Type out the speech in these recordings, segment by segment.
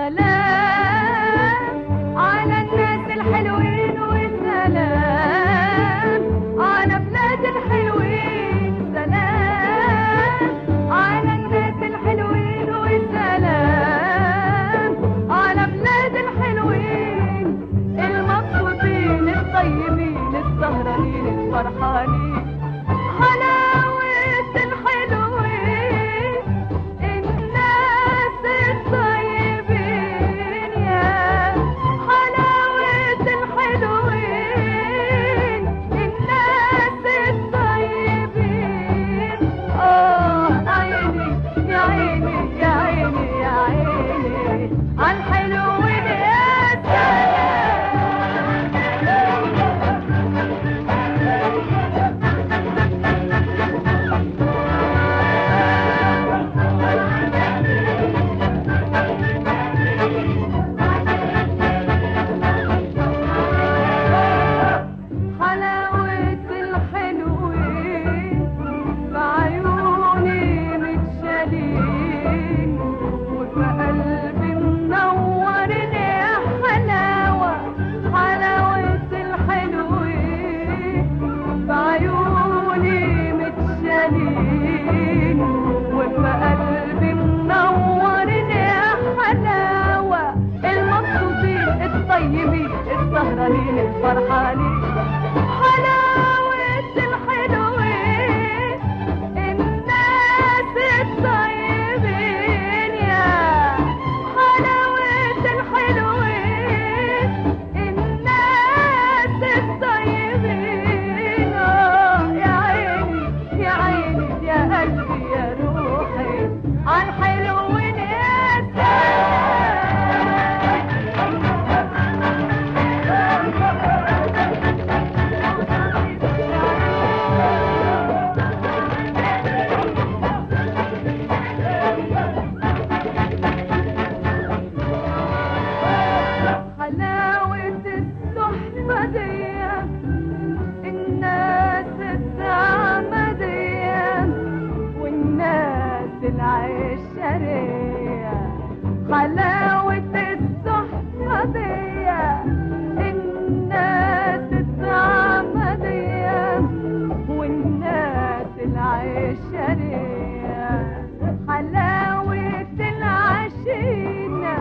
سلام على الناس الحلوين وسلام على بلاد الحلوين سلام على الناس الحلوين وسلام على بلاد الحلوين المبسوطين الطيبين السهرانين الفرحانين حلاوة الحلوين الناس الطيبين يا حلاوة الحلوين الناس الطيبين آه عيني يا عيني يا عيني يا عيني عالحلوين يا حلاوة الحلوين بعيوني متشالين وفي قلبي منورين يا حلاوة حلاوة الحلوين بعيوني متشالين وفي قلبي منورين يا حلاوة المبسوطين الطيبين السهرانين الفرحانين حلاوة الحلوين الناس الطيبين يا حلاوة الحلوين الناس الطيبين آه يا عيني يا عيني يا قلبي يا روحي عالحلوين يا حلاوة الصحبة دي الناس الزعمة دي والناس العشرية حلاوة الصحبة دي الناس الزعمة دي والناس العشرية حلاوة العشينة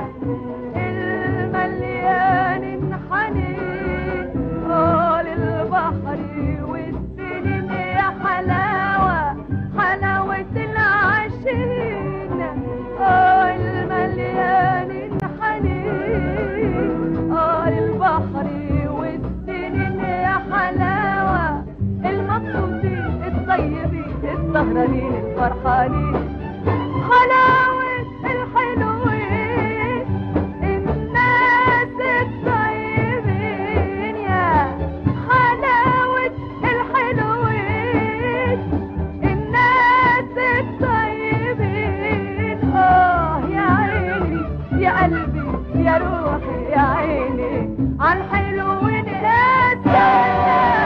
المليان حنين طول البحر والسنين يا حلاوة حلاوة العشينة اه المليان حنين اه البحر والسنين يا حلاوة المبسوطين الطيبين السهرانين الفرحانين حلاوة الحلوين الناس الطيبين يا حلاوة الحلوين الناس الطيبين آه يا عيني يا قلبي يا روحي يا عيني عالحلوين يا سلام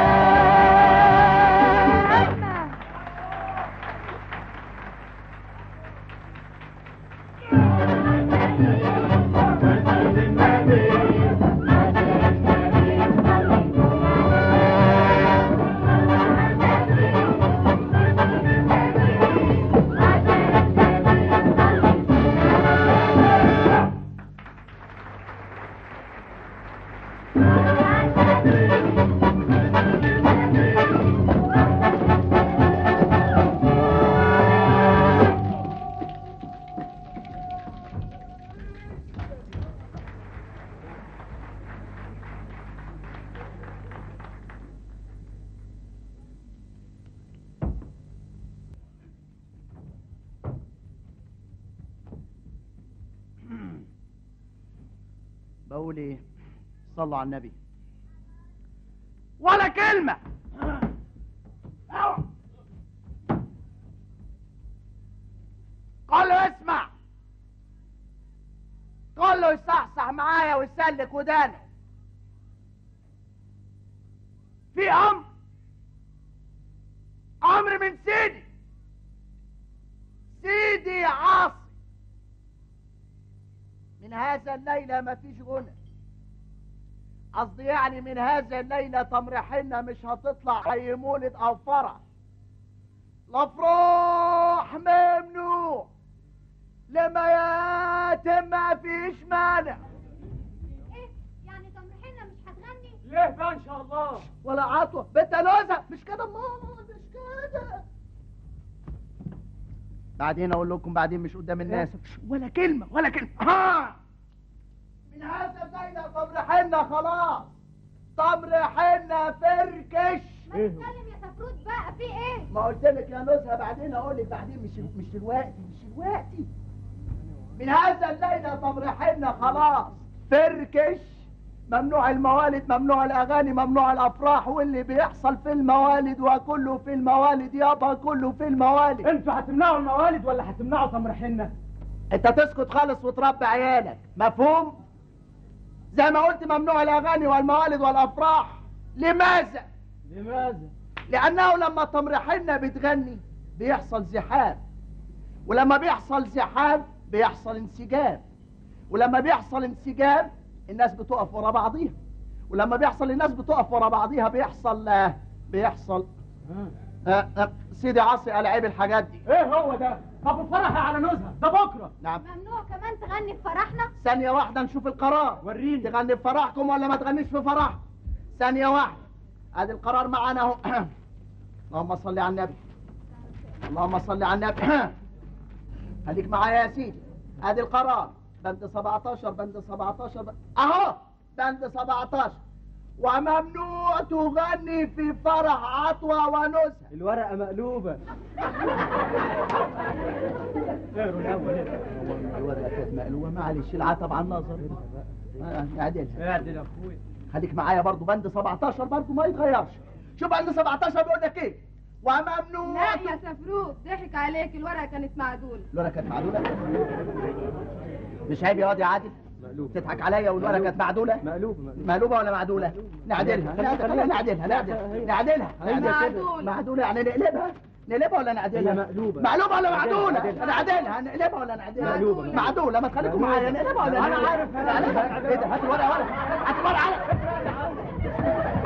بقول ايه صلوا على النبي ولا كلمة قال له اسمع قال له يصحصح معايا ويسلك ودانه في امر امر من سيدي سيدي عاصي من هذا الليلة مفيش غنى قصدي يعني من هذا الليلة تمر حنة مش هتطلع أي مولد أو فرح الأفراح ممنوع لما يتم مفيش مانع ايه يعني تمرحنا مش هتغني ليه بقى ان شاء الله ولا عطوة بنت لوزة مش كده ماما مش كده بعدين اقول لكم بعدين مش قدام الناس ولا كلمة ولا كلمة ها من هذا الليلة تمر حنة خلاص تمر حنة فركش ما تتكلم يا سفروت بقى في ايه ما قلت لك يا نزهة بعدين اقول لك بعدين مش مش دلوقتي مش دلوقتي من هذا الليلة تمر حنة خلاص فركش ممنوع الموالد ممنوع الاغاني ممنوع الافراح واللي بيحصل في الموالد وكله في الموالد يابا كله في الموالد انتوا هتمنعوا الموالد ولا هتمنعوا تمر حنه انت تسكت خالص وتربي عيالك مفهوم زي ما قلت ممنوع الاغاني والموالد والافراح لماذا لماذا لانه لما تمر حنة بتغني بيحصل زحام ولما بيحصل زحام بيحصل انسجام ولما بيحصل انسجام الناس بتقف ورا بعضيها ولما بيحصل الناس بتقف ورا بعضيها بيحصل آه، بيحصل آه، آه، سيدي عاصي قال عيب الحاجات دي ايه هو ده طب الفرح على نزهه ده بكره نعم ممنوع كمان تغني في فرحنا ثانية واحدة نشوف القرار وريني تغني في فرحكم ولا ما تغنيش في فرح ثانية واحدة ادي القرار معانا اهو اللهم صل على النبي اللهم صل على النبي خليك معايا يا سيدي ادي القرار بند 17 بند 17 بند... اهو بند 17 وممنوع تغني في فرح عطوة ونزهة الورقه مقلوبه اقروا الاول الورقة كانت مقلوبة معلش العتب على النظر آه، اعدلها اعدل يا اخويا خليك معايا برضو بند 17 برضو ما يتغيرش شوف بند 17 بيقول لك ايه وممنوع لا يا سفروت ضحك عليك الورقة كانت معدولة الورقه كانت معدوله مش عيب يا واد يا عادل مقلوب تضحك عليا والورقه كانت معدوله مقلوب مقلوب مقلوبه ولا معدوله نعدلها نعدلها نعدلها نعدلها نعدلها معدولة. معدوله يعني نقلبها نقلبها ولا نعدلها هي مقلوبة. مقلوبه ولا معدوله عدلها. نعدلها نقلبها ولا نعدلها مقلوبة. معدوله ما تخليكم معايا نقلبها ولا أنا نعدلها؟ عارف، أنا نعدلها. عارف. ايه ده هات الورقه ورقه هات الورقه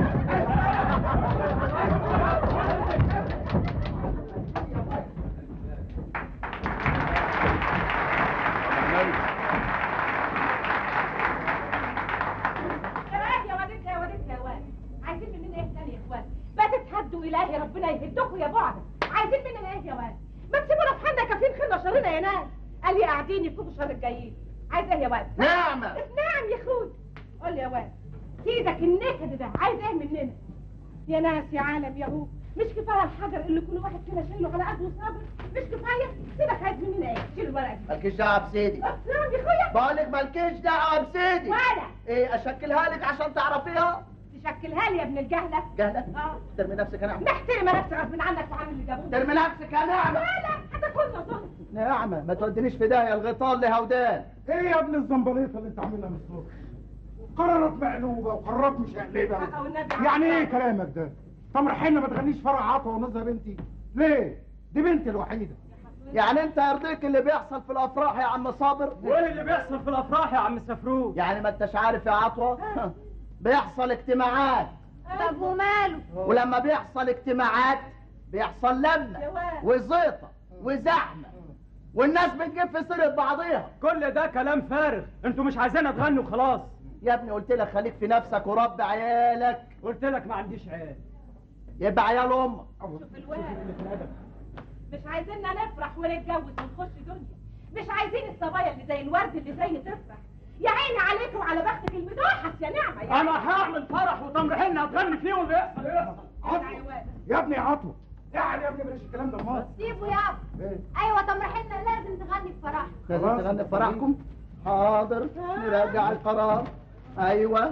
يا وادك يا وادك يا واد عايزين مننا ايه تاني يا اخوان ما تتهدوا الهي ربنا يهدكم يا بعد عايزين مننا ايه يا واد ما تسيبونا في حالنا كافيين خيرنا شرنا يا ناس قال لي قاعدين يفوقوا شر الجايين عايز ايه يا واد نعمه نعم يا اخوي قول لي يا واد سيدك النكد ده عايز ايه مننا يا ناس يا عالم يا هو مش كفايه الحجر اللي كل واحد فينا شايله على قده صابر مش كفايه سيبك عايز مننا ايه شيل الورقه دي مالكيش دعوه بسيدي نعم يا اخويا بقول لك مالكيش دعوه بسيدي ولا ايه اشكلها لك عشان تعرفيها تشكلها لي يا ابن الجهله جهلة اه ترمي نفسك يا نعمة محترمه نفسي غصب عنك وعن اللي جابوه ترمي نفسك يا نعمة ولا هتكون ظلم نعمة ما تودينيش في داهية الغيطان لهودان ايه يا ابن الزنبليطه اللي انت عاملها من الصبح قرارات مقلوبه وقرارات مشقلبه أو النبي يعني ايه كلامك ده تمر حنه ما تغنيش فرع عطوه ونزهه بنتي ليه دي بنتي الوحيده يعني انت يرضيك اللي بيحصل في الافراح يا عم صابر وايه اللي بيحصل في الافراح يا عم سفروت يعني ما انتش عارف يا عطوة بيحصل اجتماعات طب وماله ولما بيحصل اجتماعات بيحصل لمة يا واد. وزيطة وزحمة والناس بتجيب في سيرة بعضيها كل ده كلام فارغ انتوا مش عايزينها تغنوا خلاص يا ابني قلت لك خليك في نفسك وربي عيالك قلت لك ما عنديش عيال يبقى عيال امك شوف الواد مش عايزيننا نفرح ونتجوز ونخش دنيا مش عايزين الصبايا اللي زي الورد اللي زي تفرح يا عيني عليك وعلى بختك المدوحس يا نعمه يا انا هعمل فرح وتمر حنه هتغني فيه واللي يحصل يحصل عيني يا واد. يا ابني يا عطوه يعني يا ابني بلاش الكلام ده مصر سيبه يابا ايه ايوه تمرحنا لازم تغني في فرحنا لازم خلاص. تغني في فرحكم حاضر نراجع القرار ايوه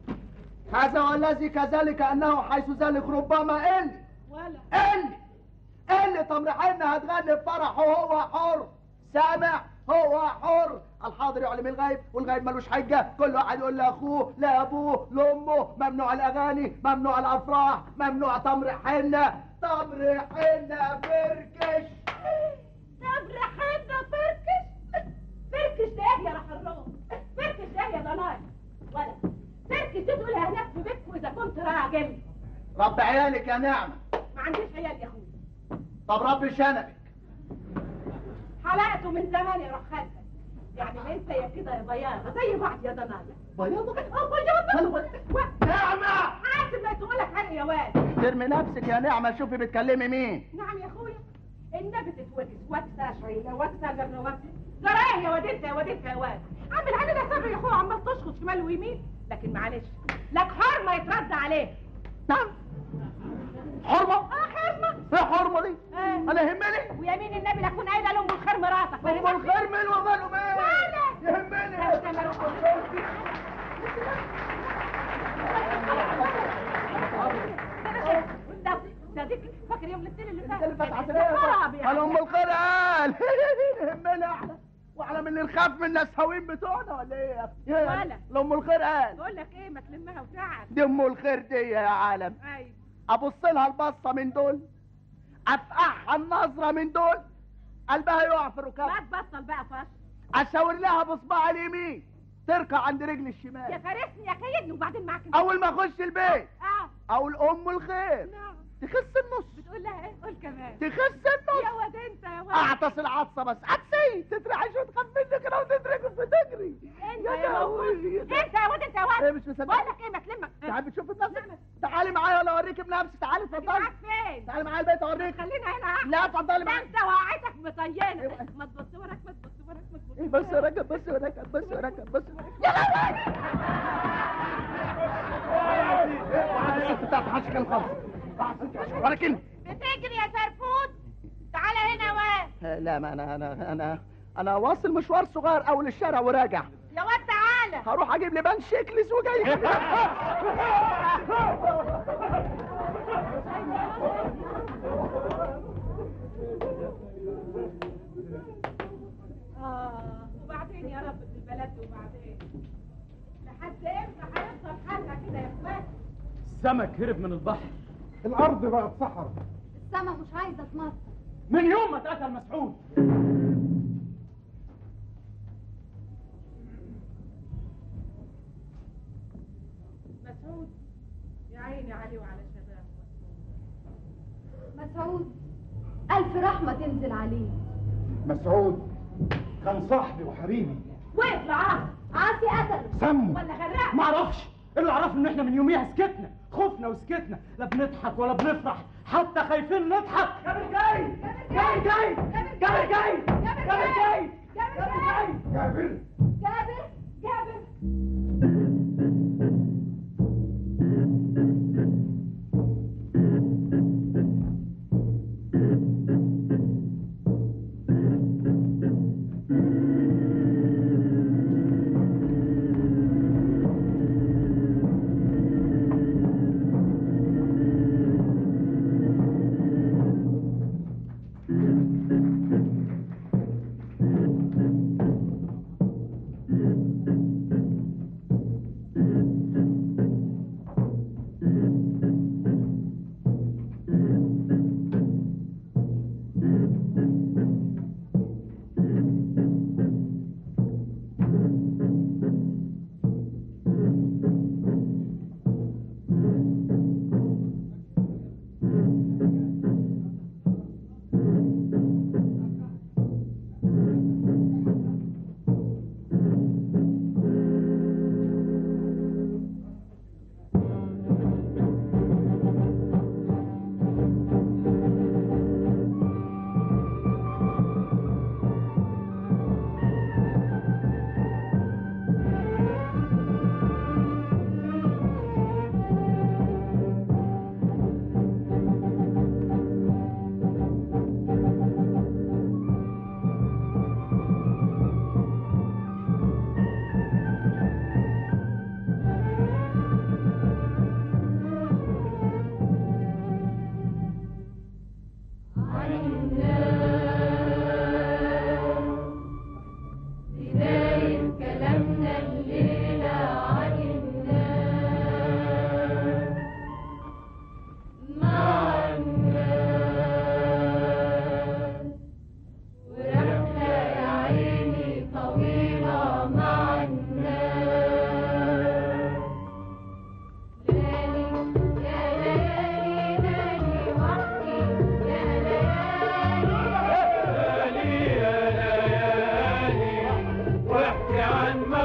هذا والذي كذلك انه حيث ذلك ربما قل ولا قل قل تمر حنا هتغني في فرح وهو حر سامع هو حر الحاضر يعلم الغيب والغيب ملوش حجه كل واحد يقول لاخوه لابوه لامه ممنوع الاغاني ممنوع الافراح ممنوع تمر حنه تمر حنه فركش تبرح حنا فركش فركش ده ايه يا راح الروم راجل رب عيالك يا نعمة ما عنديش عيال يا اخويا طب رب شنبك حلقته من زمان يا روح خالتك يعني لا انت يا كده يا بياضه زي بعض يا ضنايا بياضة اه بياضه نعمة عارف ما تقول لك حاجه يا واد ترمي نفسك يا نعمة شوفي بتكلمي مين نعم يا اخويا النبي تتوكس وكسه شويه وكسه قبل وكسه جرى ايه يا واد انت يا واد انت يا واد عامل عامل يا صبري يا اخويا عمال تشخط شمال ويمين لكن معلش لك حرمه يترد عليه نعم حرمة اه حرمه ايه حرمة دي آه. انا يهمني ويمين النبي لكون قايله لام الخير مراتك ام الخير مين وماله مين مالك؟ يهمني ده ده ديك فاكر يوم الاثنين اللي فات اللي فات خراب عسلية يا قال ام الخير قال يهمني احنا واحنا من اللي نخاف من الناس هاويين بتوعنا ولا ايه يا ولا. ام الخير قال بقول لك ايه ما تلمها وتعب دي ام الخير دي يا عالم ايوه ابص لها البصه من دول افقعها النظره من دول قلبها يقع في الركاب ما تبطل بقى فش اشاور لها بصباع اليمين تركع عند رجل يا الشمال فارسني يا كيدني وبعدين معاك انت. اول ما اخش البيت اه اقول ام الخير نعم تخس النص بتقول لها ايه قول كمان تخس يا النص واد انت يا واد اعطس العطسه بس عطسي تترعش وتخاف منك كده وتترك وتجري انت يا يا لهوي موجود انت يا واد انت يا ايه واد مش مصدق بقول لك ايه ما تلمك تعالي بتشوف نفسك تعالي معايا ولا اوريك بنفسي تعالي اتفضلي معاك فين تعالي معايا البيت اوريك خلينا هنا احسن لا اتفضلي ده معايا انت وقعتك مطينه ايوه. ما تبص وراك ما تبص وراك ما تبص ايه بس يا راجل بس يا راجل بس يا راجل بس يا لهوي الست بتاعت حشك الخمس ولا كلمة بتجري يا سرفوت تعالى هنا يا واد لا ما انا انا انا انا واصل مشوار صغير اول الشارع وراجع يا واد تعالى هروح اجيب لي بان شيكلس وجاي اه وبعدين يا رب في البلد وبعدين لحد امتى هيفضل حالنا كده يا اخوات السمك هرب من البحر الارض بقت صحراء السما مش عايزة تمطر من يوم ما اتقتل مسعود مسعود يا عيني عليه وعلى شباب مسعود ألف رحمة تنزل عليه مسعود كان صاحبي وحبيبي وقف العاصي عاصي قتله سمه ولا غرقت ما اعرفش اللي اعرفه ان احنا من يوميها سكتنا خفنا وسكتنا لا بنضحك ولا بنفرح حتى خايفين نضحك جابر جاي جاي جاي جاي جاي جابر جاي جاي جابر جاي جابر جابر جابر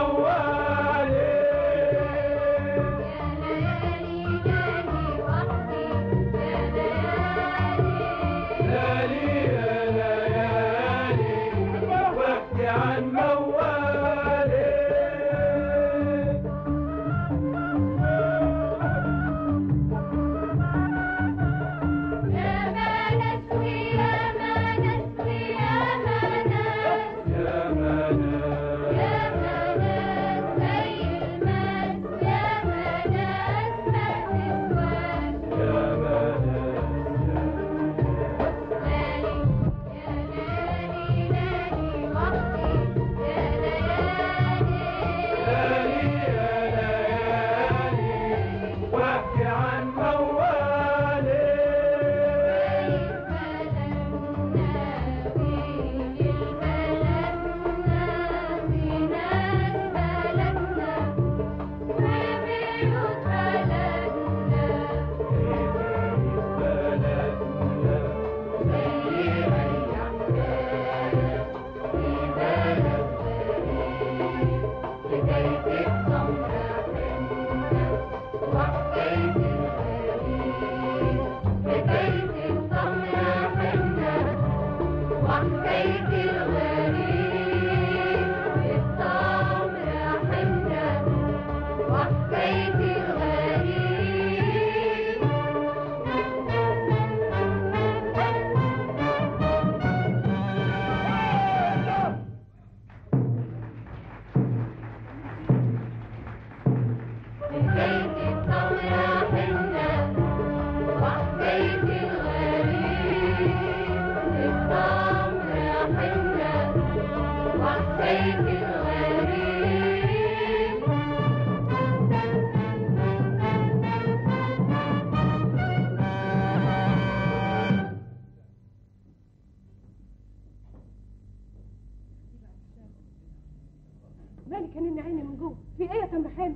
مالك كان عيني من جوه في ايه يا تمرحين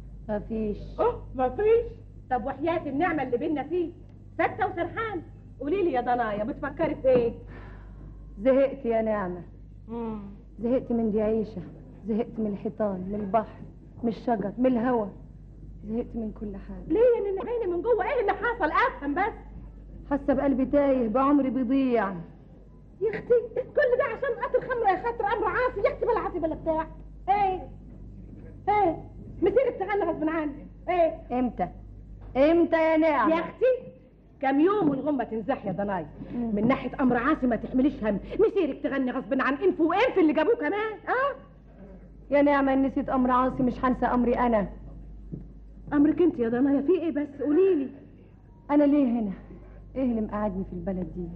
مفيش اه مفيش طب وحياة النعمة اللي بينا فيه سكتة وسرحان قولي لي يا ضنايا بتفكري في ايه زهقت يا نعمة مم. زهقت من دي عيشة زهقت من الحيطان من البحر من الشجر من الهوا زهقت من كل حاجة ليه يا نن عيني من جوه ايه اللي حصل افهم بس حاسة بقلبي تايه بعمري بيضيع يا اختي كل ده عشان قطر خمره يا خاطر امر عاصي يا اختي بلا عاصي بلا بتاع ايه ايه مسيرك تغني غصب عني ايه امتى امتى يا نعمة يا اختي كم يوم والغمة تنزح يا ضناي من ناحية أمر عاصي ما تحمليش هم مسيرك تغني غصب عن إنف وإنف اللي جابوه كمان اه يا نعمة إن نسيت أمر عاصي مش هنسى أمري أنا أمرك أنت يا ضنايا في إيه بس قولي لي أنا ليه هنا إيه اللي مقعدني في البلد دي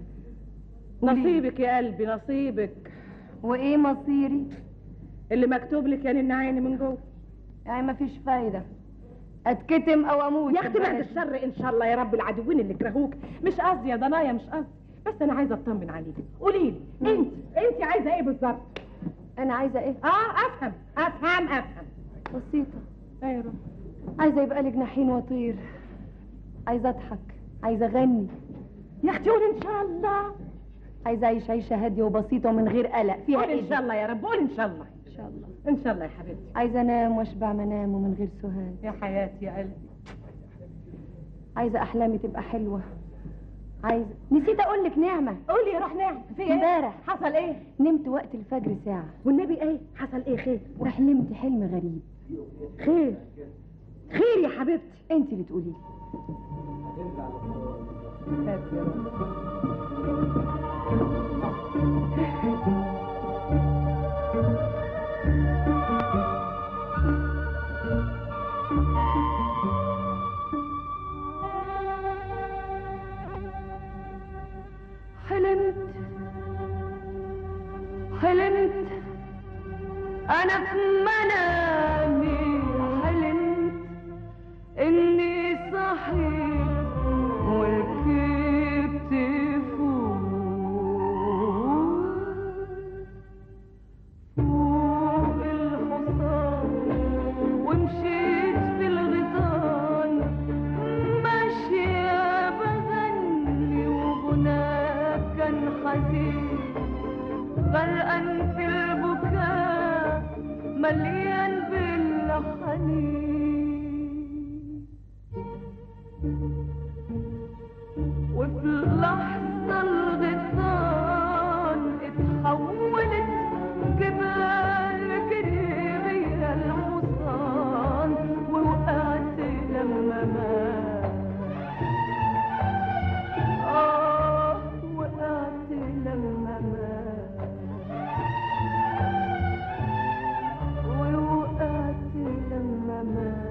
نصيبك يا قلبي نصيبك وإيه مصيري اللي مكتوب لك يا نن عيني من جوه يعني مفيش فايدة أتكتم أو أموت يا في اختي بعد البلد. الشر ان شاء الله يا رب العدوين اللي كرهوك مش قصدي يا ضنايا مش قصدي بس انا عايزه اطمن عليك قولي لي انت انت عايزه ايه بالظبط أنا عايزة إيه اه افهم افهم افهم بسيطة ايوه عايزة يبقى لي جناحين وأطير عايزة أضحك عايزة أغني يا اختي قولي ان شاء الله عايزة أعيش عيشة هادية وبسيطة ومن غير قلق فيها قولي إيه ان دي؟ شاء الله يا رب قولي ان شاء الله إن شاء الله ان شاء الله يا حبيبتي عايزة أنام وأشبع منام ومن غير سهاد يا حياتي يا قلبي عايزة أحلامي تبقى حلوة عايزة نسيت أقول لك نعمة قولي يا روح نعم في ايه امبارح. حصل ايه نمت وقت الفجر ساعة والنبي ايه حصل ايه خير وحلمت حلم غريب خير خير يا حبيبتي انت اللي تقولي لي حلمت حلمت أنا في منامي حلمت إني صحيت وركبت فوق حنين وفي اللحظة الغصان اتحولت جبال كريمية الحصان ووقعت لما مات آه وقعت لما مات ووقعت لما مات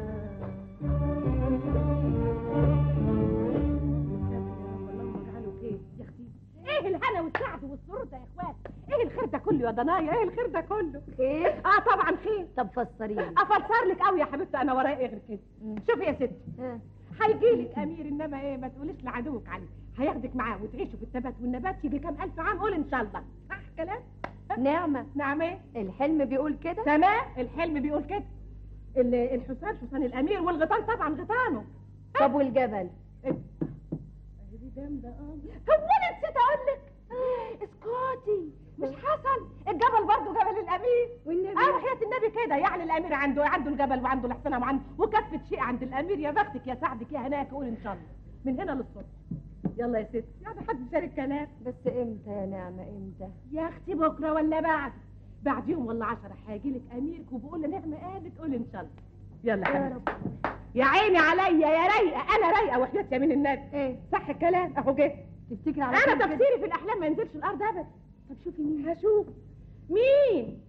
يا اختي ايه الهنا والسعد والسرور ده يا اخوات ايه الخير ده كله يا ضنايا ايه الخير ده كله خير اه طبعا خير طب فسري لي افسر لك قوي يا حبيبتي انا ورايا ايه غير كده شوفي يا ستي ها. هيجي لك امير انما ايه ما تقوليش لعدوك عليه هياخدك معاه وتعيشوا في التبات والنبات يجي كام الف عام قول ان شاء الله صح كلام نعمة نعم ايه الحلم بيقول كده تمام الحلم بيقول كده ال- الحصان حصان الامير والغيطان طبعا غيطانه طب والجبل دي جامده اه هو انا نسيت اقول لك اسكتي مش حصل الجبل برضه جبل الامير والنبي اه وحياة النبي كده يعني الامير عنده عنده الجبل وعنده الحصانه وعنده وكفه شيء عند الامير يا بختك يا سعدك يا هناك قول ان شاء الله من هنا للصبح يلا يا ستي يعني حد شارك كلام بس امتى يا نعمة امتى يا اختي بكره ولا بعد بعد يوم ولا عشرة هيجي لك اميرك وبقول له نعمه قالت قول ان شاء الله يلا يا حبيبتي يا عيني عليا يا رايقه انا رايقه وحياة يمين النبي ايه صح الكلام اهو جه تفتكر على انا طول كده؟ تفسيري في الاحلام ما ينزلش الارض ابدا طب شوفي مين هشوف مين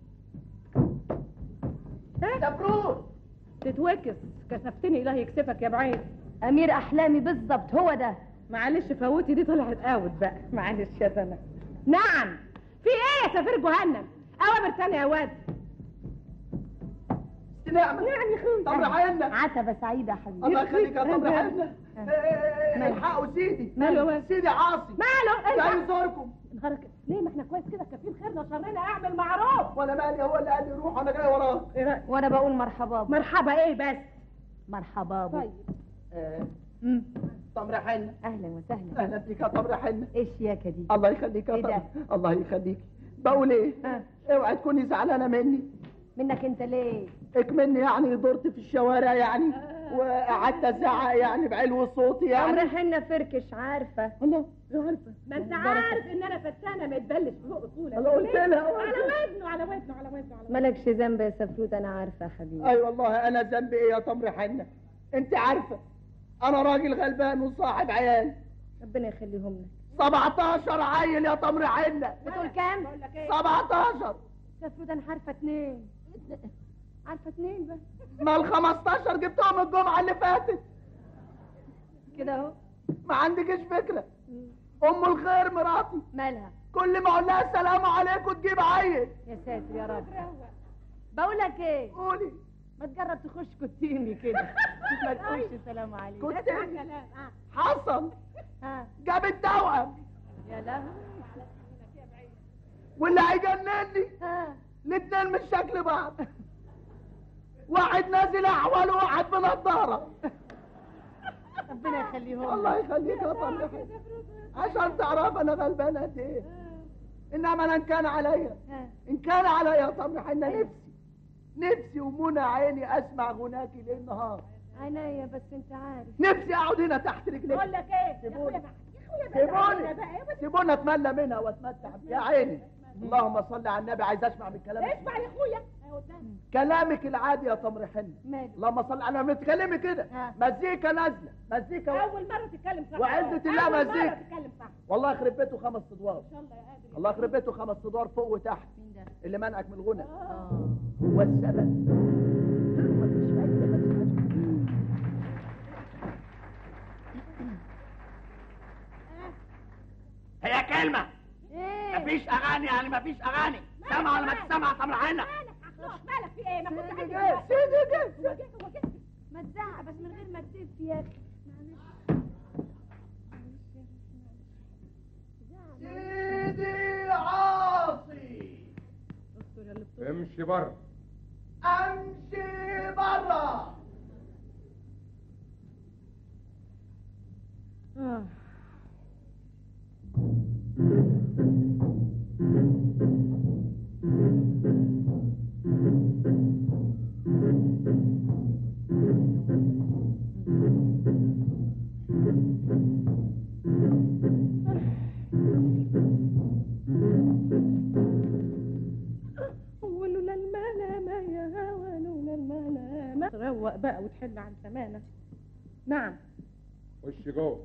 ها دبرون تتوكس كسفتني الله يكسفك يا بعيد امير احلامي بالظبط هو ده معلش فوتي دي طلعت اوت بقى معلش يا سنة نعم في ايه يا سفير جهنم اوامر تانية يا واد نعمة نعم يا اخوي طب عيننا عتبة سعيدة يا حبيبي الله يخليك يا طب أهلا. عيننا الحقوا سيدي ماله يا واد؟ سيدي عاصي ماله لا إيه؟ يزوركم نهارك ليه ما احنا كويس كده كفيل خيرنا وشرنا اعمل معروف وانا مالي هو اللي قال لي روح وانا جاي وراه إيه رأيك؟ وانا بقول مرحبا بو. مرحبا ايه بس مرحبا بو. طيب آه، مم. تمر حنة اهلا وسهلا اهلا بك يا تمر حنة ايش ياكا دي الله يخليك يا إيه ده؟ تمر الله يخليك بقول ايه ها. اوعي تكوني زعلانه مني منك انت ليه اكمني يعني دورت في الشوارع يعني وقعدت ازعق يعني بعلو صوتي يعني عمر حنا فركش عارفة الله عارفه ما انت عارف ان انا فتانه ما يتبلش فوق طولك انا قلت لها على ودنه على ودنه على ودنه على ودنه مالكش ذنب يا سفروت انا عارفة يا حبيبي اي والله انا ذنبي ايه يا تمر حنة انت عارفه انا راجل غلبان وصاحب عيال ربنا يخليهم لك 17 عيل يا تمر حنة بتقول كام بقول لك ايه 17 سفروت انا عارفة اتنين عارفة اتنين بس ما ال 15 جبتهم الجمعه اللي فاتت كده اهو ما عندكش فكره ام الخير مراتي مالها كل ما اقول لها السلام عليكم تجيب عيل يا ساتر يا رب بقول لك ايه قولي ما تجرب تخش كتيني كده ما تقولش سلام عليكم كنت اسمع كلام اه حصل ها جابت توأم يا لهوي واللي هيجنني ها الاتنين مش شكل بعض واحد نازل احول وواحد بنضاره ربنا يخليهم الله لك. يخليك يا طلع عشان تعرف انا غلبان قد ايه انما انا ان كان عليا ها ان كان عليا يا طمر حنا نفسي نفسي ومنى عيني اسمع غناكي ليل نهار عينيا بس انت عارف نفسي اقعد هنا تحت رجليك بقول لك ايه يا سيبوني. اخويا بقى يا اخويا بقى سيبوني بقى ايه بس سيبوني اتملى منها واتمتع بيها. يا عيني اللهم صل على النبي عايز اسمع من كلامك اسمع يا اخويا اهو قدامي. كلامك العادي يا تمر حنة ماله اللهم صل انا بتكلمي كده ها. مزيكا نازله مزيكا و... اول مره تتكلم صح وعزة الله أول مرة مزيكا. تتكلم صح والله يخرب بيته خمس ادوار ان شاء الله يا قادر الله يخرب بيته خمس ادوار فوق وتحت مين ده اللي منعك من الغنى اه والسبب مفيش فايدة، مفيش حاجة. هي كلمة ايه مفيش أغاني يعني مفيش أغاني سامع ولا ما تسمع تمر حنة مالك عخلوش مالك في ايه ما كنت عندي سيدي دلوقتي. سيدي هو جه هو جه ما تزعق بس من غير ما تسيب يا اخي سيدي عاصي امشي بره امشي برا آه. تروق بقى وتحل عن زمانك نعم خش جوه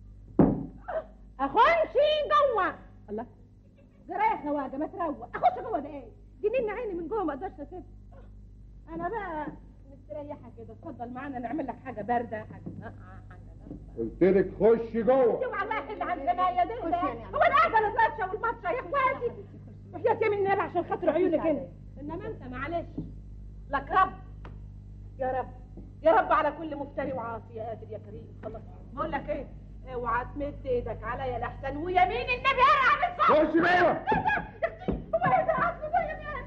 اخش جوه الله جرى يا خواجه ما تروق اخش جوه ده ايه دي نين عيني من جوه ما اقدرش اسيبها انا بقى مستريحه كده اتفضل معانا نعمل لك حاجه بارده حاجه نقعه حاجه نقعة. قلت لك خش جوه اوعى الله يحل عن زمايا ده ده. هو انا قاعده نتمشى والماتشه يا اخواتي وحياتي من النبي عشان خاطر عيونك انت انما انت معلش لك رب يا رب يا رب على كل مفتري وعاصي يا قادر يا كريم خلاص بقول لك ايه اوعى تمد ايدك عليا الاحسن ويمين النبي ارقع من فوق خش جوه ايه ده يا اختي هو ايه ده اصل ده يمين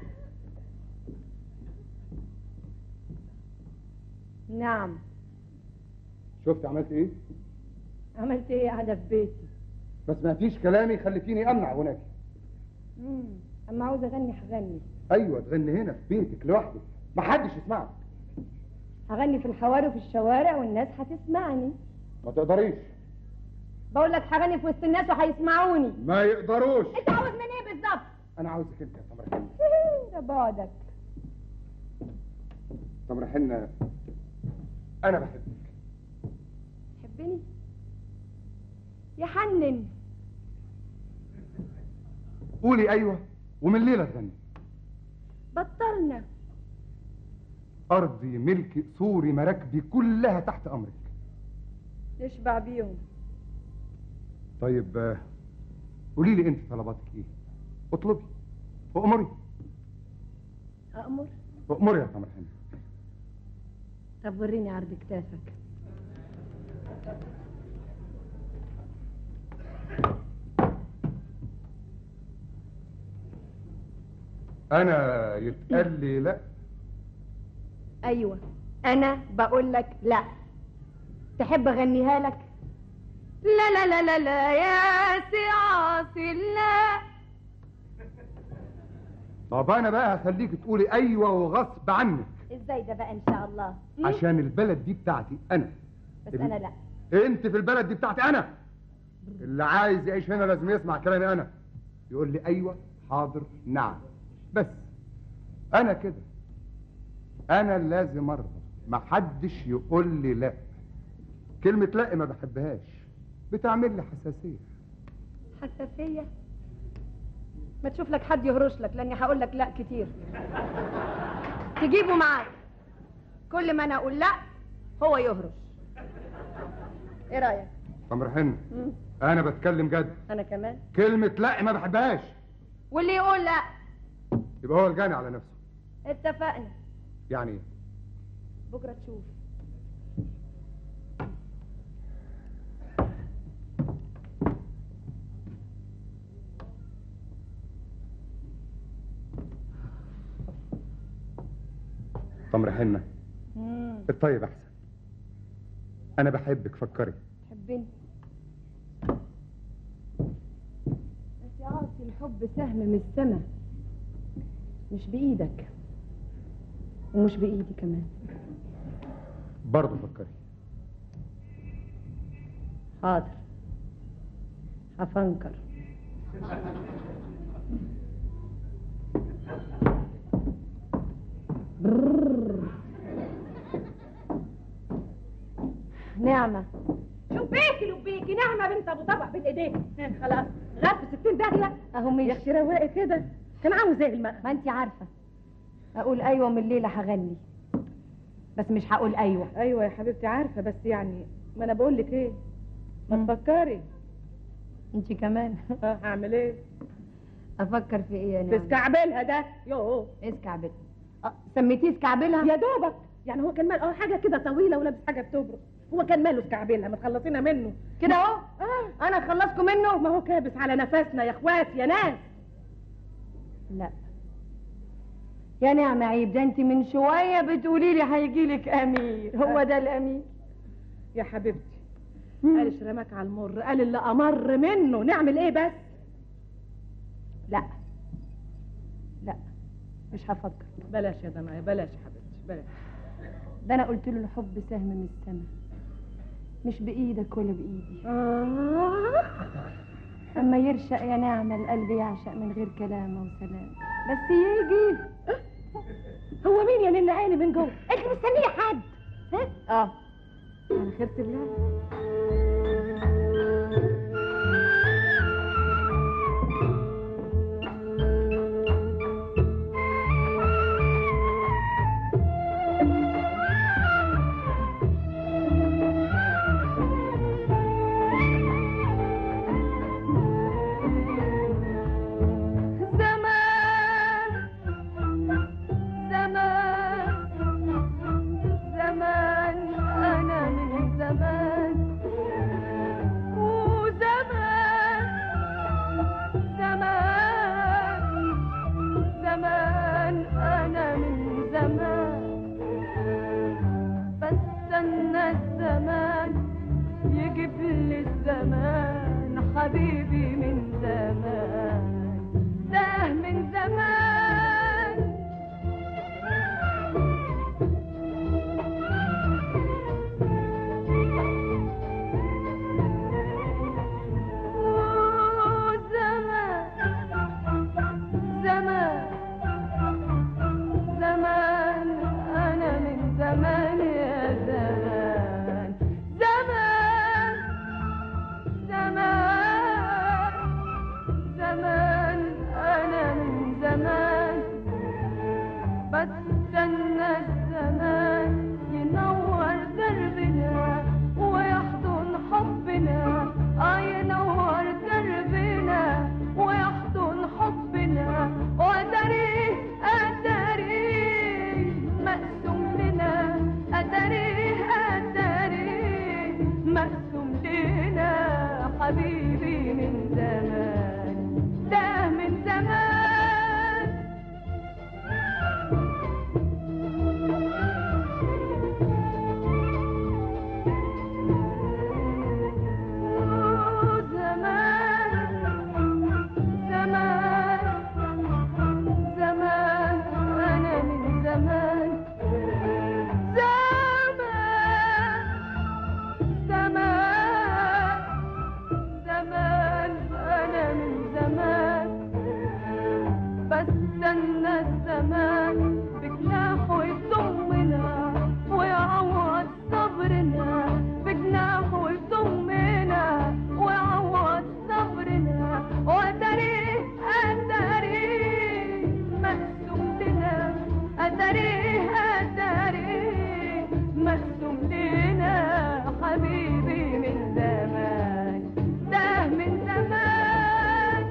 نعم شفت عملت ايه عملت ايه قاعده في بيتي ما سمعتيش كلامي خليتيني امنع هناك امم اما عاوزه اغني هغني ايوه تغني هنا في بيتك لوحدك ما حدش يسمعك هغني في الحواري وفي الشوارع والناس هتسمعني ما تقدريش بقول لك هغني في وسط الناس وهيسمعوني ما يقدروش انت عاوز من ايه بالظبط انا عاوزك انت يا تمر حنة ده بعدك تمر حنة انا بحبك تحبني يحنن قولي ايوه ومن الليله تغني بطلنا ارضي ملكي قصوري مراكبي كلها تحت امرك نشبع بيهم طيب آه، قولي لي انت طلباتك ايه اطلبي وامري أأمر وامري يا تمر حنة طب وريني عرض كتافك انا يتقال لي لا أيوة أنا بقول لك لا تحب أغنيها لك لا لا لا لا لا يا سعاصي لا طب انا بقى هخليك تقولي ايوه وغصب عنك ازاي ده بقى ان شاء الله م? عشان البلد دي بتاعتي انا بس انا لا انت في البلد دي بتاعتي انا اللي عايز يعيش هنا لازم يسمع كلامي انا يقول لي ايوه حاضر نعم بس انا كده انا لازم ارضى ما حدش يقول لي لا كلمة لا ما بحبهاش بتعمل لي حساسية حساسية ما تشوف لك حد يهرش لك لاني هقول لك لا كتير تجيبه معاك كل ما انا اقول لا هو يهرش ايه رايك تمر حنة مم. انا بتكلم جد انا كمان كلمة لا ما بحبهاش واللي يقول لا يبقى هو الجاني على نفسه اتفقنا يعني ايه بكره تشوف تمر حنة مم. الطيب احسن انا بحبك فكري تحبني بس يا عاصي الحب سهم من السما مش بايدك ومش بايدي كمان برضه فكري حاضر هفنكر بررر. نعمة لبيكي لبيكي نعمه بنت ابو طبق بين ايديك خلاص غاب في 60 داهيه اهو يا مش اختي رواقي كده كان عاوز ايه الماء ما انت عارفة اقول ايوه من الليلة هغني بس مش هقول ايوه ايوه يا حبيبتي عارفه بس يعني ما انا بقول لك ايه ما تفكري انت كمان ها هعمل ايه افكر في ايه يا نعمة تسكعبلها ده يوه اسكعبل اه سميتيه اسكعبلها يا دوبك يعني هو كان مال اه حاجه كده طويله ولابس حاجه بتبرق هو كان ماله سكعبلها ما تخلصينا منه كده اهو اه انا اخلصكم منه ما هو كابس على نفسنا يا اخواتي يا ناس لا يا نعمة عيب ده انت من شوية بتقولي لي هيجي لك امير هو ده الامير يا حبيبتي قالش رماك على المر قال اللي امر منه نعمل ايه بس لا لا مش هفكر بلاش يا دنيا بلاش يا حبيبتي بلاش ده انا قلت له الحب سهم من السما مش بايدك ولا بايدي آه. اما يرشق يا نعمة القلب يعشق من غير كلام وسلام بس يجي هو مين يا نن عيني من جوه انت مستنيه حد ها اه على خيرة الله زمان زمان زمان أنا من زمان وزمان زمان زمان أنا من زمان بستنى الزمان يجيب لي الزمان حبيبي من زمان ده من زمان زمان زمان زمان أنا من زمان يا زمان زمان زمان زمان أنا من زمان بستنى الزمان ينور دربنا ويحضن حبنا آه ينور دربنا ويحضن حبنا وأدريه أدريه مقسوم لنا أدريه أدريه مقسوم لنا حبيبي من زمان ده من زمان زمان زمان زمان أنا من زمان زمان زمان زمان أنا من زمان بستنى الزمان بجناحه يضمنا ويعوض صبرنا بجناحه يضمنا ويعوض صبرنا وأدريه أدريه مقسوم لنا أدريه أدريه مقسوم لنا حبيبي من زمان ده من زمان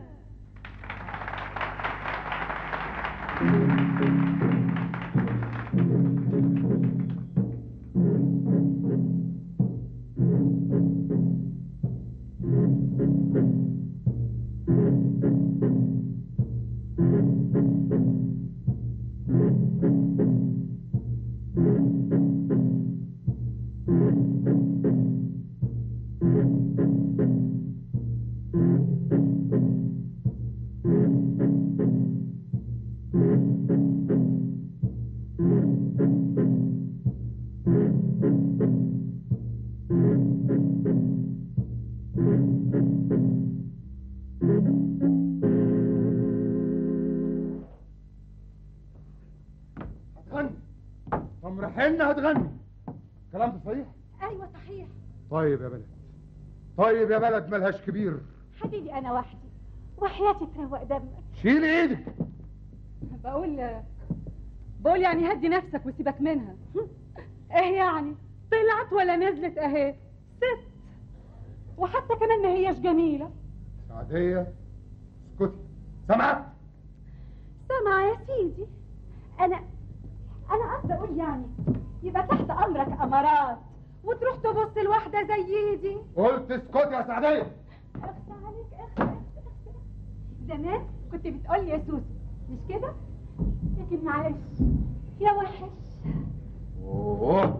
هتغني تمر حنة هتغني الكلام ده صحيح ايوه صحيح طيب يا بلد طيب يا بلد ملهاش كبير حبيبي انا وحدي وحياتي تروق دمك شيل ايدك بقول بقول يعني هدي نفسك وسيبك منها ايه يعني طلعت ولا نزلت اهي ست وحتى كمان ما هيش جميلة سعدية اسكتي سامعة سامعة يا سيدي انا انا قصدي اقول يعني يبقى تحت امرك امارات وتروح تبص لواحدة زي دي قلت اسكتي يا سعدية اخفى عليك اخفى اخفى اخفى زمان كنت بتقولي يا سوسو مش كده لكن معلش يا وحش اوه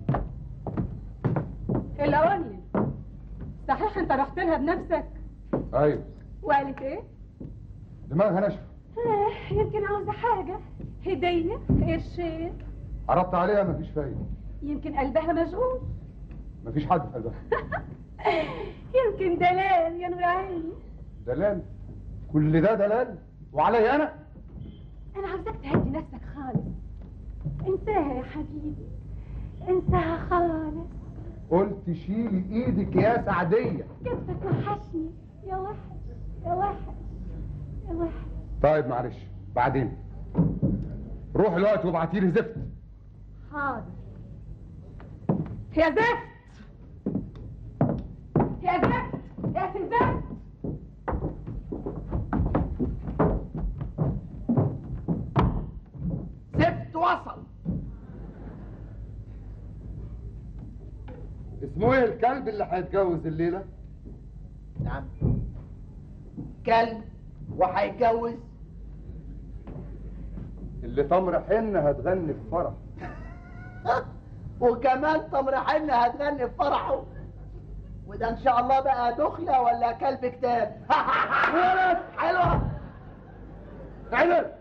الأولي صحيح انت رحت لها بنفسك ايوه وقالت ايه دماغها ناشفة آه، يمكن عاوزة حاجة هدية قرشين عرضت عليها مفيش فايدة يمكن قلبها مشغول مفيش حد في قلبها يمكن دلال يا نور عيني دلال كل ده دلال وعلي انا انا عاوزاك تهدي نفسك خالص انساها يا حبيبي انساها خالص قلت شيلي ايدك يا سعديه كتفك وحشني يا وحش يا وحش يا وحش طيب معلش بعدين روح الوقت وابعتي لي زفت حاضر يا زفت يا زفت يا سي زفت زفت وصل اسمه ايه الكلب اللي هيتجوز الليله نعم كلب وهيتجوز اللي تمر حنه هتغني في فرح وكمان تمر حنة هتغني في فرحه وده ان شاء الله بقى دخلة ولا كلب كتاب ولد حلوة عدل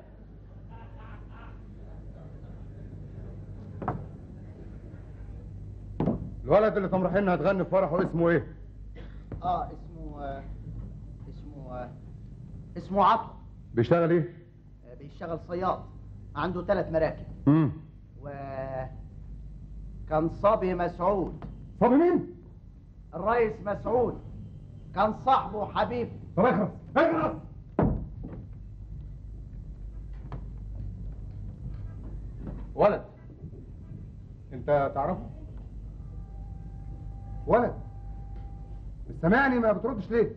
الولد اللي تمر حنه هتغني في فرحه اسمه ايه اه اسمه آه اسمه آه اسمه عطو بيشتغل ايه آه بيشتغل صياد عنده ثلاث مراكب امم و كان صبي مسعود صبي مين الرئيس مسعود كان صاحبه وحبيبه طب اخرس اخرس ولد انت تعرفه ولد مش سامعني ما بتردش ليه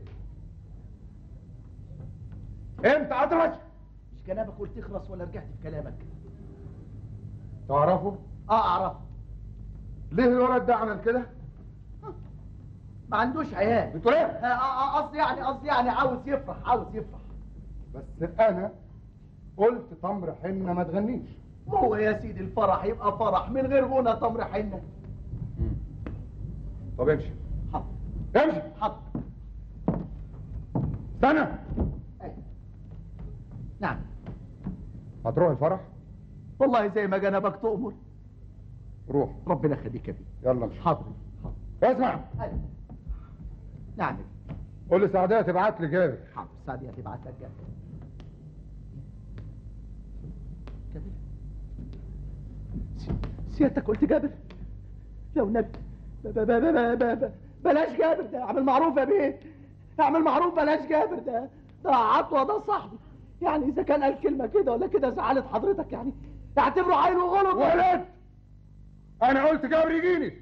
امتى اطرش مش كلامك قلت تخلص ولا رجعت في كلامك تعرفه اه اعرف ليه الولد ده عمل كده ما عندوش عيال بتقول ايه آه، آه، آه، قصدي يعني قصدي يعني عاوز يفرح عاوز يفرح بس انا قلت تمر حنه ما تغنيش هو يا سيدي الفرح يبقى فرح من غير غنى تمر حنة طب امشي حط امشي حط استنى أي. نعم هتروح الفرح والله زي ما جنبك تؤمر روح ربنا يخليك يا بيه يلا امشي حاضر حاضر اسمع أي. نعم قول لسعديه تبعت لي جابر حاضر سعدية تبعت لك جاي جابر سي- سيادتك قلت جابر لو نبي ب- ب- ب- ب- ب- ب- بلاش جابر ده اعمل معروف يا بيه اعمل معروف بلاش جابر ده ده عطوة ده صاحبي يعني اذا كان قال كلمة كده ولا كده زعلت حضرتك يعني اعتبره عينه غلط ولد انا قلت جابر يجيني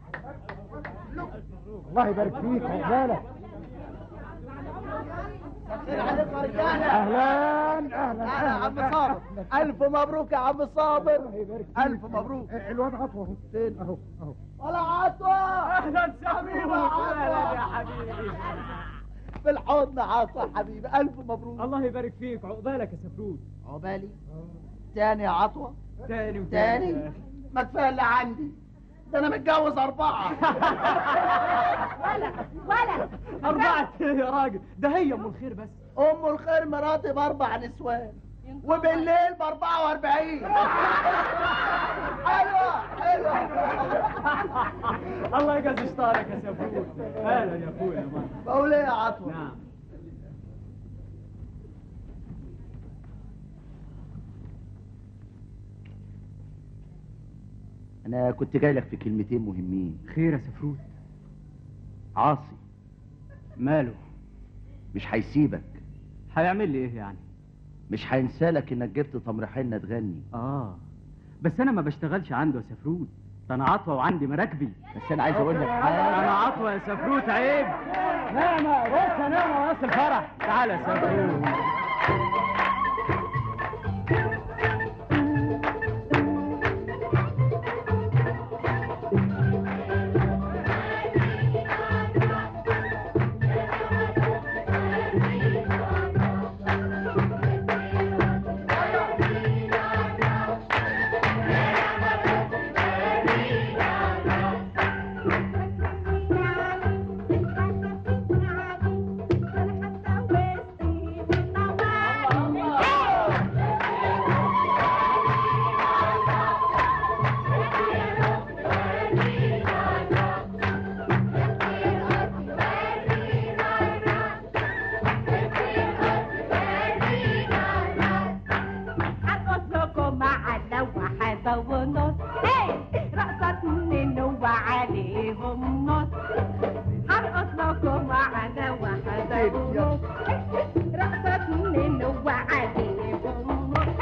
الله يبارك فيك عقبالك خير عليكم يا رجاله اهلا اهلا اهلا يا عم صابر الف مبروك يا عم صابر الف مبروك الواد عطوه اهو فين اهو اهو ولا عطوه اهلا حبيبي سمير عطوة. يا حبيبي في الحضن عطوه حبيبي الف مبروك الله يبارك فيك عقبالك يا سفرود عقبالي تاني يا عطوه تاني وتاني تاني ما كفايه اللي عندي ده انا متجوز اربعه ولا ولا أربعة يا راجل ده هي أم الخير بس ام الخير مراتي باربع نسوان وبالليل ب 44 حلوه حلوه الله يجازي شطارك يا سفرود أهلا يا أخويا يا مان بقول ايه يا عطوه نعم انا كنت جاي لك في كلمتين مهمين خير يا سفرود عاصي ماله مش هيسيبك هيعمل لي إيه يعني مش هينسالك انك جبت تمر حنه تغني آه بس أنا ما بشتغلش عنده يا سفرود ده أنا عطوة وعندي مراكبي بس انا عايز اقول لك أنا حاجه عطوة يا سفروت عيب نعمة بص نعمة راس الفرح تعال يا سفروت هرقص لكم مع اللوحة ونص هي رقصة اتنين وعليهم نص هرقص لكم مع اللوحة ونص رقصة اتنين وعليهم نص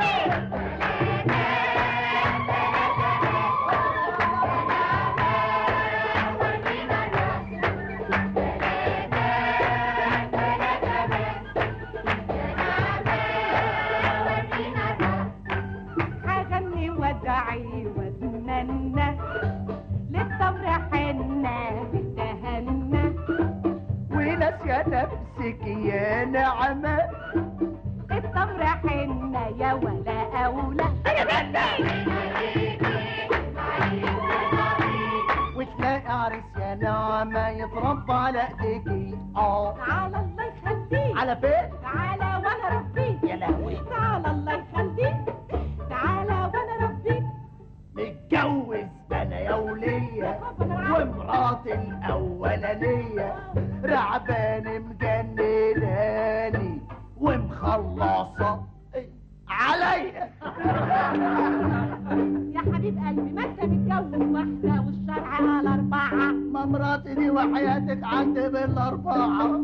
هغني وادعي واتمنى للصبر حنة بتهنى وناس يا نفسك يا نعمه الصبر حنة يا ولا أولى وتلاقي عريس يا نعمه يتربى على ايديكي اه تعالى الله يخليك على فين تعالى وانا ربيك يا لهوي تعالى الله يخليك تعالى وانا ربيك متجوز انا يا ولية ومراتي الاولانية رعبان مجنناني ومخلصة عليا يا حبيب قلبي ما انت متجوز واحدة والشرع على أربعة ما مراتي دي وحياتك عندي بالاربعة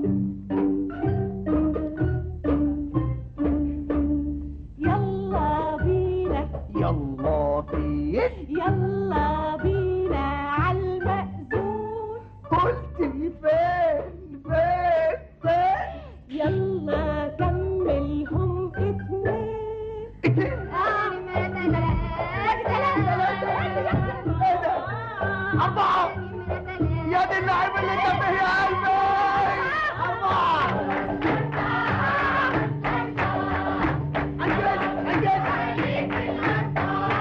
يلا بينا يلا فين يلا بينا عالمأذون قلت فين فين فين يلا كملهم اتنين اتنين ايه ده اربعة يا دي اللعيبة اللي جنبي يا قلبي اربعة انجز انجز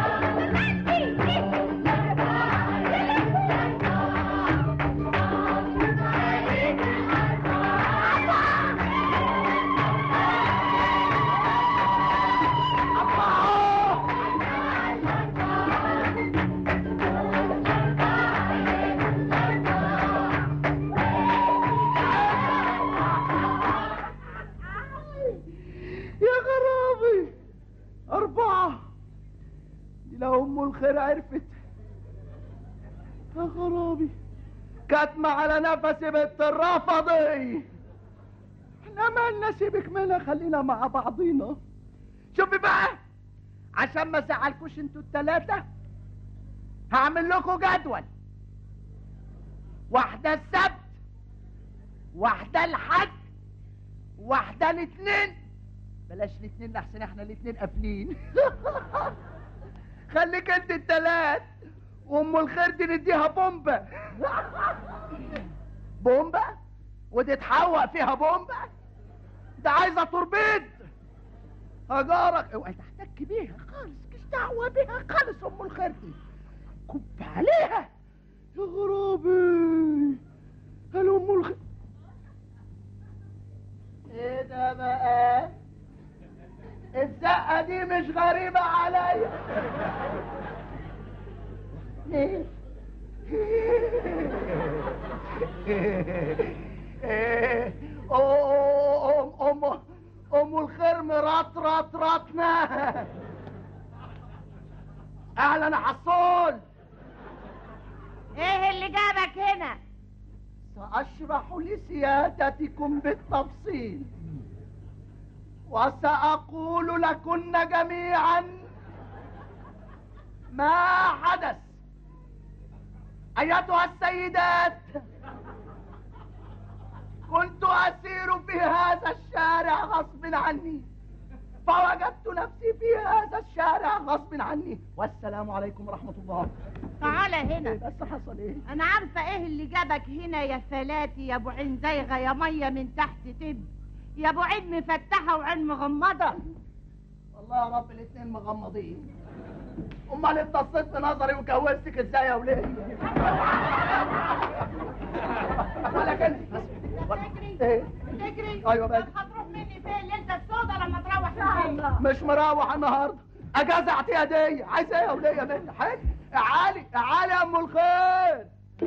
يا غرابي أربعة دي لو أم الخير عرفت يا غرابي كاتمة على نفسي بنت الرافضي احنا مالنا سيبك منها خلينا مع بعضينا شوفي بقى عشان ما زعلكوش انتوا التلاتة هعمل لكم جدول واحدة السبت واحدة الحد واحدة الاتنين بلاش الاتنين لحسن احنا الاتنين قافلين خليك انت التلات وام الخير دي نديها بومبا بومبا ودي تحوق فيها بومبا ده عايزة توربيد هجارك اوعي تحتك بيها خالص مش دعوة بيها خالص ام الخير دي كب عليها يا غرابي هل ام الخير ايه ده بقى الزقة دي مش غريبة عليا ليه؟ إيه، أم أم أم الخير مرات رات راتنا أهلا حصول ايه اللي جابك هنا سأشرح لسيادتكم بالتفصيل وسأقول لكن جميعا ما حدث أيتها السيدات كنت أسير في هذا الشارع غصب عني فوجدت نفسي في هذا الشارع غصب عني والسلام عليكم ورحمة الله تعالى هنا بس حصل ايه انا عارفه ايه اللي جابك هنا يا فلاتي يا ابو عين زيغه يا ميه من تحت تب يا ابو عين مفتحه وعين مغمضه والله يا رب الاثنين مغمضين امال اتصلت بنظري وجوزتك ازاي يا وليه ولا كنت بتجري ايه بتجري ايوه بقى طب هتروح مني فين لسه السودا لما تروح البيت مش مروح النهارده اجازه اعطيها دي عايزه ايه يا وليه بنت حاج اعالي اعالي يا ام الخير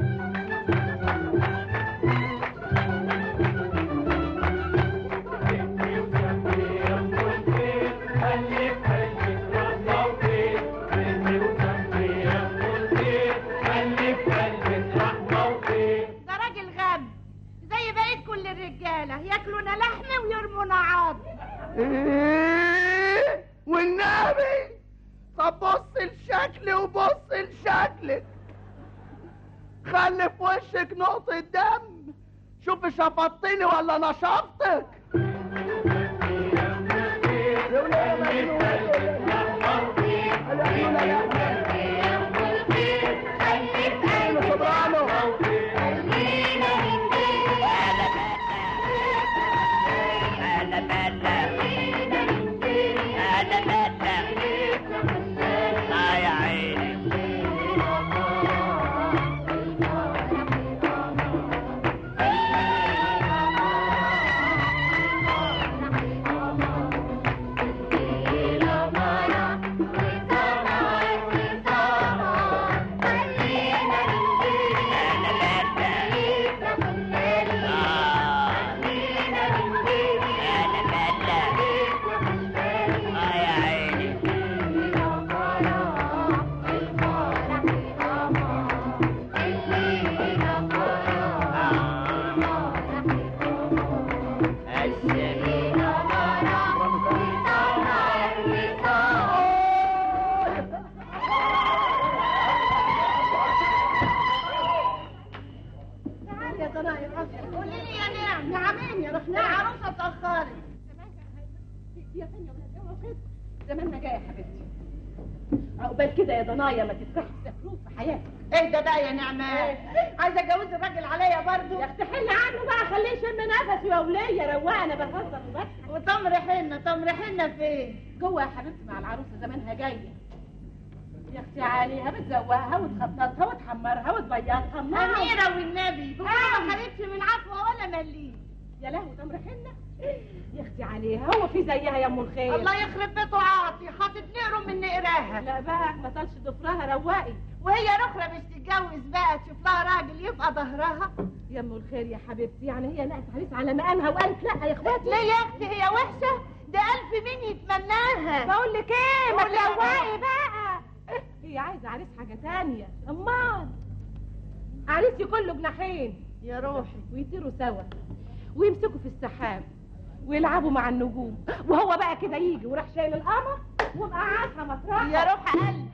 ده راجل غبي زي بقيت كل الرجاله ياكلونا لحم ويرمونا عظم ايه والنبي طب بص لشكلي وبص لشكلك خلي في وشك نقطة دم شوف شفطتني ولا نشفتك يا ولاد يا مجنون. سوبرانو. تعالي يا ضنايا قولي لي يا نعم نعمين يا رحمة العروسه اتاخرت يا فين يا ولاد اوعوا كده زماننا جاي يا حبيبتي عقبال كده يا ضنايا ما تفرحي السفروف في حياتك ايه ده بقى يا نعمان عايزه اتجوز الراجل عليا برضو يا اختي حلي عنه بقى خليه يشم نفسه يا وليه روقه انا بهزر وبضحك وتمر حنه تمر حنه فين جوه يا حبيبتي مع العروسه زمانها جايه يا اختي عليها بتزوقها وتخططها وتحمرها وتبيضها النار اميره والنبي بكره ما خدتش من عفوه ولا مليم يا لهوي تمر حنه يا اختي عليها هو في زيها يا ام الخير الله يخرب بيته عاطي حاطط نقره من نقراها لا بقى ما طالش ضفرها رواقي وهي الاخرى مش تتجوز بقى تشوف لها راجل يبقى ظهرها يا ام الخير يا حبيبتي يعني هي نقت عريس على مقامها وقالت لا يا اخواتي ليه يا اختي هي وحشه ده الف مين يتمناها بقول لك ايه ما قولي يا تروقي بقى هي عايزه عريس حاجه تانية امال عريس يكون له جناحين يا روحي ويطيروا سوا ويمسكوا في السحاب ويلعبوا مع النجوم وهو بقى كده يجي وراح شايل القمر ومقعدها مطرحها يا روح قلبي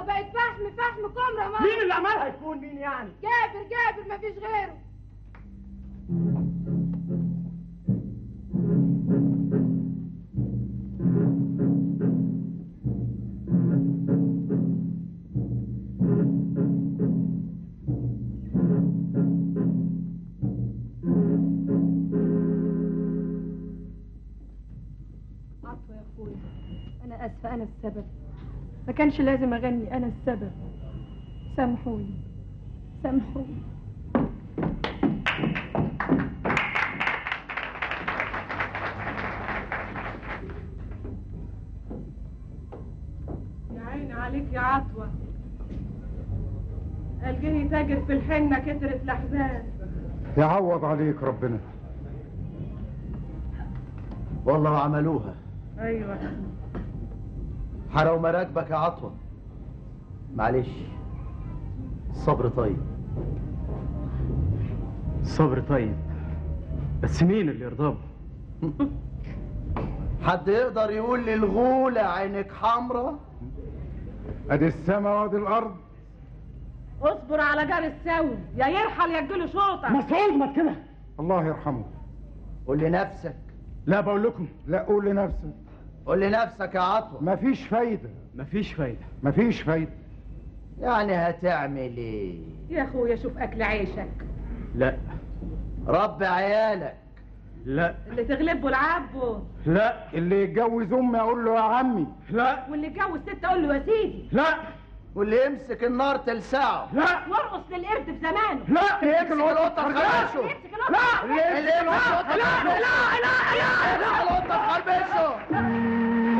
عطوة بقت فحم فحم كمرة ما مين اللي عملها يكون مين يعني جابر جابر مفيش غيره عطوة يا اخويا انا اسفه انا السبب ما كانش لازم اغني انا السبب سامحوني سامحوني يا عيني عليك يا عطوة الجه تاجر في الحنة كترت الأحزان يعوض عليك ربنا والله عملوها أيوة حرقوا مراكبك يا عطوة معلش الصبر طيب الصبر طيب بس مين اللي يرضاه حد يقدر يقول للغولة عينك حمرا ادي السما وادي الارض اصبر على جار السوي يا يرحل يا تجيله شوطة مسعود ما كده الله يرحمه قول لنفسك لا بقول لكم لا قول لنفسك قول لنفسك يا عطوة مفيش فايدة مفيش فايدة مفيش فايدة يعني هتعمل ايه يا أخويا شوف أكل عيشك لا رب عيالك لا اللي تغلبه العبه لا اللي يتجوز امي اقول له يا عمي لا واللي يتجوز ست أقول له يا سيدي لا واللي يمسك النار تلسعه لا وارقص للقرد في زمانه لا يمسك القطة تخربشه يمسك القطة اللي يمسك القطة لا لا لا لا القطة تخربشه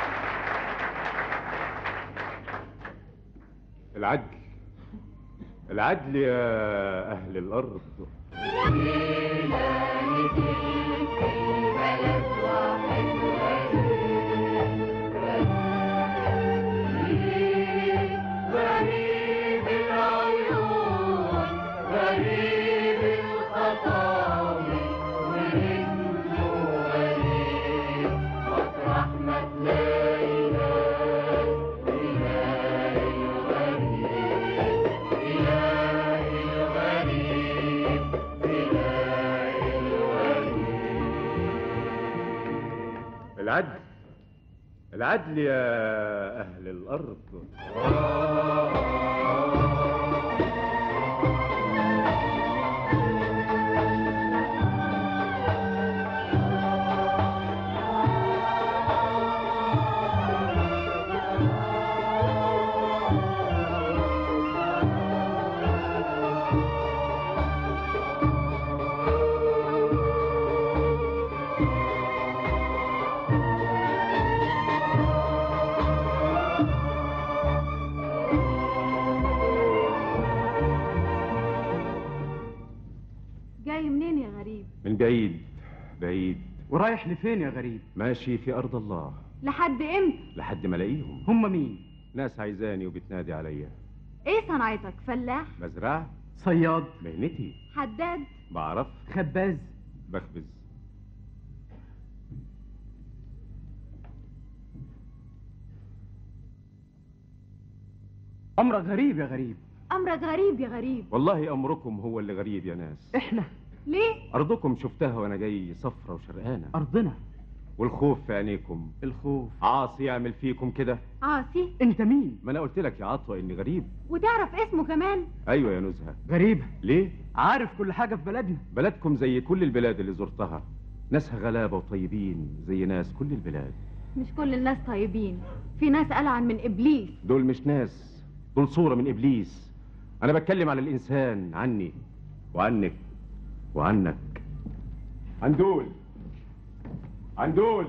العدل العدل يا أهل الأرض غريب العيون غريب الخطاوي واسمه غريب مطرح ما تلاقي ناس إلهي الغريب إلهي الغريب إلهي الغريب العدل العدل يا أهل الأرض جاي منين يا غريب من بعيد بعيد ورايح لفين يا غريب ماشي في أرض الله لحد امتى لحد ما ألاقيهم هم مين ناس عايزاني وبتنادي عليا ايه صنعتك فلاح مزرعة صياد مهنتي حداد بعرف خباز بخبز امرك غريب يا غريب امرك غريب يا غريب والله أمركم هو اللي غريب يا ناس احنا ليه أرضكم شفتها وأنا جاي صفرة وشرقانة ارضنا والخوف في عينيكم الخوف عاصي يعمل فيكم كده عاصي انت مين ما أنا قلت لك يا عطوة إني غريب وتعرف اسمه كمان أيوة يا نزهة غريب ليه؟ عارف كل حاجه في بلدنا بلدكم زي كل البلاد اللي زرتها ناسها غلابة وطيبين زي ناس كل البلاد مش كل الناس طيبين في ناس ألعن من إبليس دول مش ناس دول صورة من إبليس أنا بتكلم على الإنسان عني وعنك وعنك عن دول عن دول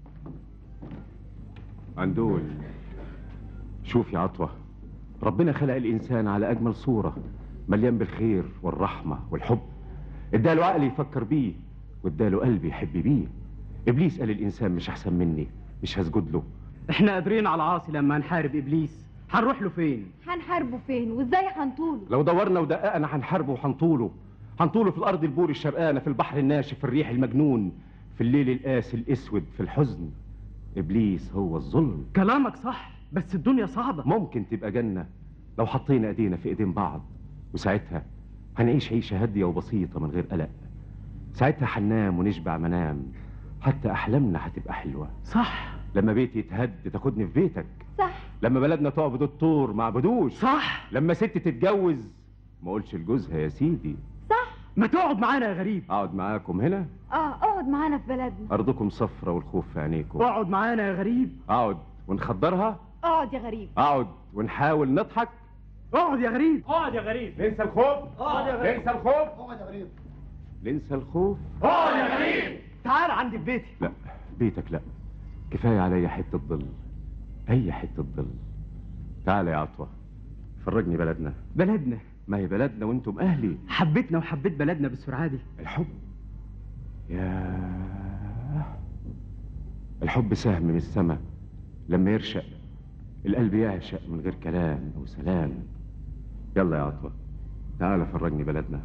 عن دول شوف يا عطوة ربنا خلق الإنسان على أجمل صورة مليان بالخير والرحمة والحب اداله عقل يفكر بيه واداله قلب يحب بيه إبليس قال الإنسان مش أحسن مني مش هسجد له احنا قادرين على العاصي لما نحارب ابليس هنروح له فين هنحاربه فين وازاي هنطوله لو دورنا ودققنا هنحاربه وهنطوله هنطوله في الارض البور الشرقانه في البحر الناشف في الريح المجنون في الليل القاسي الاسود في الحزن ابليس هو الظلم كلامك صح بس الدنيا صعبه ممكن تبقى جنه لو حطينا ايدينا في ايدين بعض وساعتها هنعيش عيشه هاديه وبسيطه من غير قلق ساعتها هننام ونشبع منام حتى احلامنا هتبقى حلوه صح لما بيتي يتهد تاخدني في بيتك صح لما بلدنا تعبد الطور ما عبدوش صح لما ست تتجوز ما اقولش لجوزها يا سيدي صح ما تقعد معانا يا غريب اقعد معاكم هنا اه اقعد معانا في بلدنا ارضكم صفرة والخوف في عينيكم اقعد معانا يا غريب اقعد ونخدرها اقعد يا غريب اقعد ونحاول نضحك اقعد يا غريب اقعد يا غريب ننسى الخوف اقعد يا غريب ننسى الخوف اقعد يا غريب ننسى الخوف اقعد يا غريب تعال عندي في بيتي لا بيتك لا كفاية عليا حتة ظل اي حتة ظل تعال يا عطوة فرجني بلدنا بلدنا ما هي بلدنا وانتم اهلي حبيتنا وحبيت بلدنا بالسرعه دي الحب يا الحب سهم من السماء لما يرشق القلب يعشق من غير كلام او سلام يلا يا عطوة تعال فرجني بلدنا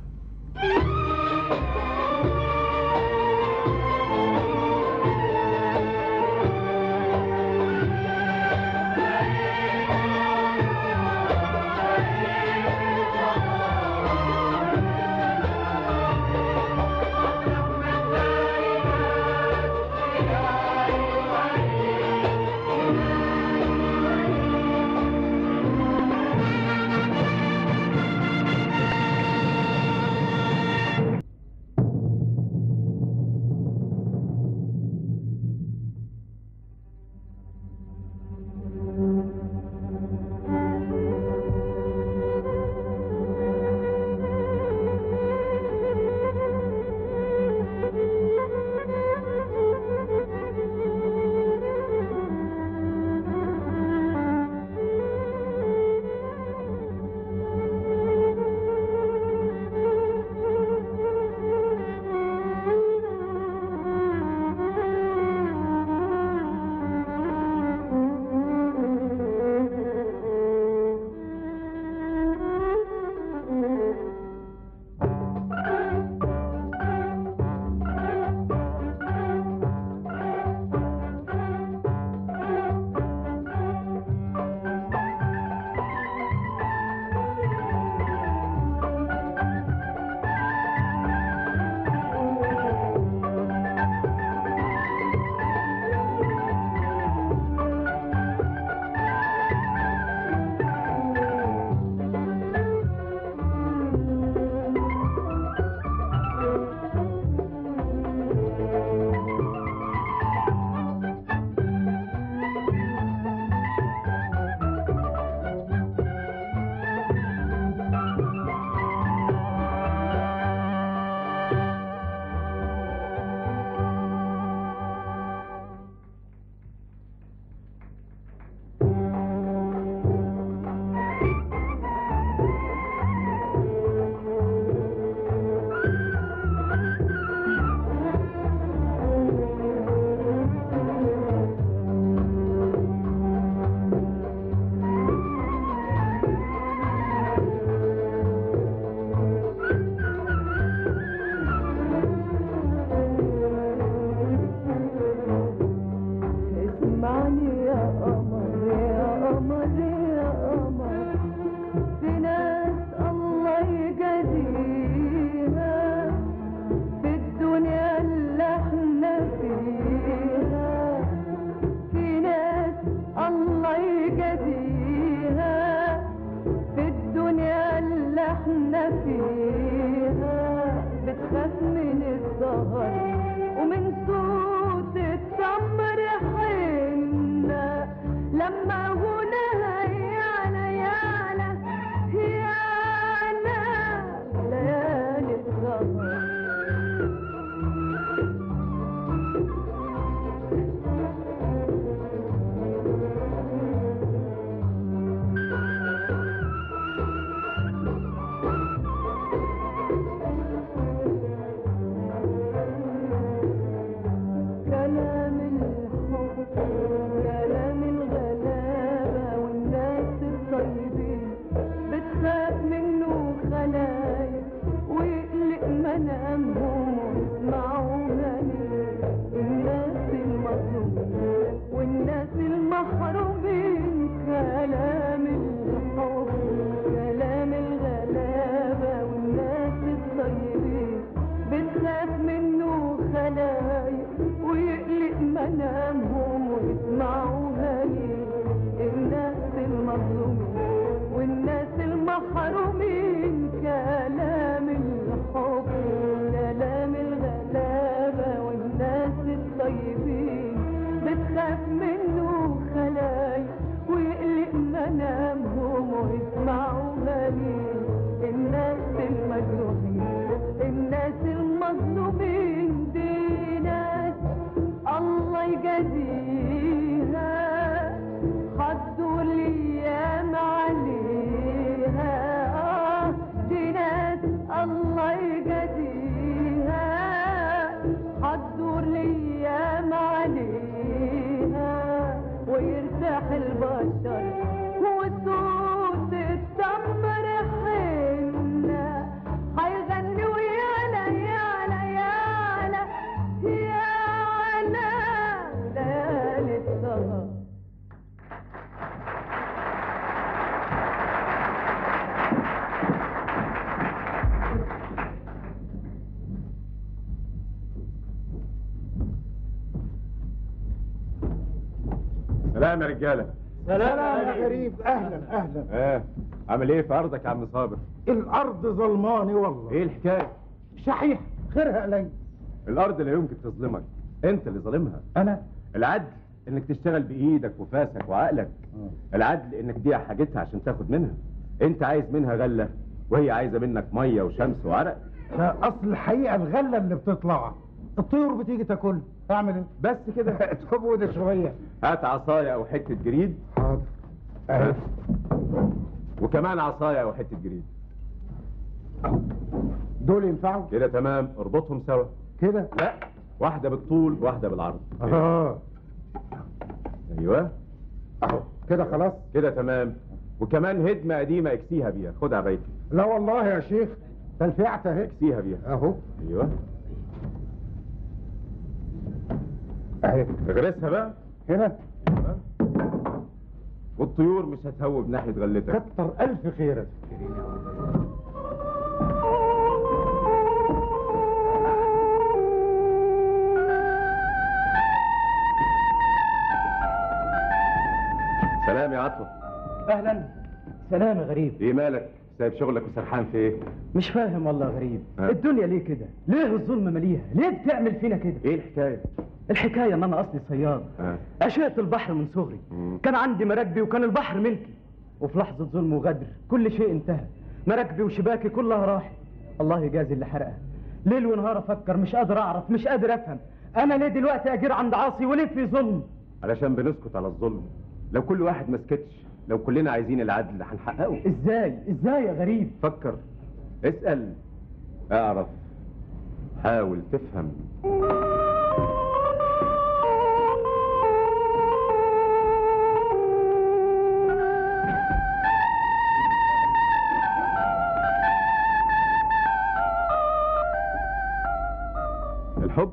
منامهم ويسمعوا غني الناس المظلومين والناس المحرومين كلام الحب كلام الغلابة والناس الطيبين بتخاف منه خلايق ويقلق منامهم ويسمعوا هني الناس المظلومين والناس المحرومين كلام الحب كلام الغلابة والناس الطيبين بتخاف منه خلايق ويقلق منامهم ويسمعوا غني الناس المجروحين الناس المظلومين دي ناس الله يجازيها خدوا الايام عليها آه دي ناس الله يجازيها خدوا الايام عليها ويرتاح البشر وصوت التمر حنة هيغني ويانا يانا يانا يانا ليالي السهر سلام يا رجاله سلام يا غريب اهلا اهلا اه عامل ايه في ارضك يا عم صابر الارض ظلماني والله ايه الحكايه صحيح خيرها قليل الارض لا يمكن تظلمك انت اللي ظالمها انا العدل انك تشتغل بايدك وفاسك وعقلك العدل انك تبيع حاجتها عشان تاخد منها انت عايز منها غله وهي عايزه منك ميه وشمس وعرق لا اصل الحقيقه الغله اللي بتطلع الطيور بتيجي تاكل اعمل ايه بس كده تفوت شويه هات عصايه او حته جريد حاضر أهي. وكمان عصايه او حته جريد دول ينفعوا كده تمام اربطهم سوا كده لا واحده بالطول واحده بالعرض اه ايوه اهو كده خلاص كده تمام وكمان هدمه قديمه اكسيها بيها خدها بيتي لا والله يا شيخ تلفيعت اهي اكسيها بيها اهو ايوه اهي اغرسها بقى هنا أيوة. والطيور مش هتهوب ناحيه غلتك كتر الف خيرك سلام يا عطوه اهلا سلام يا غريب ايه مالك سايب شغلك وسرحان في ايه مش فاهم والله يا غريب ها؟ الدنيا ليه كده ليه الظلم مليها ليه بتعمل فينا كده ايه الحكايه الحكايه ان انا اصلي صياد ها عشقت البحر من صغري مم. كان عندي مراكبي وكان البحر ملكي وفي لحظه ظلم وغدر كل شيء انتهى مراكبي وشباكي كلها راحت الله يجازي اللي حرقها ليل ونهار افكر مش قادر اعرف مش قادر افهم انا ليه دلوقتي اجير عند عاصي وليه في ظلم علشان بنسكت على الظلم لو كل واحد ما سكتش لو كلنا عايزين العدل هنحققه ازاي ازاي يا غريب فكر اسال اعرف حاول تفهم الحب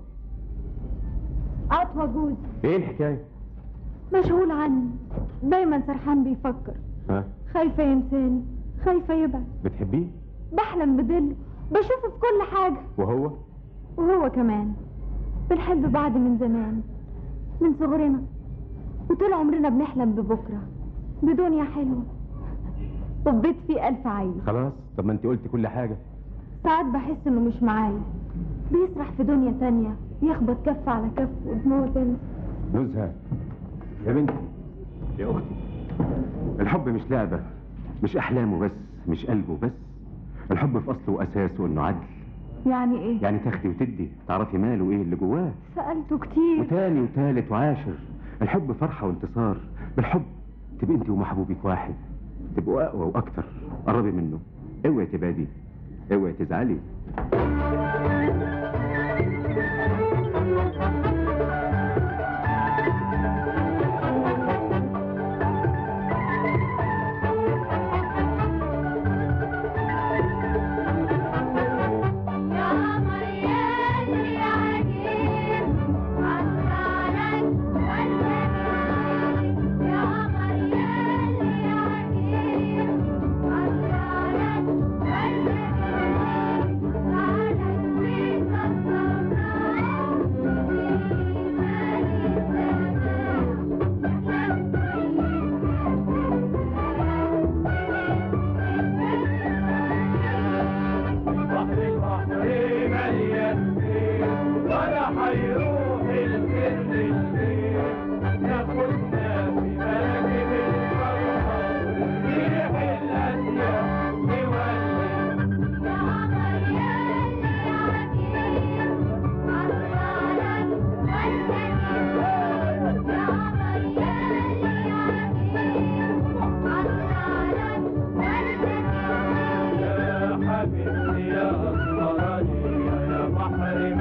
عطوة جوز ايه الحكايه مشغول عني دايما سرحان بيفكر ها خايفة ينساني خايفة يبعد بتحبيه بحلم بدله بشوفه في كل حاجة وهو وهو كمان بنحب بعض من زمان من صغرنا وطول عمرنا بنحلم ببكرة بدنيا حلوة وبيت فيه ألف عيل خلاص طب ما انت قلتي كل حاجه ساعات بحس إنه مش معايا بيسرح في دنيا تانية يخبط كف على كف ودموعه تنزل نزهه يا بنتي يا اختي الحب مش لعبه مش احلامه بس مش قلبه بس الحب في اصله واساسه انه عدل يعني إيه؟ يعني تاخدي وتدي تعرفي ماله ايه اللي جواه سألته كتير وتاني وتالت وعاشر الحب فرحة وانتصار بالحب تبقى انت ومحبوبك واحد تبقوا اقوى واكتر قربي منه اوعي تبادي اوعي تزعلي يا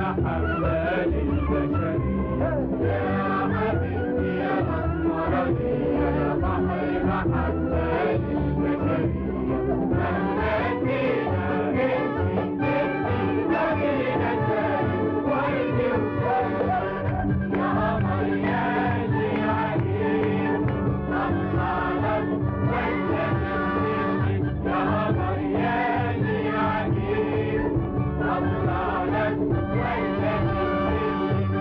محبة للبشرية يا حبيبتي يا مسمرتي يا بحر محبة للبشرية مهما فينا جنسي جنسي بغينا سالي وردي وسالي يا قمر يا اللي عجيب الله لك وانت تنسي يا قمر يا اللي عجيب الله لك وانت تنسي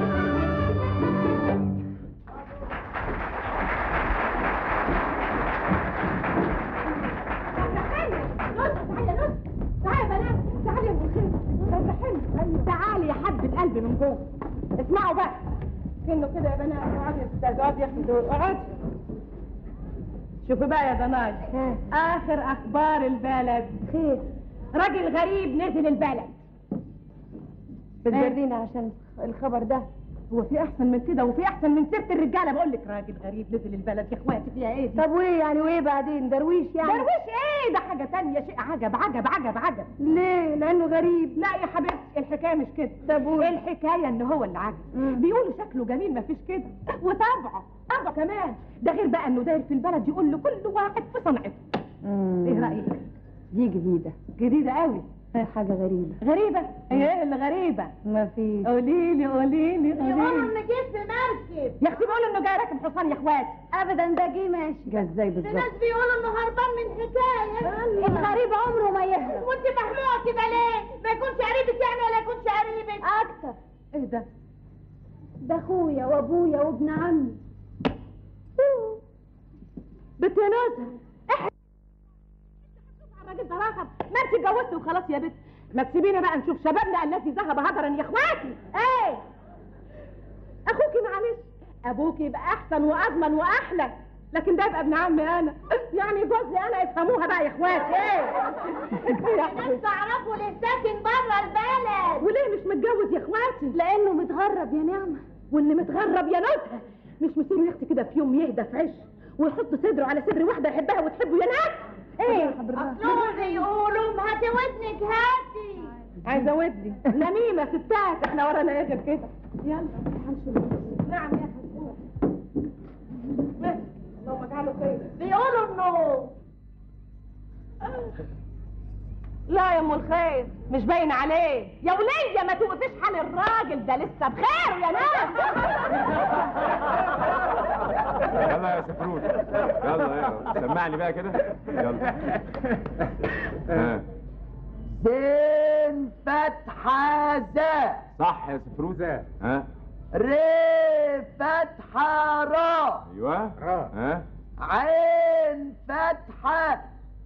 تعالي يا حبة قلبي من جوه اسمعوا بقى كأنه كده يا بنات اقعدي يا استاذ اقعدي يا اختي دول اقعدي شوفي بقى يا ضناي اخر اخبار البلد خير راجل غريب نزل البلد بتجرينا عشان الخبر ده هو في احسن من كده وفي احسن من سيره الرجاله بقول لك راجل غريب نزل البلد يا اخواتي فيها ايه دي طب وايه يعني وايه بعدين درويش يعني درويش ايه ده حاجه تانية شيء عجب عجب عجب عجب ليه لانه غريب لا يا حبيبتي الحكايه مش كده طب قول. الحكايه ان هو اللي عجب بيقولوا شكله جميل مفيش كده وطبعه طبعه كمان ده غير بقى انه داير في البلد يقول لكل واحد في صنعته ايه رايك دي جديدة جديده قوي حاجة غريبة غريبة ايه اللي غريبة ما في قولي لي قولي لي قولي لي جيت في مركب يا اختي بيقولوا انه جاي راكب حصان يا اخواتي ابدا ده جه ماشي جه ازاي بالظبط بيقولوا انه هربان من حكايه الغريب عمره ما يهرب وانت مخلوقه كده ليه؟ ما يكونش قريبك يعني ولا يكونش قريبك اكتر ايه ده ده اخويا وابويا وابن عمي بنت يا نازل الراجل ده رقم ما انت اتجوزتي وخلاص يا بنت ما تسيبينا بقى نشوف شبابنا الذي ذهب هدرا يا اخواتي ايه اخوكي معلش ابوكي يبقى احسن واضمن واحلى لكن ده يبقى ابن عمي انا يعني جوزي انا افهموها بقى يا اخواتي ايه يا حبيبتي. تعرفوا ليه ساكن بره البلد وليه مش متجوز يا اخواتي لانه متغرب يا نعمة واللي متغرب يا نزهه مش مصيره يا اختي كده في يوم يهدى في عش ويحط صدره على صدر واحده يحبها وتحبه يا ناس ايه اصلهم بيقولوا هاتي ودنك هاتي عايزه ودي نميمه ستات احنا ورانا ايه غير كده يلا نعم يا حبيبي اللهم اجعله خير بيقولوا انه لا يا ام الخير مش باين عليه يا ولية ما توقفيش حال الراجل ده لسه بخير يا ناس يلا يا سفرون يلا يلا سمعني بقى كده يلا ها زين فتحة زا صح يا سفروزة ها ري فتحة را ايوه را. ها عين فتحة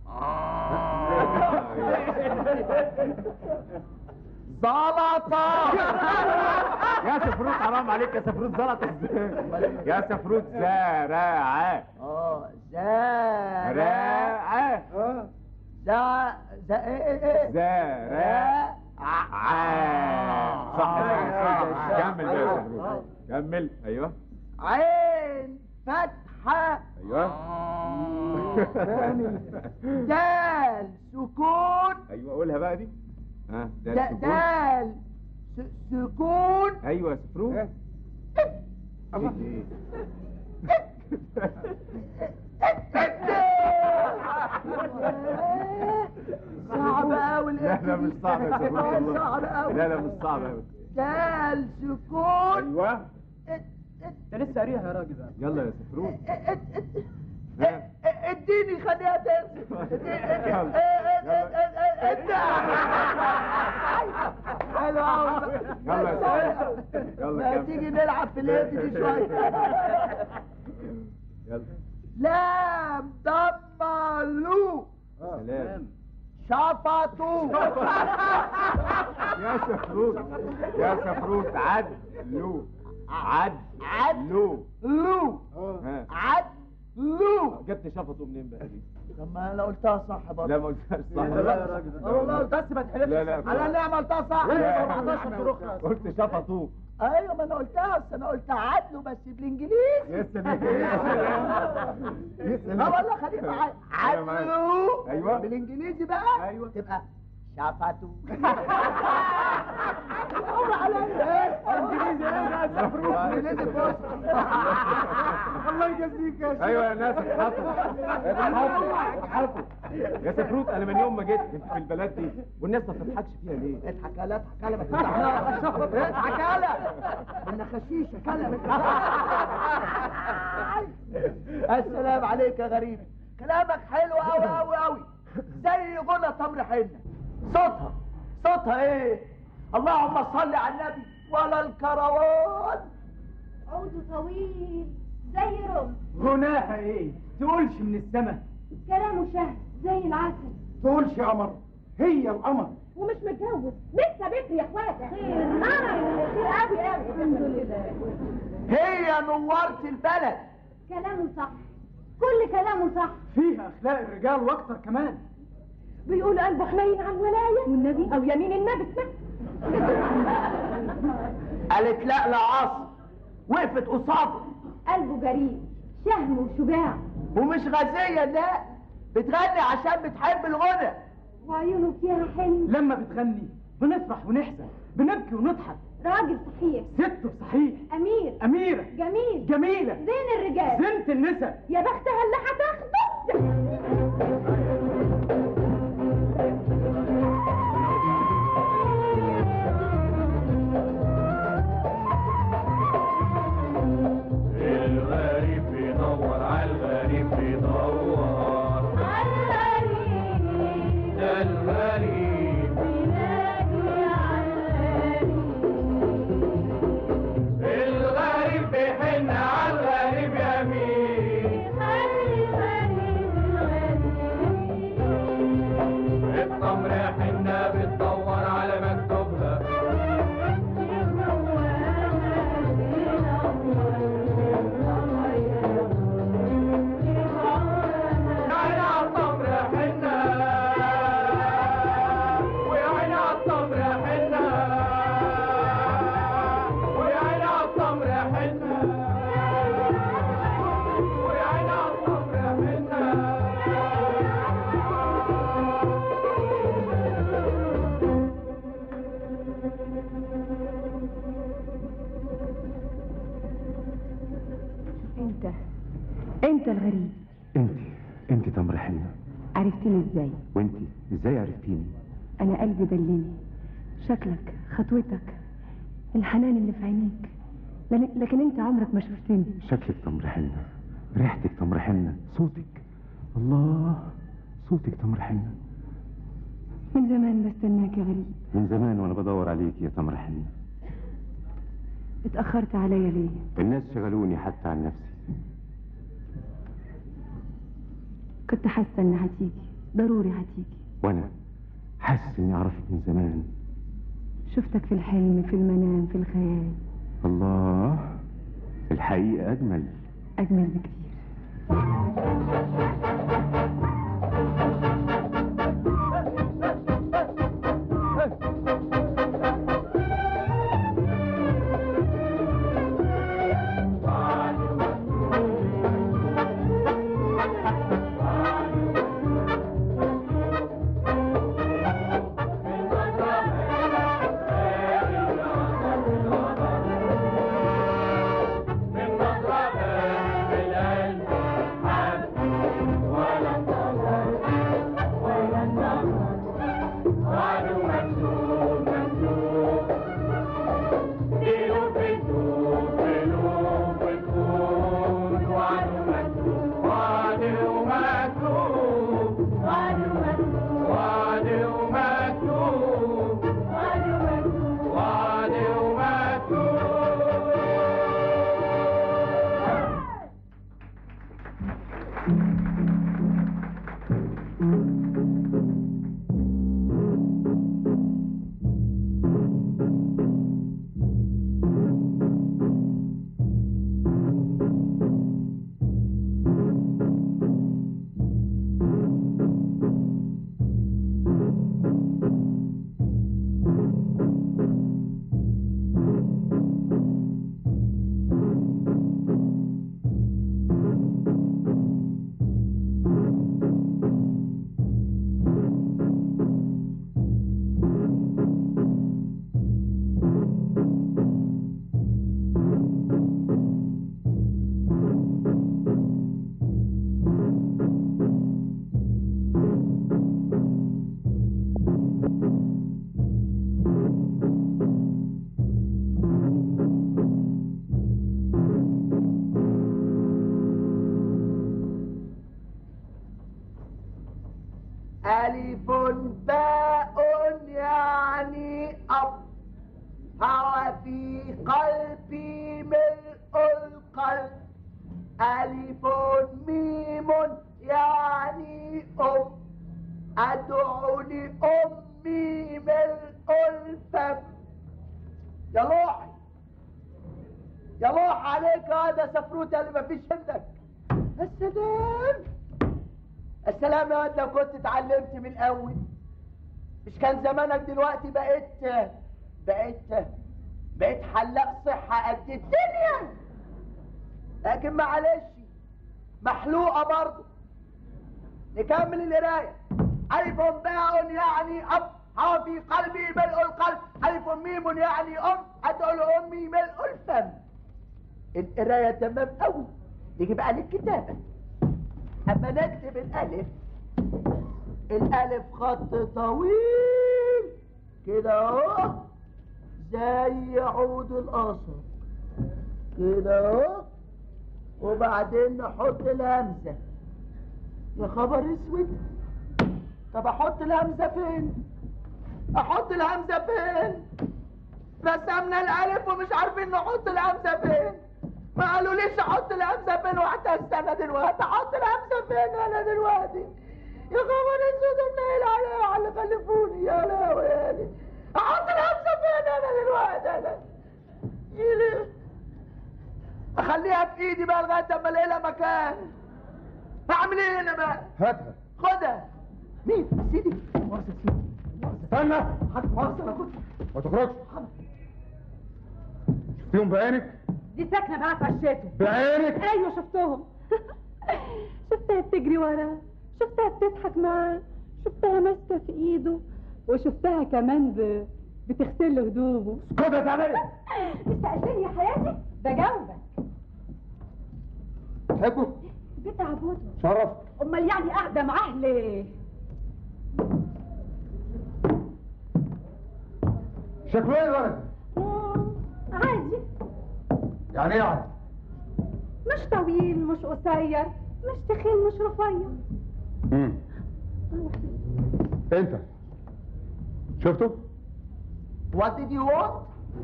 زلطة يا سفروت حرام عليك يا سفروت زلط ازاي يا سفروت زراعة اه زا راعة زا زا ايه ايه ايه زراعة صح يا سفروت كمل بقى يا سفروت كمل ايوه عين فتحة ايوه دال سكون ايوه قولها بقى دي ها ده د- السكون. دال س- سكون ايوه يا سفروت إيه؟ إيه؟ صعب قوي لا لا مش صعب يا سفروت والله صعب قوي لا لا مش صعب قوي دال سكون ايوه انت لسه قاريها يا راجل بقى يلا يا سفروت ها. اديني خليها تنزل حلو قوي يلا يا سفروت يلا ما كمل تيجي نلعب في الهيد دي شويه يلا لام ضملو سلام شفطوا يا سفروت يا سفروت عدلو عد عدلو لو ها عدلو جبت شفطه منين بقى دي؟ طب ما انا قلتها صح لا برضه ما قلتهاش صح لا يا راجل اه والله قلتها بس ما تحلفش لا لا على اللي عملتها صح لا. 17 طرق خلاص. قلت شفطوه ايوه ما انا قلتها بس انا قلت عدلو بس بالانجليزي يا سلام يا سلام يا اه سلام والله خليك معايا عدلو أيوة. بالانجليزي بقى أيوة. تبقى شفطوا هم عليا الله يجازيك يا شيخ ايوه يا ناس اضحكوا اضحكوا اضحكوا يا سفروت انا من يوم ما جيت كنت في البلد دي والناس ما بتضحكش فيها ليه؟ اضحك يالا اضحك يالا ما تفتحناش اضحك يالا انا خشيشه كلمة السلام عليك يا غريب كلامك حلو قوي قوي قوي زي غنى تمر حنه صوتها صوتها ايه اللهم صل على النبي ولا الكروان عوده طويل زي رمح غناها ايه تقولش من السماء كلامه شهد زي العسل تقولش قمر هي القمر ومش متجوز لسه بكري يا اخواتي خير خير قوي قوي الحمد لله هي نورت البلد كلامه صح كل كلامه صح فيها اخلاق الرجال واكتر كمان بيقول قلبه حنين على الولايه والنبي او يمين النبي اسمع قالت لا لا عاصم وقفت قصاده قلبه جريء شهم وشجاع ومش غازية لا بتغني عشان بتحب الغنى وعيونه فيها حلم لما بتغني بنفرح ونحزن بنبكي ونضحك راجل صحيح ست صحيح امير اميره جميل جميله زين الرجال زنت النساء يا بختها اللي هتاخده الغريب بيدور على الغريب بيدور ده الغريب الغريب بيحن على الغريب يا مين التمر حنة بتدور على مكتوبها يا عيني على التمر حنة ويا عيني على التمر حنة ويا عيني على التمر حنة ويا عيني على التمر حنة انت انت الغريب انت انت تمر حنة عرفتني ازاي وانت ازاي عرفتيني انا قلبي دلني شكلك خطوتك الحنان اللي في عينيك لكن- لكن انت عمرك ما شفتني شكلك تمر حنة ريحتك تمر حنة صوتك الله صوتك تمر حنة من زمان بستناك يا غريب من زمان وانا بدور عليك يا تمر حنة اتأخرت عليا ليه الناس شغلوني حتى عن نفسي كنت حاسة ان هتيجي ضروري هتيجي وانا حاسس اني اعرفك من زمان شفتك في الحلم في المنام في الخيال الله الحقيقة اجمل اجمل بكتير من نظرة بالقلب حب أب هوى في قلبي ملء القلب ألف ميم يعني أم أدعو لأمي ملء الفم يا لوحي يا لوح عليك هذا سفروت اللي مفيش عندك السلام السلام يا واد لو كنت اتعلمت من الاول مش كان زمانك دلوقتي بقيت بقيت بقيت حلاق صحة قد الدنيا لكن معلش محلوقة برضه نكمل القراية ألف باء يعني أب هو في قلبي ملء القلب ألف ميم يعني أم أدعو لأمي ملء الفم القراية تمام أوي يجي بقى للكتابة أما نكتب الألف الألف خط طويل كده أهو زي عود القصر كده أهو وبعدين نحط الهمزة يا خبر اسود طب احط الهمزة فين احط الهمزة فين رسمنا الالف ومش عارفين نحط الهمزة فين ما قالوا ليش احط الهمزة فين وحتى استنى دلوقتي احط الهمزة فين انا دلوقتي يا خبر اسود منيل عليا على اللي خلفوني يا لهوي يا لهوي. احط الهمزة فين انا دلوقتي انا يلي. اخليها في ايدي بقى لغايه اما الاقي لها مكان اعمل ايه هنا بقى هاتها خدها مين سيدي استنى حد مؤاخذة انا كنت ما تخرجش شفتيهم بعينك دي ساكنه معاك في عشاته بعينك ايوه شفتهم شفتها بتجري وراه شفتها بتضحك معاه شفتها ماسكه في ايده وشفتها كمان ب... بتغسل له هدومه اسكت يا تعالى مش سألتني يا حياتي بجاوبك تحبه بيت عبوده شرف امال يعني قاعده معاه ليه شكله ايه الولد مم، عادي يعني ايه يعني مش طويل مش قصير مش تخين مش رفيع امم انت شفته What did you want?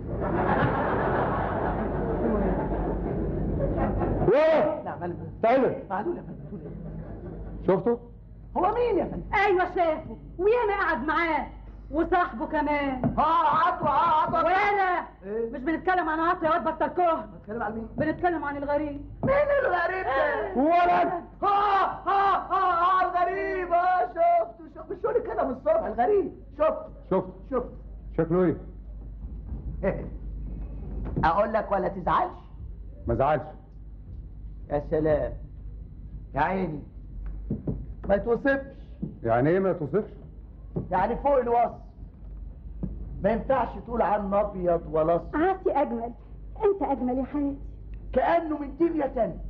ولا لا معلم تعالى معلول يا فندم شفته هو مين يا فندم؟ ايوه شافه ويانا قعد معاه وصاحبه كمان اه عطوة اه عطوة وانا ايه؟ مش بنتكلم عن عطية واد بطل كهن بتكلم عن مين؟ بنتكلم عن الغريب مين الغريب ده؟ ولد اه اه اه اه الغريب اه شفته شفته مش شغل كده من الصبح الغريب شفته شفته شفته شكله ايه اقول لك ولا تزعلش ما زعلش يا سلام يا عيني ما يتوصفش يعني ايه ما توصفش يعني فوق الوصف ما ينفعش تقول عنه ابيض ولا اصفر عاصي اجمل انت اجمل يا حياتي كانه من دنيا تانية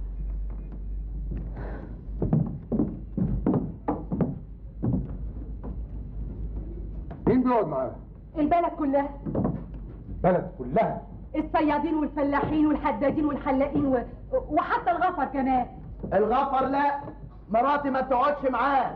مين بيقعد معاه البلد كلها بلد كلها الصيادين والفلاحين والحدادين والحلاقين و... وحتى الغفر كمان الغفر لا مراتي ما تقعدش معاه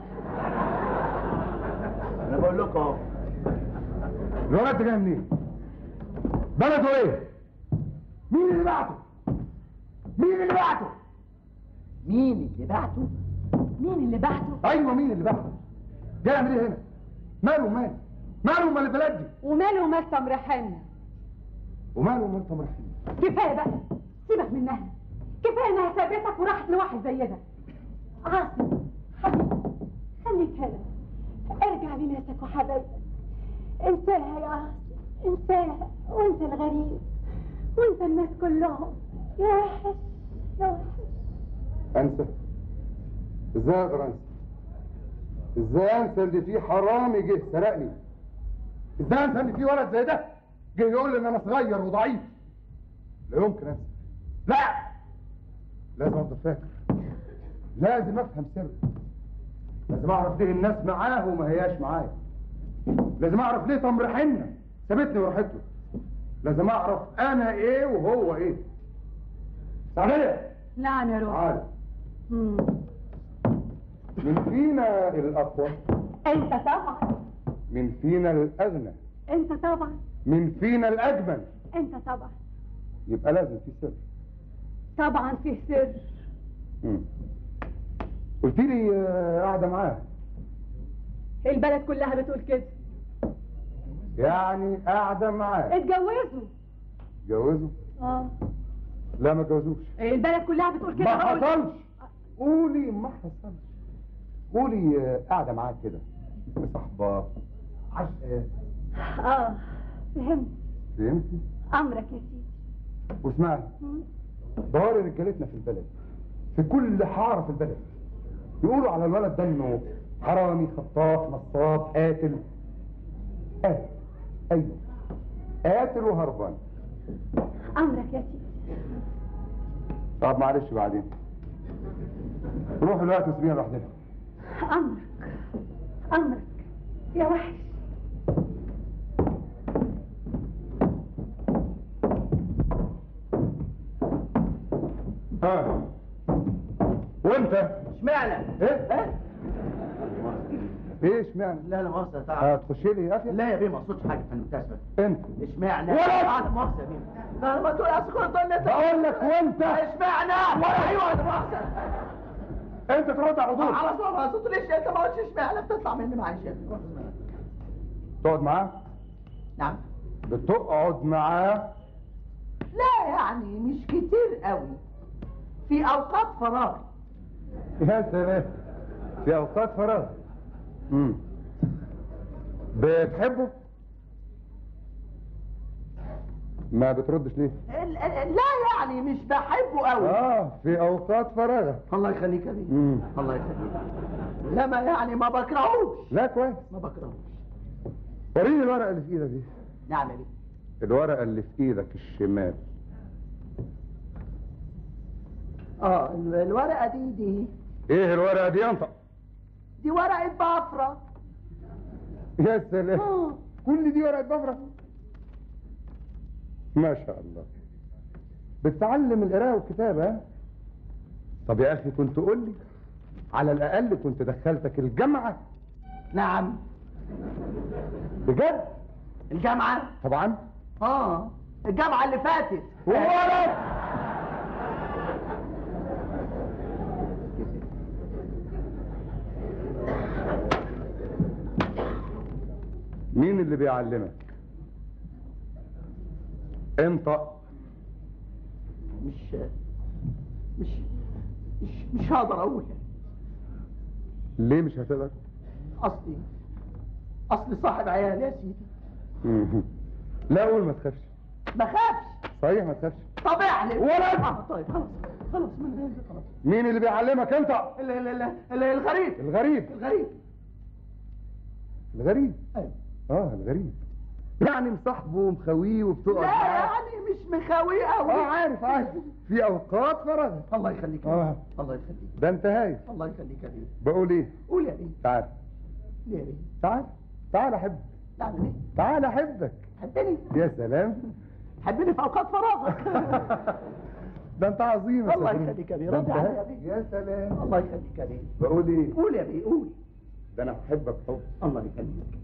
انا بقول لكم اهو الولد ده جاي منين بلده ايه مين اللي بعته مين اللي بعته مين اللي بعته مين اللي بعته ايوه مين اللي بعته جاي يعمل ايه هنا ماله مال ماله مال البلد دي وماله ومال تمر حنة وماله مال تمر حنين كفايه بقى سيبك منها كفايه انها سابتك وراحت لواحد زي ده عاصم حبيبي خليك هنا ارجع لناسك وحبايبك انساها يا عاصم انساها وانت الغريب وانت الناس كلهم يا وحش يا وحش انسى ازاي اقدر انسى ازاي انسى ان في حرامي جه سرقني ازاي انسى ان في ولد زي ده جه يقول لي ان انا صغير وضعيف لا يمكن انسى لا لازم افضل فاكر لازم افهم سر لازم اعرف ليه الناس معاه وما هياش معايا لازم اعرف ليه تمر حنه سابتني وراحت له لازم اعرف انا ايه وهو ايه تعالى نعم يا روح تعالى مم. من فينا الأقوى انت طبعا من فينا الأغنى انت طبعا مين فينا الاجمل انت طبعا يبقى لازم في سر طبعا فيه سر مم. قلت لي آه، قاعده معاه البلد كلها بتقول كده يعني قاعده معاه اتجوزوا جوزه اه لا ما جوزوش البلد كلها بتقول كده ما بقول- حصلش قولي ما حصلش قولي آه، قاعده معاك كده صاحبه عشقه اه فهمت فهمتي امرك يا سيدي واسمعي مم. دوري رجالتنا في البلد في كل حاره في البلد يقولوا على الولد ده انه حرامي خطاف نصاب قاتل قاتل ايوه قاتل وهربان امرك يا سيدي طب معلش بعدين روح دلوقتي وسيبينا لوحدنا امرك امرك يا وحش ها وانت اشمعنى؟ ايه ايه اشمعنى لا لا مؤاخذة تعال هتخش لي يا اخي لا يا بيه ما اقصدش حاجة في المناسبة انت اشمعنى؟ ولد! تعال مؤاخذة يا بيه لا ما تقول اصل كل الدنيا بقول لك وانت اشمعنى؟ ايوه انا مؤاخذة انت ترد على طول على طول ما قصدت ليش انت ما قلتش اشمعنى بتطلع مني معلش يا بيه تقعد معاه نعم بتقعد معاه لا يعني مش كتير قوي في اوقات فراغ يا سلام في اوقات فراغ امم بتحبه ما بتردش ليه ال- ال- لا يعني مش بحبه قوي اه في اوقات فراغك الله يخليك يا بيه امم الله يخليك لما يعني ما بكرهوش لا كويس ما بكرهوش وريني الورقه اللي في ايدك دي نعم يا بيه الورقه اللي في ايدك الشمال اه ال- الورقة دي دي ايه الورقه دي انت دي ورقة بافرة يا سلام آه. كل دي ورقه بفره ما شاء الله بتتعلم القراءه والكتابه ها طب يا اخي كنت قول لي على الاقل كنت دخلتك الجامعه نعم بجد الجامعة طبعا اه الجامعة اللي فاتت ولد مين اللي بيعلمك انطق مش مش مش مش هقدر اقول ليه مش هتقدر اصلي اصلي صاحب عيال يا سيدي مم. لا قول ما تخافش ما خافش صحيح ما تخافش طب احلف ولد! آه طيب خلاص خلاص من غير خلاص مين اللي بيعلمك انت ال- ال- ال- ال- الغريب الغريب الغريب الغريب أيوة. اه الغريب يعني مصاحبه ومخويه وبتقعد لا معاه يعني مش مخاوي قوي اه عارف عارف في اوقات فراغ الله يخليك يا آه. بيه. الله يخليك ده انت هايل الله يخليك يا بيه بقول ايه قول يا بيه تعال ليه يا بيه تعال تعال احبك نعم يا بيه تعال احبك حبني يا سلام حبني في اوقات فراغك ده انت عظيم يا الله صديقي. يخليك يا بيه. ده راضي انت عليا يا هايل. بيه. يا سلام الله يخليك يا بيه بقول ايه قول يا بيه قول ده انا بحبك حب الله يخليك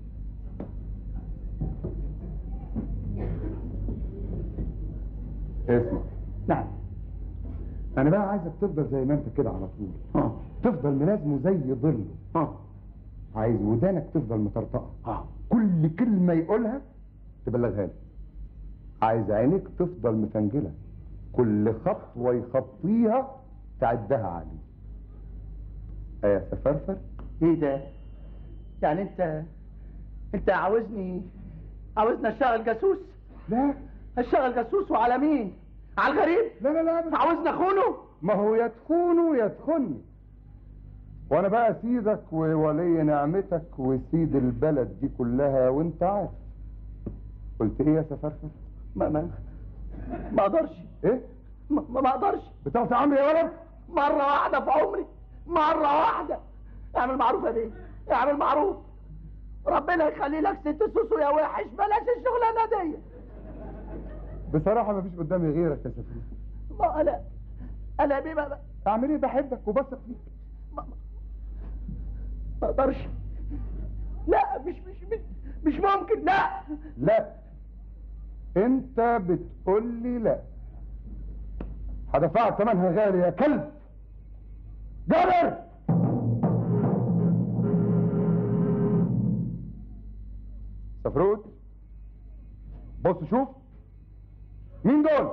اسمع نعم انا بقى عايزك تفضل زي ما انت كده على طول اه تفضل ملازمه زي ظل اه عايز ودانك تفضل مطرطقه اه كل كلمه يقولها تبلغها لي عايز عينيك تفضل مفنجله كل خطوه يخطيها تعدها عليه ايه سفرفر ايه ده يعني انت انت عاوزني عاوزني اشتغل جاسوس لا اشتغل جاسوس وعلى مين على الغريب لا لا لا أبداً. عاوزني اخونه ما هو يا تخونه يا تخني وانا بقى سيدك وولي نعمتك وسيد البلد دي كلها وانت عارف قلت ايه يا سفرفر ما ما ما اقدرش ايه ما, ما ما اقدرش بتعرف عمري يا ولد مرة واحدة في عمري مرة واحدة اعمل معروف يا بيه اعمل معروف ربنا يخلي لك ست سوسو يا وحش بلاش الشغلانة دي بصراحه ما فيش قدامي غيرك يا سفرفر ما انا انا بيه ما, اعمل ايه بحبك وبثق فيك ما ما اقدرش لا مش مش مش مش ممكن لا لا انت بتقول لي لا هدفعك ثمنها غالي يا كلب جابر سفروت بص شوف مين دول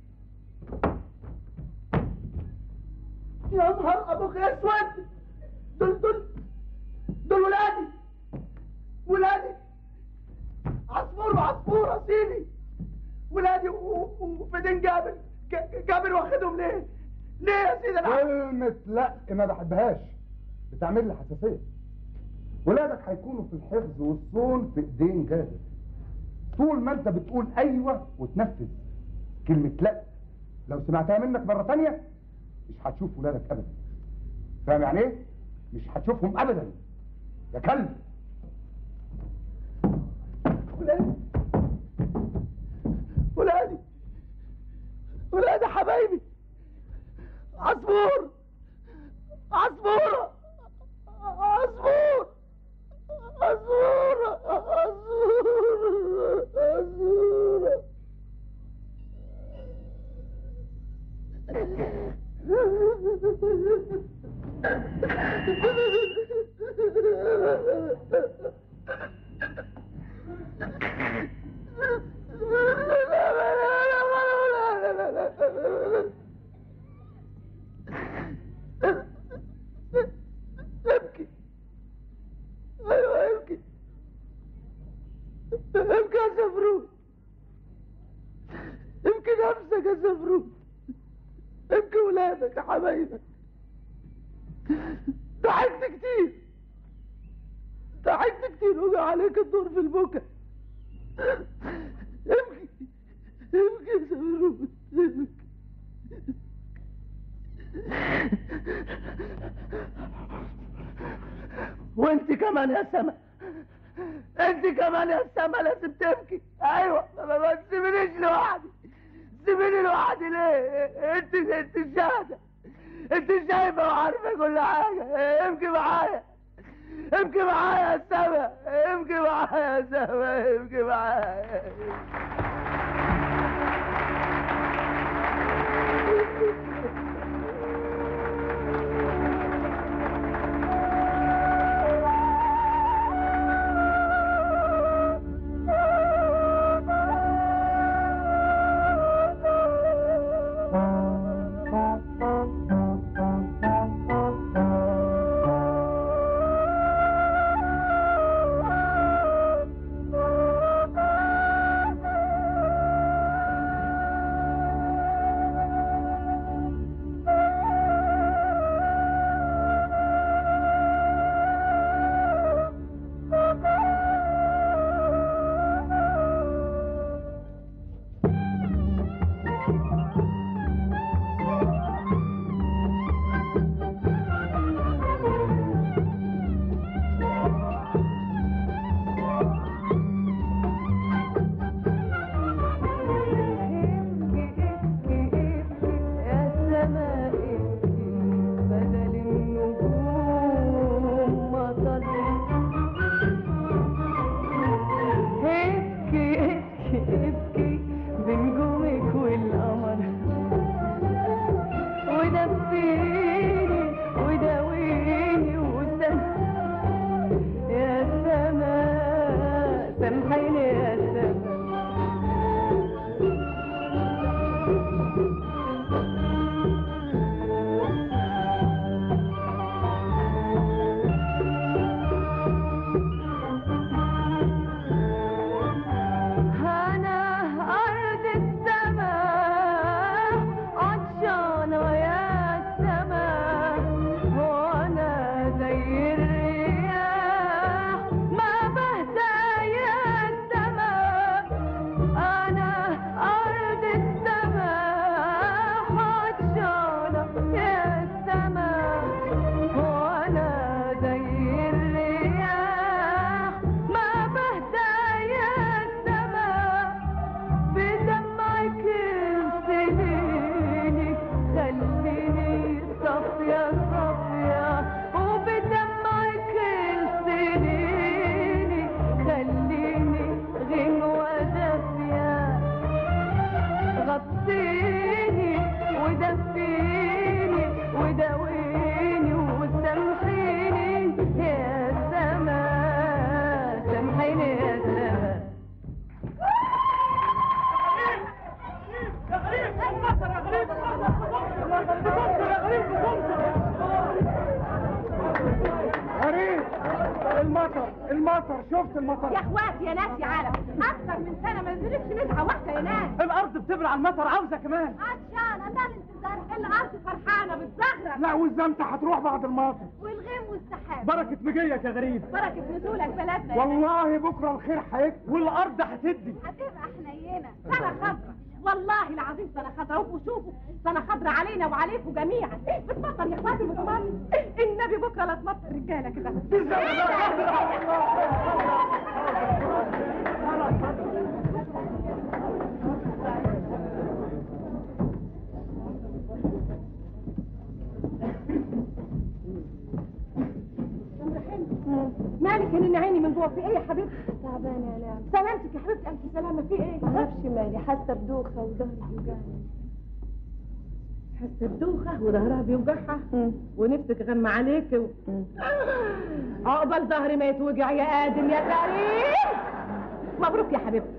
يا نهار ابوك اسود دول دول دول ولادي ولادي عصفور وعصفورة سيدي ولادي و- و- وفدين جابر ج- جابر واخدهم ليه؟ ليه يا سيدي انا كلمة لا ما بحبهاش بتعمل لي حساسية ولادك هيكونوا في الحفظ والصون في ايدين جابر طول ما انت بتقول ايوه وتنفذ كلمة لا لو سمعتها منك مرة تانية مش هتشوف ولادك ابدا فاهم يعني ايه؟ مش هتشوفهم ابدا يا كلب ولادي ولادي ولادي حبايبي عصفور عصفورة عصفور عصفورة عصفورة عصفورة ابكي ايوه ابكي ابكي يا سفروت ابكي نفسك يا سفروت ابكي ولادك يا حبايبك ضحكت كتير ضحكت كتير وجع عليك الدور في البكا ابكي ابكي يا سفروت ابكي وانت كمان يا سما انت كمان يا سما لازم تبكي ايوه ما ما تسيبنيش لوحدي سيبيني لوحدي ليه انت انت شاهده انت شايفه وعارفه كل حاجه ابكي معايا ابكي معايا يا سما ابكي معايا يا سما ابكي معايا المطر شفت المطر يا اخواتي يا ناس يا عالم اكثر من سنه ما نزلتش نزعه واحده يا ناس الارض بتبلع المطر عاوزه كمان عطشانه ده الانتظار الارض فرحانه بتزغرق لا والزمت هتروح بعد المطر والغيم والسحاب بركه مجيك يا غريب بركه نزولك بلدنا يا والله بكره الخير هيكتب والارض هتدي هتبقى حنينه سنه خضرا والله العظيم سنه خضرا وشوفوا سنه خضرا علينا وعليكم جميعا بتمطر يا اخواتي بتمطر النبي بكره لا تمطر رجاله كده مالك يا نين عيني من جوه في ايه يا حبيبتي تعبانه يا نعم سلامتك يا حبيبتي الف سلامه في ايه معرفش مالي حاسه بدوخه وظهري بيوجعني حاسه بدوخه وظهرها بيوجعها ونفسك غمى عليك و... عقبال ظهري ما يتوجع يا ادم يا كريم مبروك يا حبيبتي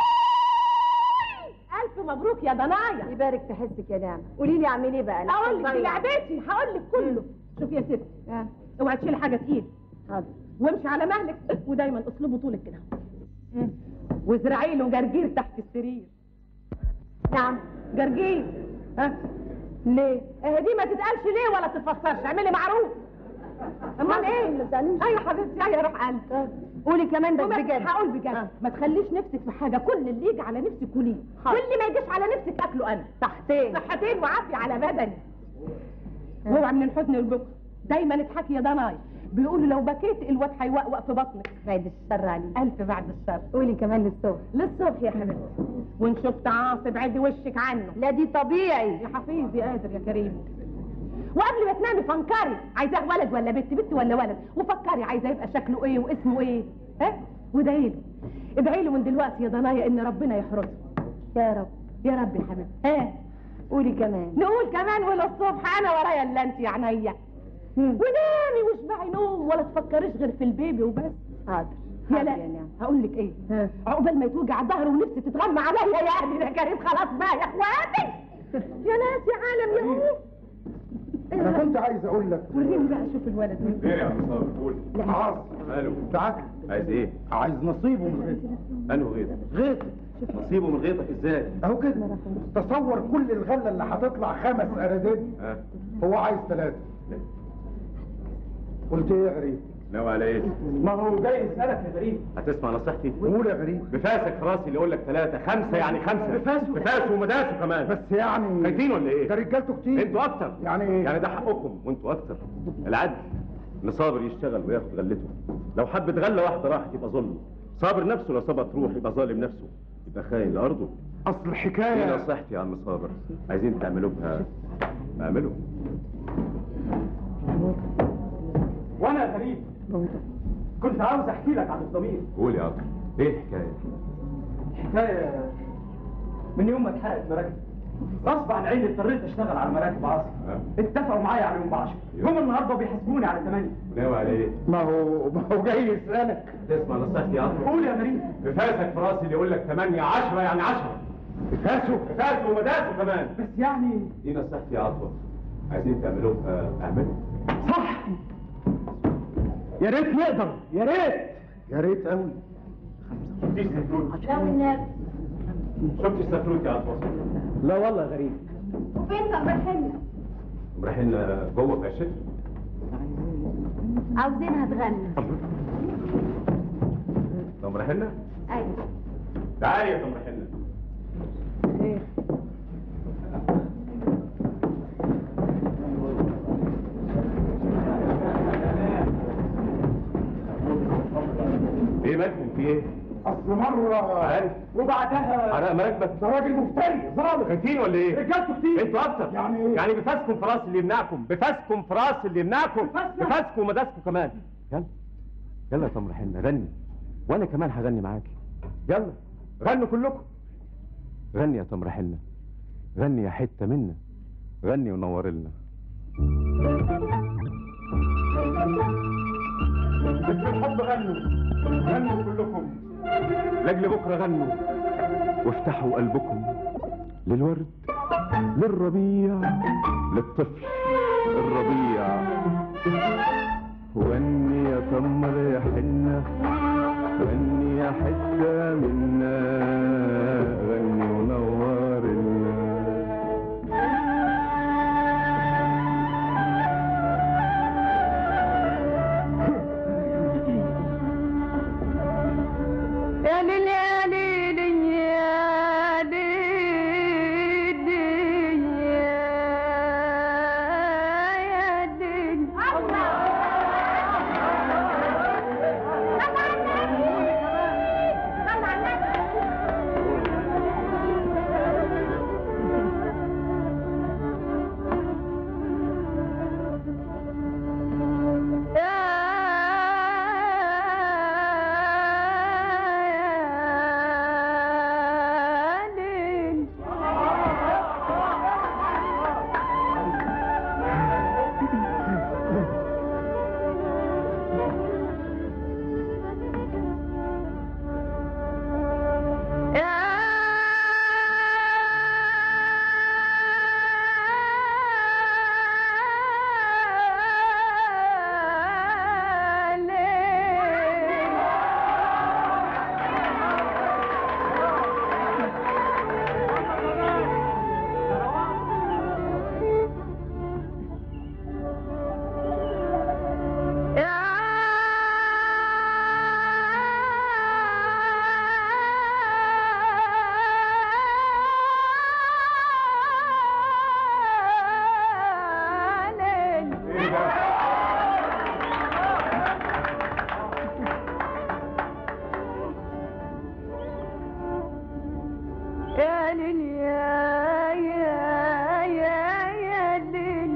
الف مبروك يا ضنايا يبارك في حسك يا نعم قولي لي اعمل ايه بقى اقول لك دي لعبتي هقول لك كله شوفي يا ستي آه. اوعي تشيلي حاجه تقيل حاضر وامشي على مهلك ودايما اسلوبه طولك كده وازرعي له جرجير تحت السرير نعم جرجير ها ليه اه دي ما تتقالش ليه ولا تتفسرش اعملي معروف امال ايه ما تزعليش. ايوه حبيبتي ايوه روح قلبي قولي كمان بس وما- بجد هقول بجد ما تخليش نفسك في حاجه كل اللي يجي على نفسك كليه واللي ما يجيش على نفسك اكله انا صحتين صحتين وعافيه على بدني اوعى من الحزن والبكا دايما اضحكي يا ضناي بيقولوا لو بكيت الواد هيوقوق في بطنك بعد الشر عليك الف بعد الشر قولي كمان للصبح للصبح يا حبيبتي وان شفت عاصب عدي وشك عنه لا دي طبيعي يا حفيظي قادر يا كريم وقبل ما تنامي فكري عايزاه ولد ولا بنت بنت ولا ولد وفكري عايزاه يبقى شكله ايه واسمه ايه ها وادعي له ادعي له من دلوقتي يا ضنايا ان ربنا يحرسه يا رب يا رب يا حبيبتي ها قولي كمان نقول كمان وللصبح انا ورايا الا انت يا عينيا ونامي واشبعي نوم ولا تفكريش غير في البيبي وبس حاضر يا حاضر لا يا نعم هقول لك ايه عقبال ما يتوجع الظهر ونفسي تتغمى عليا يا اهلي يا كريم خلاص بقى يا اخواتي يا ناس يا عالم يا هو انا كنت عايز اقول لك وريني بقى شوف الولد خير يا عم صابر قول عاص ماله تعال عايز ايه عايز نصيبه من غيرك انه غيظ غير نصيبه من غيظك ازاي اهو كده تصور كل الغله اللي هتطلع خمس ارداد ها هو عايز ثلاثه قلت ايه يا غريب ناوي على ايه ما هو جاي يسالك يا غريب هتسمع نصيحتي قول يا غريب بفاسك في راسي اللي يقول لك ثلاثة خمسة يعني خمسة بفاسه؟ بفاسه ومداسه كمان بس يعني خايفين ولا ايه؟ ده رجالته كتير انتوا اكتر يعني ايه؟ يعني ده حقكم وانتوا اكتر العدل ان صابر يشتغل وياخد غلته لو حبت غله واحده راحت يبقى ظلم صابر نفسه لو سابها تروح يبقى ظالم نفسه يبقى خاين لارضه اصل دي الحكايه نصيحتي يا عم صابر عايزين تعملوا بها اعملوا وانا يا غريب كنت عاوز احكي لك عن الضمير قول يا عطر ايه الحكايه حكايه من يوم ما اتحرقت مراكب غصب عن عيني اضطريت اشتغل على مراكب عاصي اتفقوا معايا على يوم 10 يوم النهارده بيحاسبوني على 8 ناوي على ايه ما هو ما هو جاي يسالك تسمع نصيحتي يا عطر قول يا غريب بفاسك في راسي اللي يقول لك 8 10 يعني 10 بفاسه بفاسه ومداسه كمان بس يعني دي نصيحتي يا عطوة عايزين تعملوا بها اعملوا صح يا ريت نقدر يا ريت يا ريت قوي شفتيش سفروت لا والنبي شفتيش سفروت يا عطوة لا والله غريب وفين طب الحنة رايحين جوه في عشتي عاوزينها تغني طب رايحين ايوه تعالي يا طب رايحين ايه مالكم في ايه؟ اصل مره عارف وبعدها حرق مراكبك ده راجل مفتري ظالم خايفين ولا ايه؟ رجالته كتير انتوا اكتر يعني ايه؟ يعني بفاسكم في راس اللي يمنعكم بفاسكم في راس اللي يمنعكم بفاسنا؟ بفاسكم ومداسكم كمان يلا يلا يا تمر حنة غني وانا كمان هغني معاكي يلا غنوا كلكم غني يا تمر حنة غني يا حتة منا غني ونور لنا بس الحب غنوا غنوا كلكم لاجل بكره غنوا وافتحوا قلبكم للورد للربيع للطفل الرضيع غني يا تمر يا حنة غني يا حتة منا غني ونور الناس يا ليل يا ليل يا ليل يا ليل يا ليل يا ليل يا ليل يا يا يا يا ليل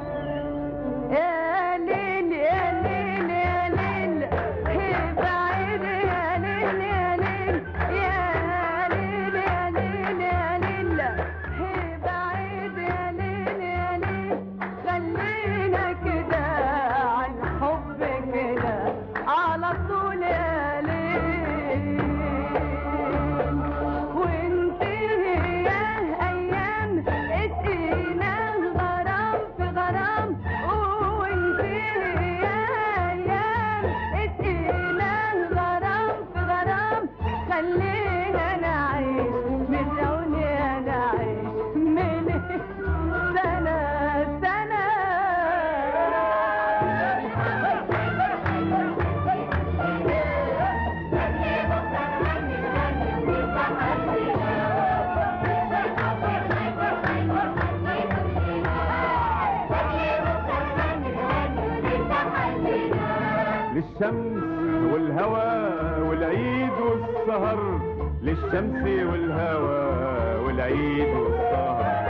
يا ليل يا ليل يا ليل هي بعيد يا ليل يا ليل يا ليل يا ليل يا ليل هي بعيد يا ليل يا ليل خلينا كده عن حب كده على طول يا ليل وانت يا ايام اسقينا غرام في غرام وانت يا ايام اسقينا غرام في غرام خلينا نعيش بالدنيا نعيش من سنة للشمس والهوى والعيد والسهر للشمس والهوى والعيد والسهر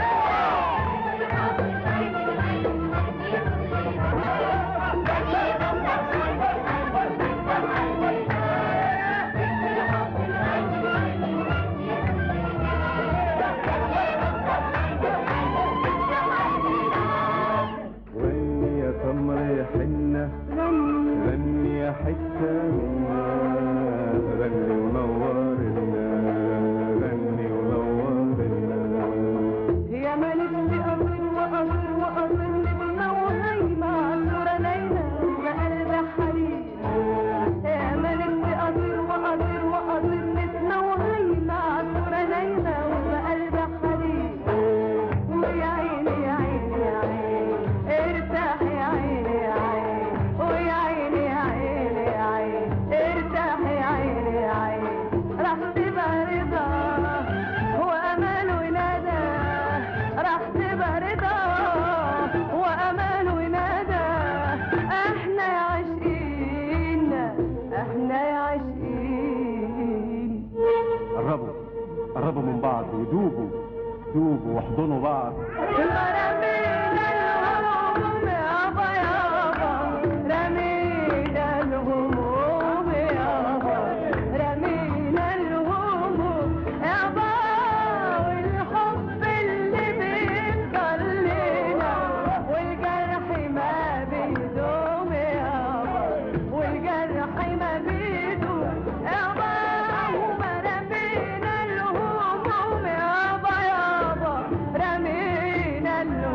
غني يا تمر يا حنة غني يا حتة منا غني ونور الناس غني ونور الناس يا ملك بأمر وأمر وأمر نجمة وهيمة عصورة ليلى بقلب حريم يا ملك بأمر وأمر وأمر نجمة وهيمة عصورة ليلى وبقلب حريم ويا عيني يا عيني يا عيني ارتاح يا عيني يا عيني ويا عيني يا عيني يا عيني ارتاح يا عيني يا عيني راح تبقى رضا وأمل وندى راح تبقى رضا وأمل وندى احنا يا عاشقين احنا يا عاشقين قربوا قربوا من بعض ودوبوا دوبوا واحضنوا بعض رمينا الهموم يابا يابا رمينا الهموم يابا رمينا الهموم يابا والحب اللي بيخلينا والجرح ما بيدوم يابا والجرح ما بيدوم يابا وما رمينا الهموم يابا يابا رمينا الهموم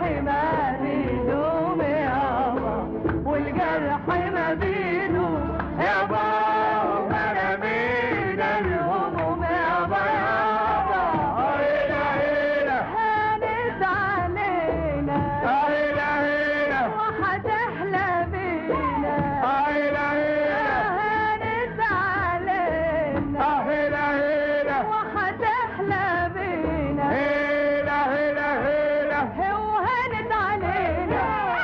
ما بيدوم يابا والجرح ما بيدوم يابا وانا من الهموم يابا يابا هيلا هيلا هانت علينا هيلا هيلا وحتحلى بينا هيلا هيلا هانت علينا هيلا هيلا وحتحلى بينا هيلا هيلا هيلا وهانت علينا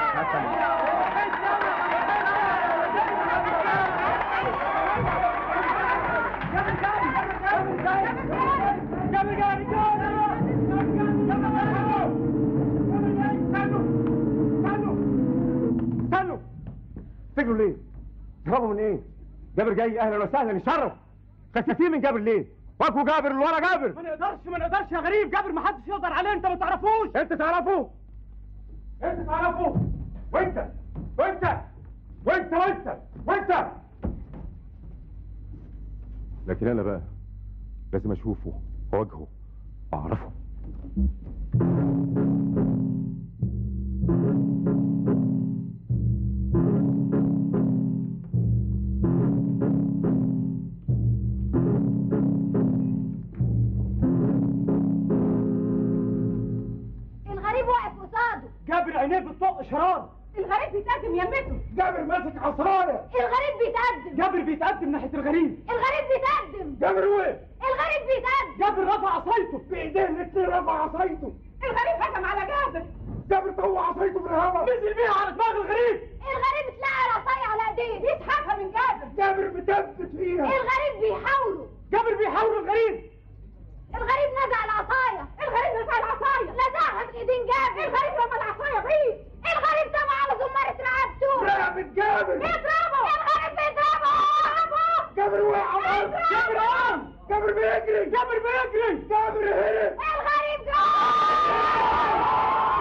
استنوا تجروا ليه؟ تهربوا من ايه؟ جابر جاي اهلا وسهلا يشرف خساسين من جابر ليه؟ واقفوا جابر اللي ورا جابر ما نقدرش ما نقدرش يا غريب جابر ما حدش يقدر عليه انت ما تعرفوش انت تعرفه انت تعرفه وانت وانت وانت وانت وانت لكن انا بقى لازم اشوفه واواجهه واعرفه الغريب واقف قصاده جابر عينيه بتطق شرار الغريب بيتقدم يمته جابر ماسك عصايه الغريب بيتقدم جابر بيتقدم ناحيه الغريب الغريب بيتقدم جابر وقف الغريب بيتقدم جابر رفع عصايته بايديه الاثنين رفع عصايته الغريب هجم على جابر جابر طوع عصايته من الهواء نزل بيها على دماغ الغريب الغريب اتلقى العصاية على ايديه يسحبها من جابر جابر مثبت فيها الغريب بيحاولوا جابر بيحاول الغريب الغريب نزع العصاية الغريب نزع العصايه نزعها من ايدين جابر الغريب رمى العصايه بعيد الغريب طبع على زمارة رقبته رقبة جابر بيضربه الغريب بيضربه جابر وقع على الارض جابر قام جابر بيجري جابر بيجري جابر هرب الغريب جوه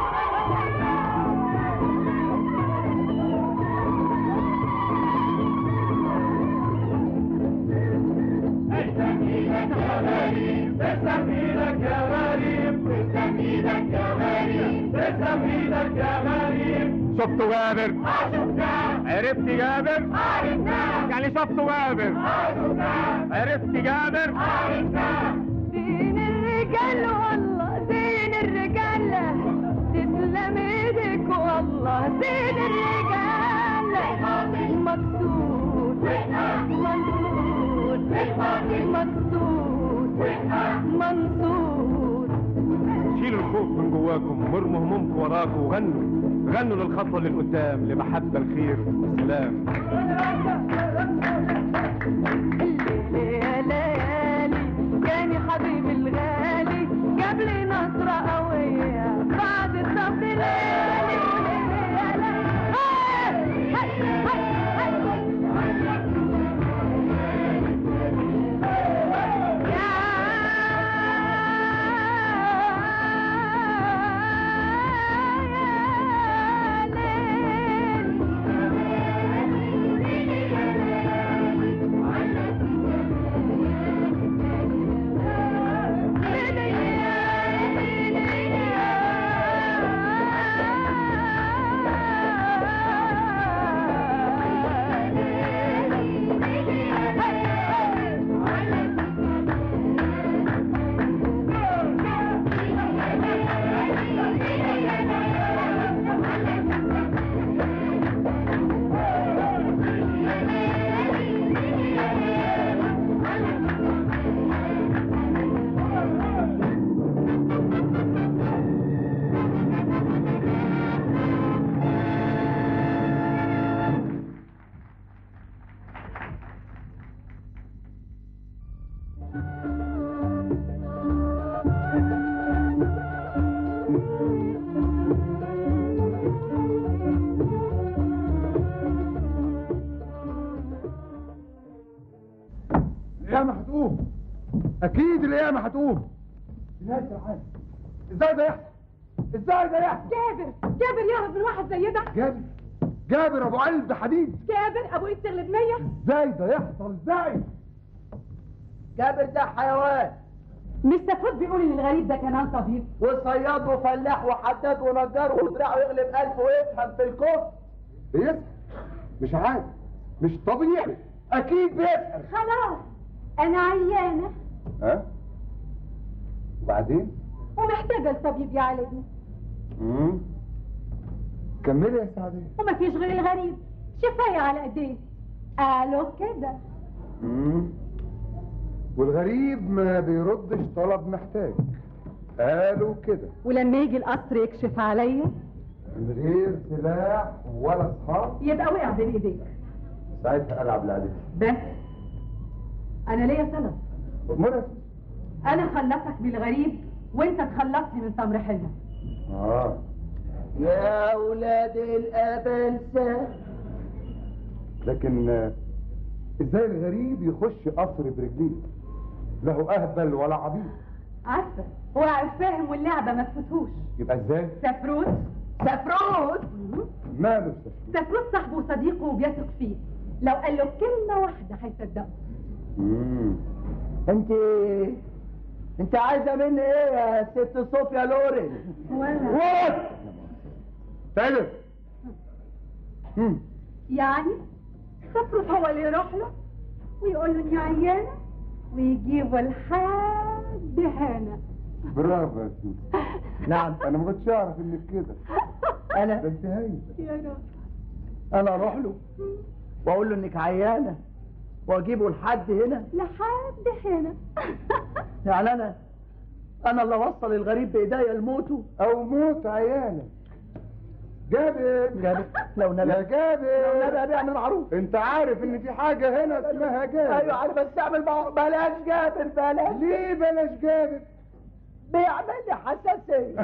شفته جابر عرفت جابر يعني شفته جابر عرفت جابر دين الرجال والله دين الرجال تسلم ايدك والله دين الرجال مقصود منصور مقصود منصور شيلوا الخوف من جواكم وارموا همومكم وراكم وغنوا غنوا للخطوة اللي قدام لمحبة الخير والسلام الليل يا ليالي جاني حبيبي الغالي جاب لي نصرة قوية بعد الصف ليالي يا ليالي هاي هاي هاي القيامة هتقوم أكيد القيامة هتقوم نهاية العالم إزاي ده يحصل؟ إزاي ده يحصل؟ جابر جابر يهرب من واحد زي ده جابر جابر أبو قلب حديد جابر ابو ايد تغلب مية إزاي ده يحصل؟ إزاي؟ جابر ده حيوان مش سفوت بيقول ان الغريب ده كمان طبيب وصياد وفلاح وحداد ونجار ودراعه يغلب ألف ويفهم في الكفر بيسأل مش عادي مش طبيعي اكيد بيسأل خلاص انا عيانه ها وبعدين ومحتاجه الطبيب يعالجني امم كملي يا سعدية ومفيش غير الغريب شفاية على ايديه قالوا كده امم والغريب ما بيردش طلب محتاج قالوا كده ولما يجي القصر يكشف عليا من غير سلاح ولا اصحاب يبقى وقع بين ايديك ساعتها العب لعبتي بس انا ليا طلب منى انا خلصك بالغريب وانت تخلصني من تمر حلم اه يا أولاد الأبلسة لكن آه، ازاي الغريب يخش قصر برجليه له اهبل ولا عبيط عارفه هو عارف فاهم واللعبه ما تفوتهوش يبقى ازاي سفروت سفروت ماله السفر سفروت صاحبه وصديقه وبيثق فيه لو قال له كلمه واحده هيصدقه امم انت انت عايزة مني ايه يا ست صوفيا لوري وانا وات تعالى امم يعني سفروت هو اللي يروح له ويقول له اني عيانه ويجيبه لحد هنا برافو يا سيدي نعم انا ما كنتش اعرف انك كده انا ده انت هايله يا رب انا اروح له واقول له انك عيانة واجيبه لحد هنا لحد هنا يعني انا انا اللي اوصل الغريب بايديا لموته او موت عيالك جابر جابر لو يا نبي لو جابر نبي بيعمل معروف انت عارف ان في حاجة هنا اسمها جابر ايوه عارف بس اعمل معروف بلاش جابر بلاش ليه بلاش جابر بيعمل لي حساسية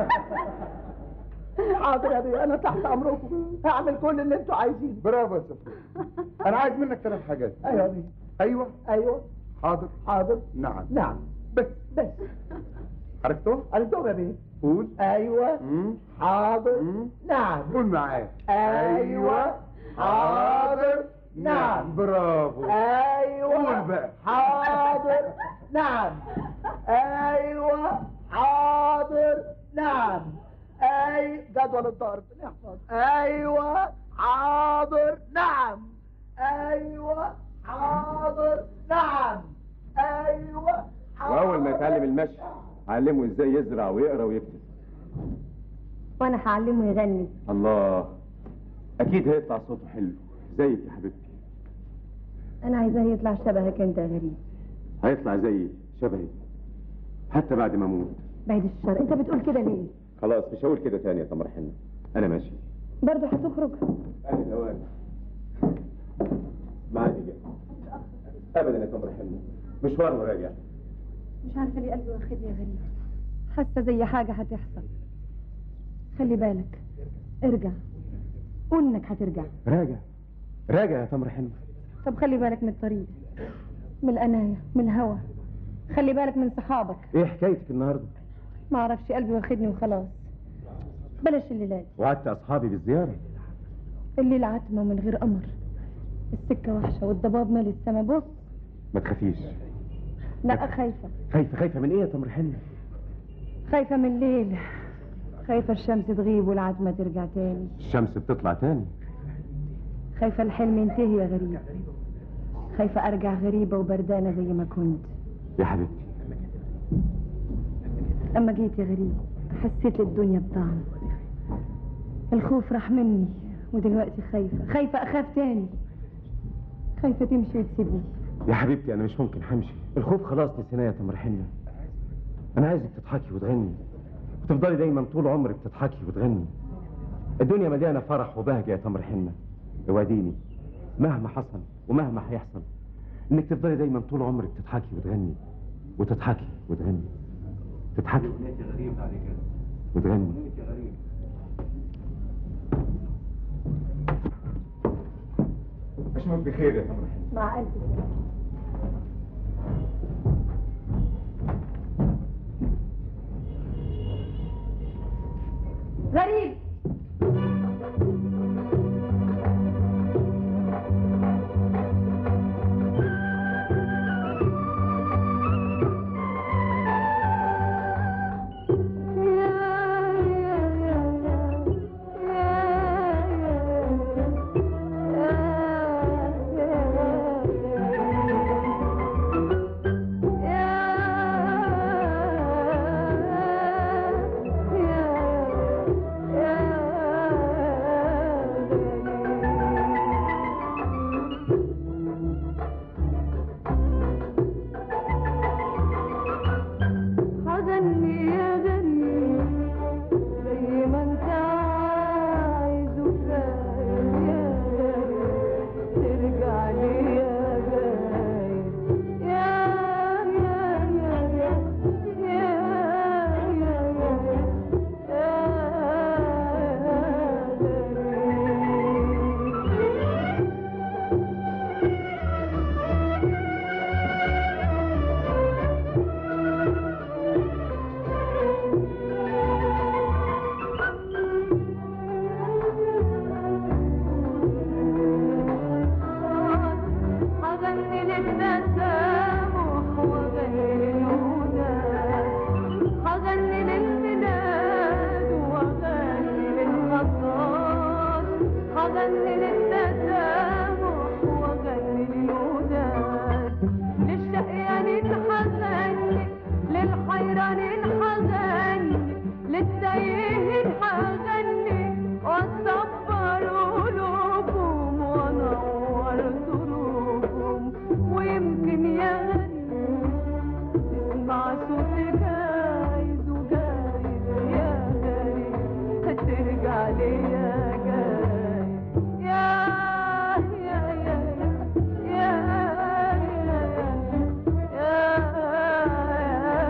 حاضر يا بيه انا تحت امركم هعمل كل اللي انتوا عايزينه برافو يا سفر انا عايز منك ثلاث حاجات ايوه يا بيه ايوه ايوه حاضر حاضر نعم نعم بس بس عرفتوا قلتهم يا بيه قول ايوه مم. حاضر مم. نعم قول معايا ايوه حاضر نعم برافو ايوه قول بقى. حاضر نعم ايوه حاضر نعم اي جدول الضرب نحفظ ايوه حاضر نعم ايوه حاضر نعم ايوه حاضر واول ما يتعلم المشي علمه ازاي يزرع ويقرا ويكتب وانا هعلمه يغني الله اكيد هيطلع صوته حلو زيك يا حبيبتي انا عايزاه يطلع شبهك انت يا غريب هيطلع زيي شبهي حتى بعد ما اموت بعيد الشر انت بتقول كده ليه خلاص مش هقول كده تاني يا تمر حنة انا ماشي برضه هتخرج انا الاوان معادي جاي ابدا يا تمر حنة مشوار وراجع مش عارفه ليه قلبي واخدني يا غريب حاسه زي حاجه هتحصل خلي بالك ارجع قول انك هترجع راجع راجع يا تمر حنة طب خلي بالك من الطريق من الأناية من الهوى خلي بالك من صحابك ايه حكايتك النهارده ما اعرفش قلبي واخدني وخلاص بلاش الليلات وعدت اصحابي بالزياره الليل عتمة من غير قمر السكة وحشة والضباب مالي السما بص ما تخافيش لا خايفة خايفه خايفه من ايه يا تمر حنة خايفة من الليل خايفة الشمس تغيب والعتمة ترجع تاني الشمس بتطلع تاني خايفة الحلم ينتهي يا غريب خايفة أرجع غريبة وبردانة زي ما كنت يا حبيبتي لما جيت يا غريب حسيت للدنيا بطعم الخوف راح مني ودلوقتي خايفة خايفة أخاف تاني خايفة تمشي وتسيبني يا حبيبتي انا مش ممكن همشي الخوف خلاص نسيناه يا تمر حنة انا عايزك تضحكي وتغني وتفضلي دايما طول عمرك تضحكي وتغني الدنيا مليانه فرح وبهجه يا تمر حنة اوعديني مهما حصل ومهما هيحصل انك تفضلي دايما طول عمرك تضحكي وتغني وتضحكي وتغني تضحكي وتغني اشوفك بخير يا تمر حنة مع قلبي غريب أغني للتسامح وأغني للوداد للشقيانين حغني للحيرانين حغني للتايهين حغني وأصبر قلوبهم وأنور دروبهم ويمكن يغني تسمع صوتي جايز وجايز يا غريب هترجع لي يا جايز يا يا يا يا يا يا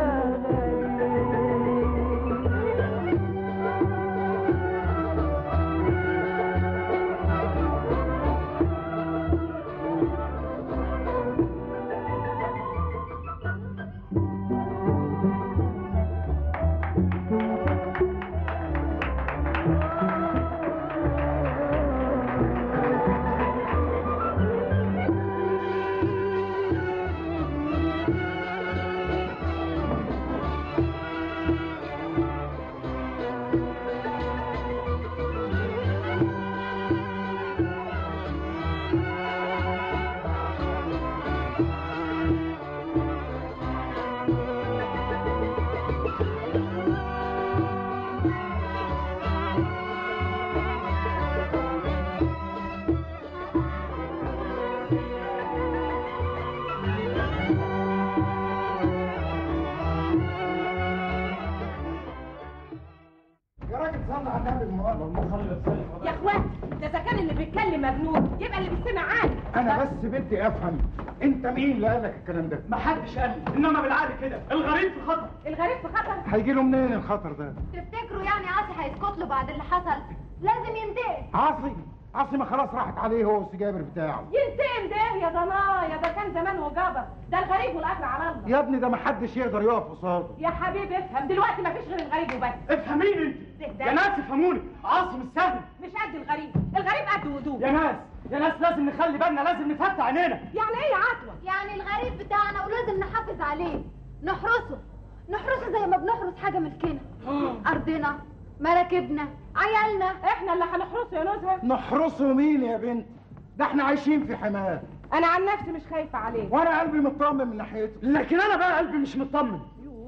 يا راجل صلي على النبي المؤمن يا اخوات ده اذا كان اللي بيتكلم مجنون يبقى اللي بيستمع عادي انا بس بدي افهم انت مين اللي قال لك الكلام ده ما حدش قال لي انما بالعقل كده الغريب في خطر الغريب في خطر هيجي له منين الخطر ده تفتكروا يعني عاصي هيسكت له بعد اللي حصل لازم ينتقم عاصي عاصي ما خلاص راحت عليه هو والسجابر بتاعه ينتقم ده يا ضنايا ده كان زمان وجابر ده الغريب والاجر على الله يا ابني ده ما حدش يقدر يقف قصاده يا حبيبي افهم دلوقتي مفيش غير الغريب وبس افهميني انت ده- يا ناس افهموني عاصم السهل مش قد الغريب الغريب قد ودود يا ناس يا ناس لازم نخلي بالنا لازم نفتح عينينا يعني ايه يا عطوه يعني الغريب بتاعنا ولازم نحافظ عليه نحرسه نحرسه زي ما بنحرس حاجة ملكنا أرضنا مراكبنا عيالنا احنا اللي هنحرسه يا نزهه نحرسه مين يا بنت ده احنا عايشين في حماه انا عن نفسي مش خايفه عليه وانا قلبي مطمن من ناحيته لكن انا بقى قلبي مش مطمن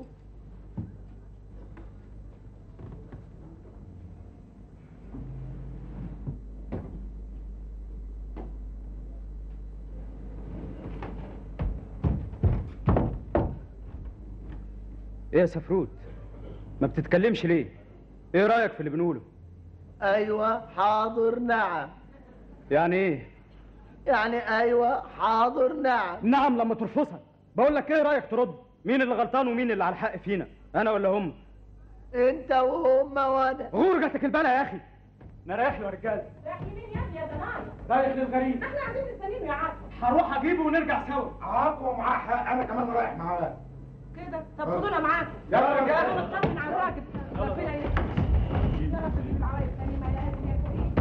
ايه يا سفروت ما بتتكلمش ليه ايه رايك في اللي بنقوله ايوه حاضر نعم يعني ايه يعني ايوه حاضر نعم نعم لما ترفضها بقول لك ايه رايك ترد مين اللي غلطان ومين اللي على الحق فينا انا ولا هم انت وهم وانا غورجتك البلا يا اخي انا رايح له يا رجاله رايح يمين يا ابني يا ضنايا رايح للغريب احنا قاعدين مستنيين يا عطوه هروح اجيبه ونرجع سوا عاطوه معاه حق انا كمان رايح معاه كده طب خدونا معاكم يلا رجاله نطمن على الراجل ربنا يستر يا رب تجيب العرايس سليمه يا قلبي يا كريم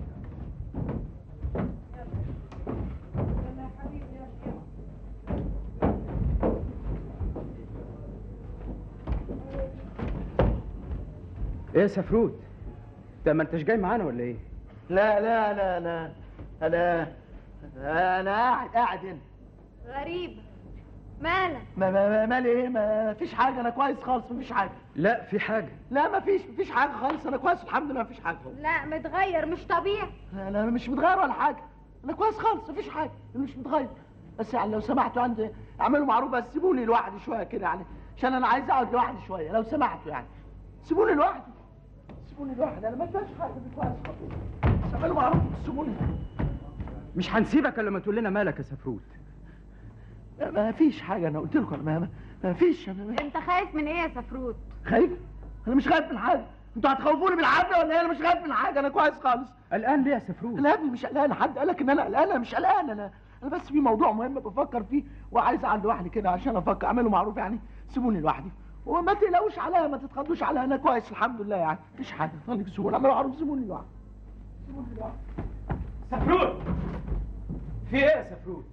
يلا يا حبيبي يلا يلا ايه يا سفروت ده ما انتش جاي معانا ولا ايه لا لا لا لا انا انا قاعد قاعد هنا غريب مالك ما ما ما مالي ايه ما فيش حاجه انا كويس خالص ما فيش حاجه لا في حاجه لا ما فيش ما فيش حاجه خالص انا كويس الحمد لله ما فيش حاجه خالص لا متغير مش طبيعي انا مش متغير ولا حاجه انا كويس خالص ما فيش حاجه انا مش متغير بس يعني لو سمحتوا عندي اعملوا معروف بس سيبوني لوحدي شويه كده يعني عشان انا عايز اقعد لوحدي شويه لو سمحتوا يعني سيبوني لوحدي سيبوني لوحدي انا ما فيش حاجه أنا كويس خالص بس اعملوا معروف سيبوني مش هنسيبك الا لما تقول لنا مالك يا سفروت ما- ما فيش حاجه انا قلت لكم ما, ما, ما فيش أنا ما- انت خايف من ايه يا سفروت خايف انا مش خايف من حاجه انتوا هتخوفوني بالعافيه ولا ايه انا مش خايف من حاجه انا كويس خالص قلقان ليه يا سفروت لا يا ابني مش قلقان حد قالك ان انا قلقان انا مش قلقان انا انا بس في موضوع مهم بفكر فيه وعايز اقعد لوحدي كده عشان افكر اعمله معروف يعني سيبوني لوحدي وما تقلقوش عليا ما تتخضوش عليا انا كويس الحمد لله يعني مفيش حاجه خليك سيبوني اعملوا معروف سيبوني لوحدي سيبوني لوحدي سفروت في ايه يا سفروت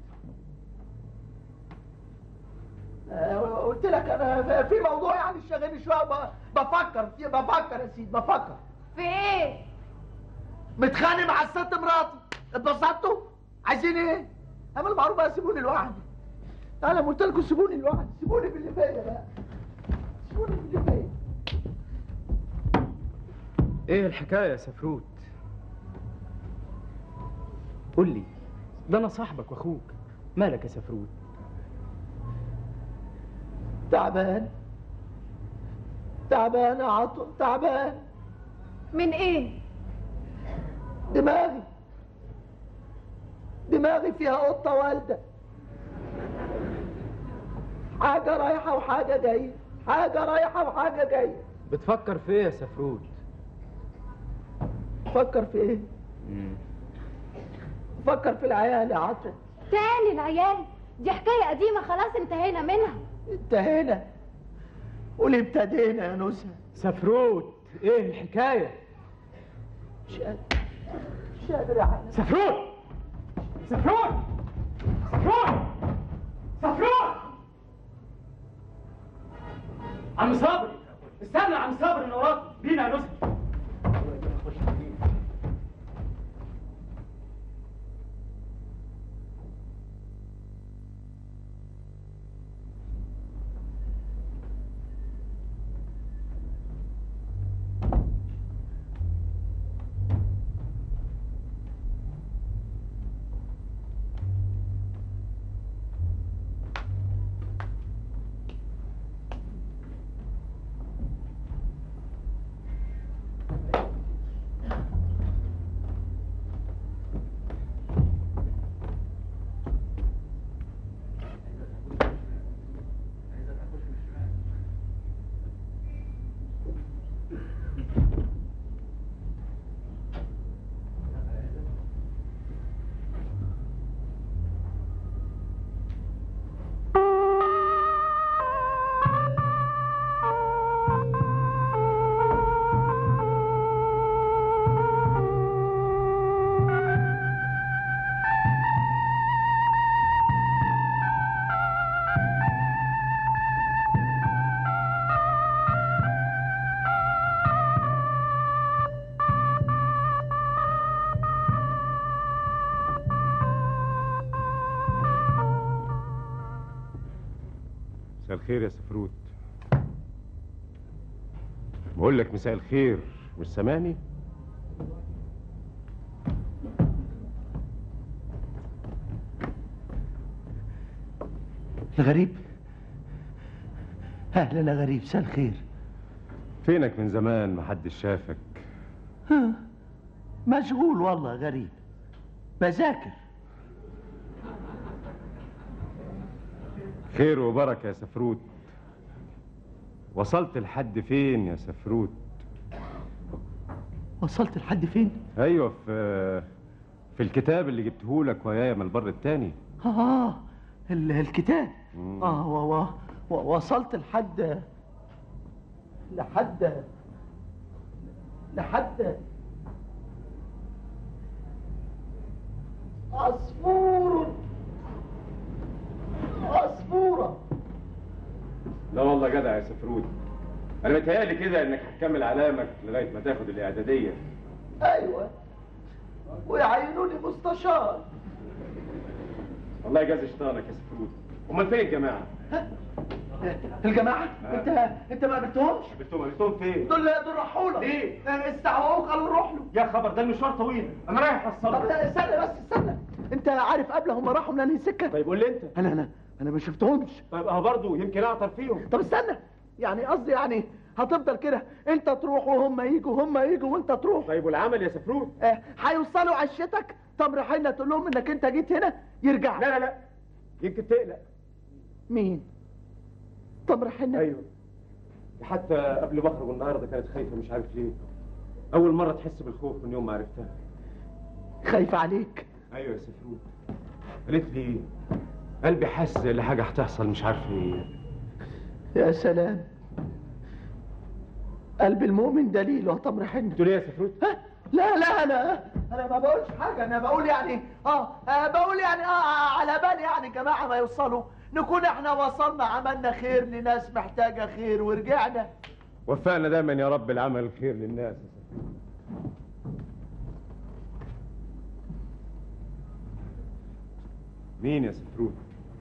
آه، قلت لك انا في موضوع يعني شاغلني شويه ب- بفكر فيه بفكر يا سيدي بفكر في ايه متخانق مع الست مراتي اتبسطتوا عايزين ايه اعمل معروف بقى سيبوني لوحدي انا قلت لكم سيبوني لوحدي سيبوني باللي فيا بقى سيبوني باللي فيا ايه الحكايه يا سفروت قول لي ده انا صاحبك واخوك مالك يا سفروت تعبان تعبان يا عطل تعبان من ايه دماغي دماغي فيها قطة والدة حاجة رايحة وحاجة جاية حاجة رايحة وحاجة جاية بتفكر في ايه يا سفروت فكر في ايه فكر في العيال يا عطل تاني العيال دي حكاية قديمة خلاص انتهينا منها انتهينا قولي ابتدينا يا نزهة سفروت ايه الحكايه مش قادر مش قادر يا حنان سفروت سفروت سفروت سفروت عم صابر استنى يا عم صابر انا وراك بينا يا نزهه مساء الخير يا سفروت بقول لك مساء الخير مش سامعني الغريب اهلا يا غريب مساء الخير فينك من زمان محدش شافك ها، مشغول والله غريب بذاكر خير وبركة يا سفروت وصلت لحد فين يا سفروت وصلت لحد فين ايوه في في الكتاب اللي جبته لك ويايا من البر التاني اه ال- الكتاب مم. اه و و و وصلت لحد لحد لحد عصفور عصفورة لا والله جدع يا سفروت انا متهيألي كده انك هتكمل علامك لغايه ما تاخد الاعداديه ايوه ويعينوني مستشار الله يجازي شيطانك يا سفروت امال فين الجماعه الجماعة انت انت ما قابلتهمش قابلتهم قابلتهم فين دول دول راحوا لك ليه؟ استعوقوك قالوا نروح له يا خبر ده المشوار طويل انا رايح طب اوصلك لا استنى بس استنى انت عارف قبل هم راحوا من انهي سكه طيب قول لي انت انا انا انا ما شفتهمش طيب اهو برضه يمكن اعطر فيهم طب استنى يعني قصدي يعني هتفضل كده انت تروح وهم يجوا هم يجوا وانت تروح طيب والعمل يا سفروت اه، هيوصلوا عشتك طب رايحين تقول لهم انك انت جيت هنا يرجع لا لا لا يمكن تقلق مين طب رايحين ايوه حتى قبل ما اخرج النهارده كانت خايفه مش عارف ليه اول مره تحس بالخوف من يوم ما عرفتها خايفه عليك ايوه يا سفروت قالت لي قلبي حاسس زي اللي حاجه هتحصل مش عارف ايه يا سلام قلب المؤمن دليل وطم رايحين تقول ايه يا سفروت ها؟ لا لا انا انا ما بقولش حاجه انا بقول يعني اه, آه بقول يعني اه على بال يعني جماعه ما يوصلوا نكون احنا وصلنا عملنا خير لناس محتاجه خير ورجعنا وفقنا دايما يا رب العمل الخير للناس مين يا سفروت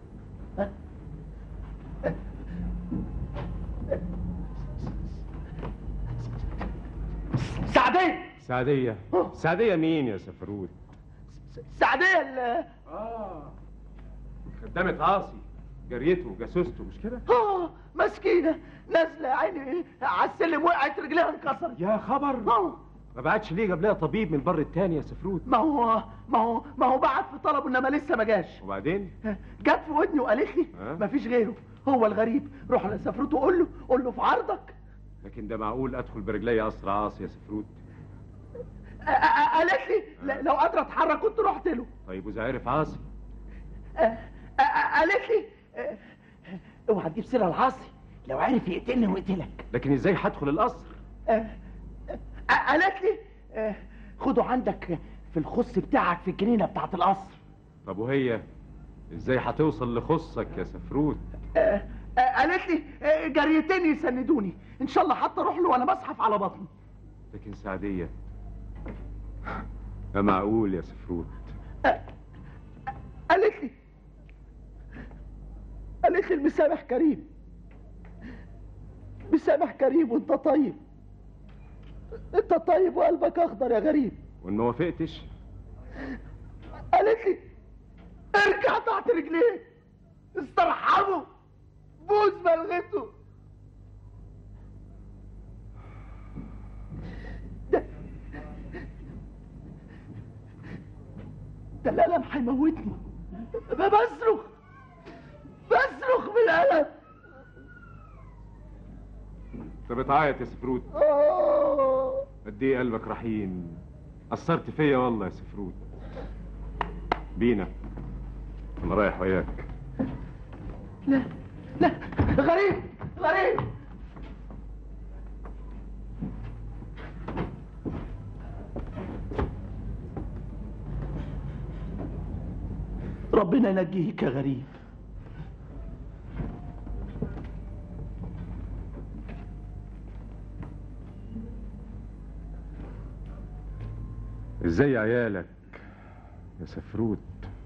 سعدية سعدية سعدية مين يا سفروت سعدية ال- اه خدامة عاصي جريته وجاسوسته مش كده اه مسكينة نازلة يا عيني على السلم وقعت رجليها انكسرت يا خبر اه ما بعتش ليه جاب لها طبيب من البر التاني يا سفروت ما هو ما هو ما هو بعت في طلبه انما لسه ما جاش وبعدين جت في ودني وقالت لي ها؟ مفيش غيره هو الغريب روح لسفروت وقول له قول له في عرضك لكن ده معقول ادخل برجلي قصر عاصي يا سفروت أ- أ- قالت لي ل- لو قادره اتحرك كنت رحت له طيب واذا عرف عاصي أ- أ- قالت لي أ- اوعى تجيب سيره العاصي لو عرف يقتلني ويقتلك لكن ازاي هدخل القصر أ- أ- قالت لي أ، خده عندك في الخص بتاعك في الجنينه بتاعت القصر طب وهي ازاي هتوصل لخصك يا سفروت أ- أ- قالت لي أ، جريتين يسندوني ان شاء الله حتى اروح له وانا بزحف على بطني لكن سعدية ما معقول يا سفروت قالت لي قالت لي المسامح كريم مسامح كريم وانت طيب انت طيب وقلبك اخضر يا غريب وان ما وافقتش قالت لي ارجع تحت رجليه استرحمه بوس بلغته ده ده الألم هيموتني بصرخ بصرخ بالألم انت بتعيط يا سفروت آه. قد ايه قلبك رحيم اثرت فيا والله يا سفروت بينا انا رايح وياك لا لا غريب غريب ربنا ينجيك يا غريب ازاي عيالك يا سفروت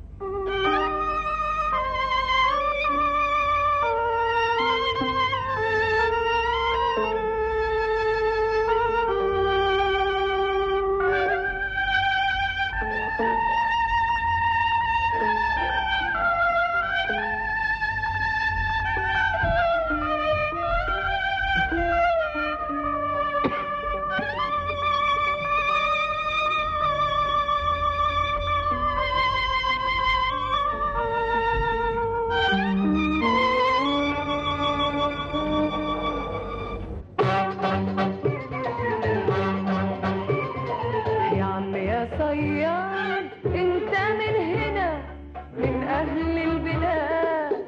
يا عم يا صياد انت من هنا من اهل البلاد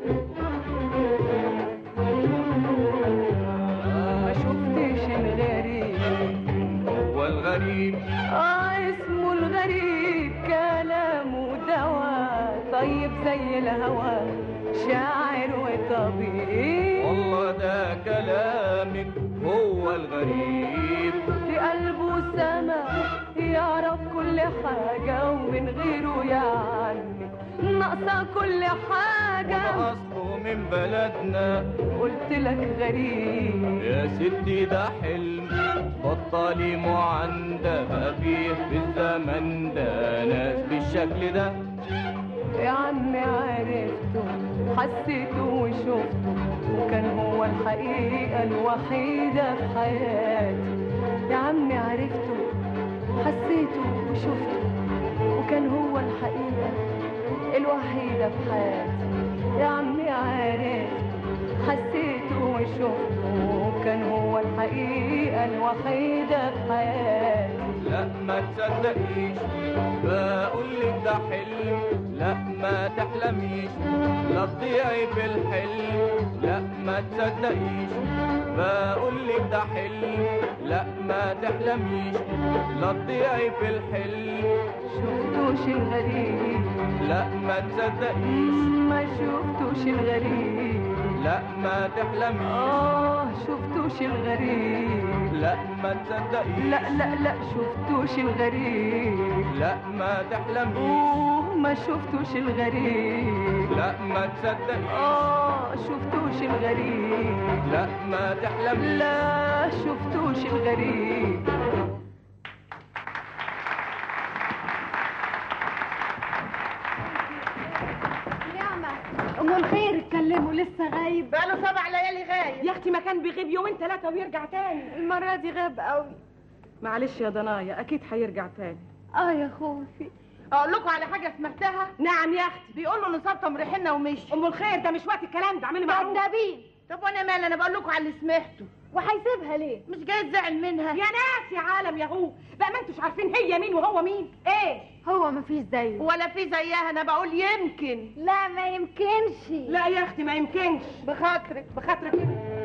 ما شفتش الغريب هو الغريب اه اسمه الغريب كلامه دواء طيب زي الهوى شاعر وطبيب والله ده كلامك هو الغريب في قلبه سما يعرف كل حاجة ومن غيره يا عمي ناقصة كل حاجة أصله من بلدنا قلت لك غريب يا ستي ده حلم بطلي معاندة بقى فيه في الزمن ده ناس بالشكل ده يا عمي عرفته حسيته وشفته وكان هو الحقيقة الوحيدة في حياتي يا عمي عرفته حسيته وشفته وكان هو الحقيقة الوحيدة في حياتي يا عمي عرفته حسيته وشفته وكان هو الحقيقة الوحيدة في حياتي لا ما تصدقيش بقول لك ده حلم لا ما تحلميش لا تضيعي في الحلم لا ما تصدقيش بقول لك ده حلم لا ما تحلميش لا تضيعي في الحلم شفتوش الغريب لا ما تصدقيش ما شفتوش الغريب لا ما تحلميش آه شفتوش الغريب لا ما تصدقيش لا لا لا شفتوش الغريب لا ما تحلميش اوه ما شفتوش الغريب لا ما تصدقيش اه شفتوش الغريب لا ما تحلميش لا شفتوش الغريب نعمة أم الخير اتكلموا لسه غايب بقاله سبع ليالي غايب يا اختي ما كان بيغيب يومين ثلاثة ويرجع تاني المرة دي غاب قوي معلش يا ضنايا اكيد هيرجع تاني اه يا خوفي اقول لكم على حاجه سمعتها نعم يا اختي بيقولوا ان صابته مريحنا ومشي ام الخير ده مش وقت الكلام ده اعملي معروف كدابين طب وانا مالي انا بقول لكم على اللي سمعته وهيسيبها ليه مش جاي تزعل منها يا ناس يا عالم يا هو بقى ما انتوش عارفين هي مين وهو مين ايه هو مفيش زيه ولا في زيها انا بقول يمكن لا ما يمكنش لا يا اختي ما يمكنش بخاطرك بخاطرك كده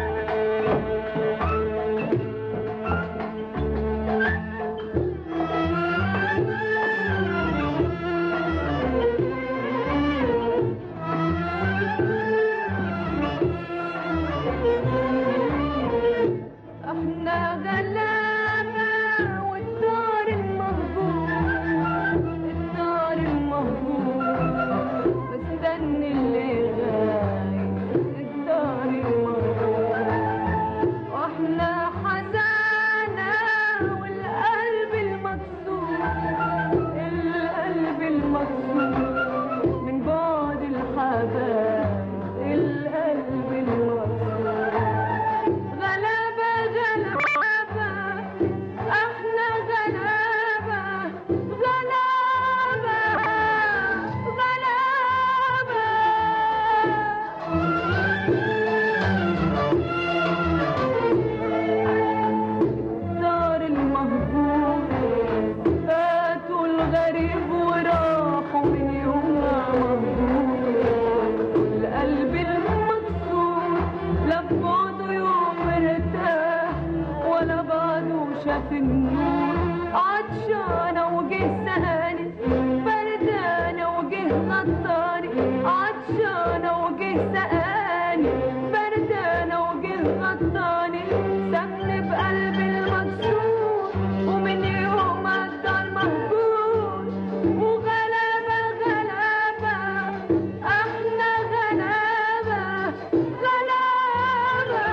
احنا غلابة والدار المهجور الدار المهجور مستني اللي غايب الدار المهجور واحنا حزانة والقلب المكسور القلب المكسور من بعد الحبايب القلب المكسور غلابة غلابة احنا غلابة غلابة غلابة دار المهجور فاتوا الغريب وراحوا من يومها مهجور القلب المكسور لا بعده يوم ارتاح ولا بعده شاف النور عطشانة وجه سهاني بردانة وجه غطاني عطشانة وجه سقاني بردانة وجه غطاني سابني بقلبي المكسور ومن يوم الدار مهجور وغلابة غلابة احنا غلابة غلابة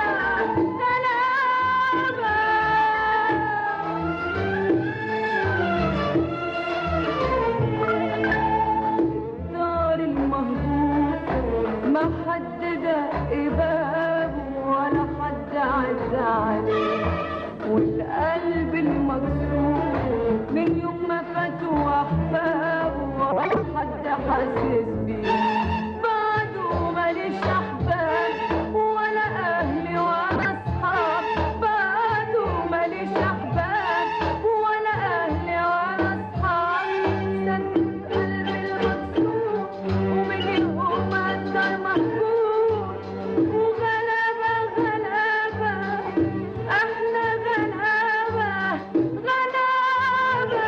غلابة دار المهجور ما حد دق بابه ولا حد عز عليه والقلب المكسور من يوم ما فاتوا احبابه ولا حد حاسس بيه بعده ماليش احباب ولا اهلي ولا اصحاب بعده ماليش احباب ولا اهلي ولا اصحاب سكت قلبي المكسور ومن يوم ما الدار مهجور وغلابة غلابة احنا غلابة غلابة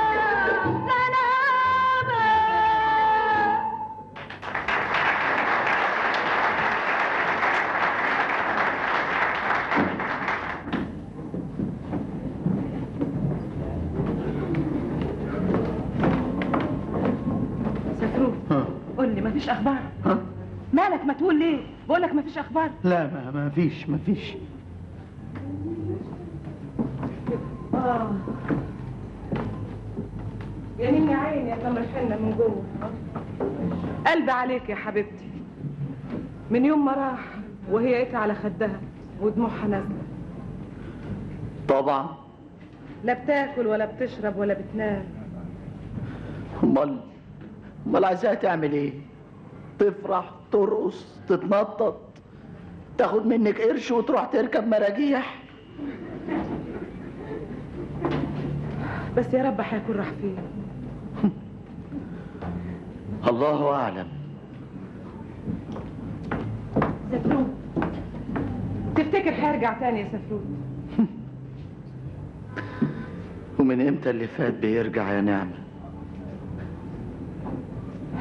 غلابة سفروت قول لي مفيش اخبار ها مالك ما تقول ليه بقول لك مفيش اخبار لا ما, ما فيش ما فيش اه جميل يا عيني يا قمر حنة من جوه قلبي عليك يا حبيبتي من يوم ما راح وهي قيت على خدها ودموعها نازله طبعا لا بتاكل ولا بتشرب ولا بتنام امال امال عايزاها تعمل ايه تفرح ترقص تتنطط تاخد منك قرش وتروح تركب مراجيح بس يا رب هيكون راح فين الله اعلم سفروت تفتكر هيرجع تاني يا سفروت ومن امتى اللي فات بيرجع يا نعمه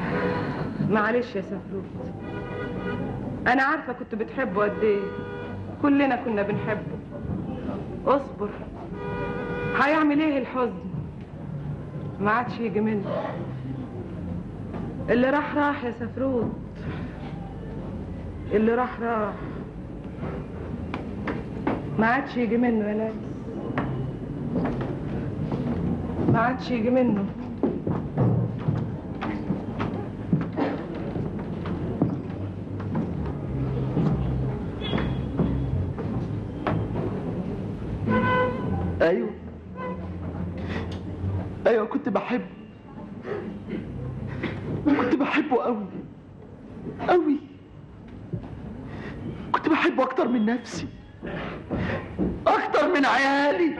معلش يا سفروت انا عارفه كنت بتحبه قد ايه كلنا كنا بنحبه اصبر هيعمل ايه الحزن ما عادش يجي منه اللي راح راح يا سفرود اللي راح راح ما عادش يجي منه يا ناس ما عادش يجي منه ايوه ايوه كنت بحبه كنت بحبه قوي قوي كنت بحبه اكتر من نفسي اكتر من عيالي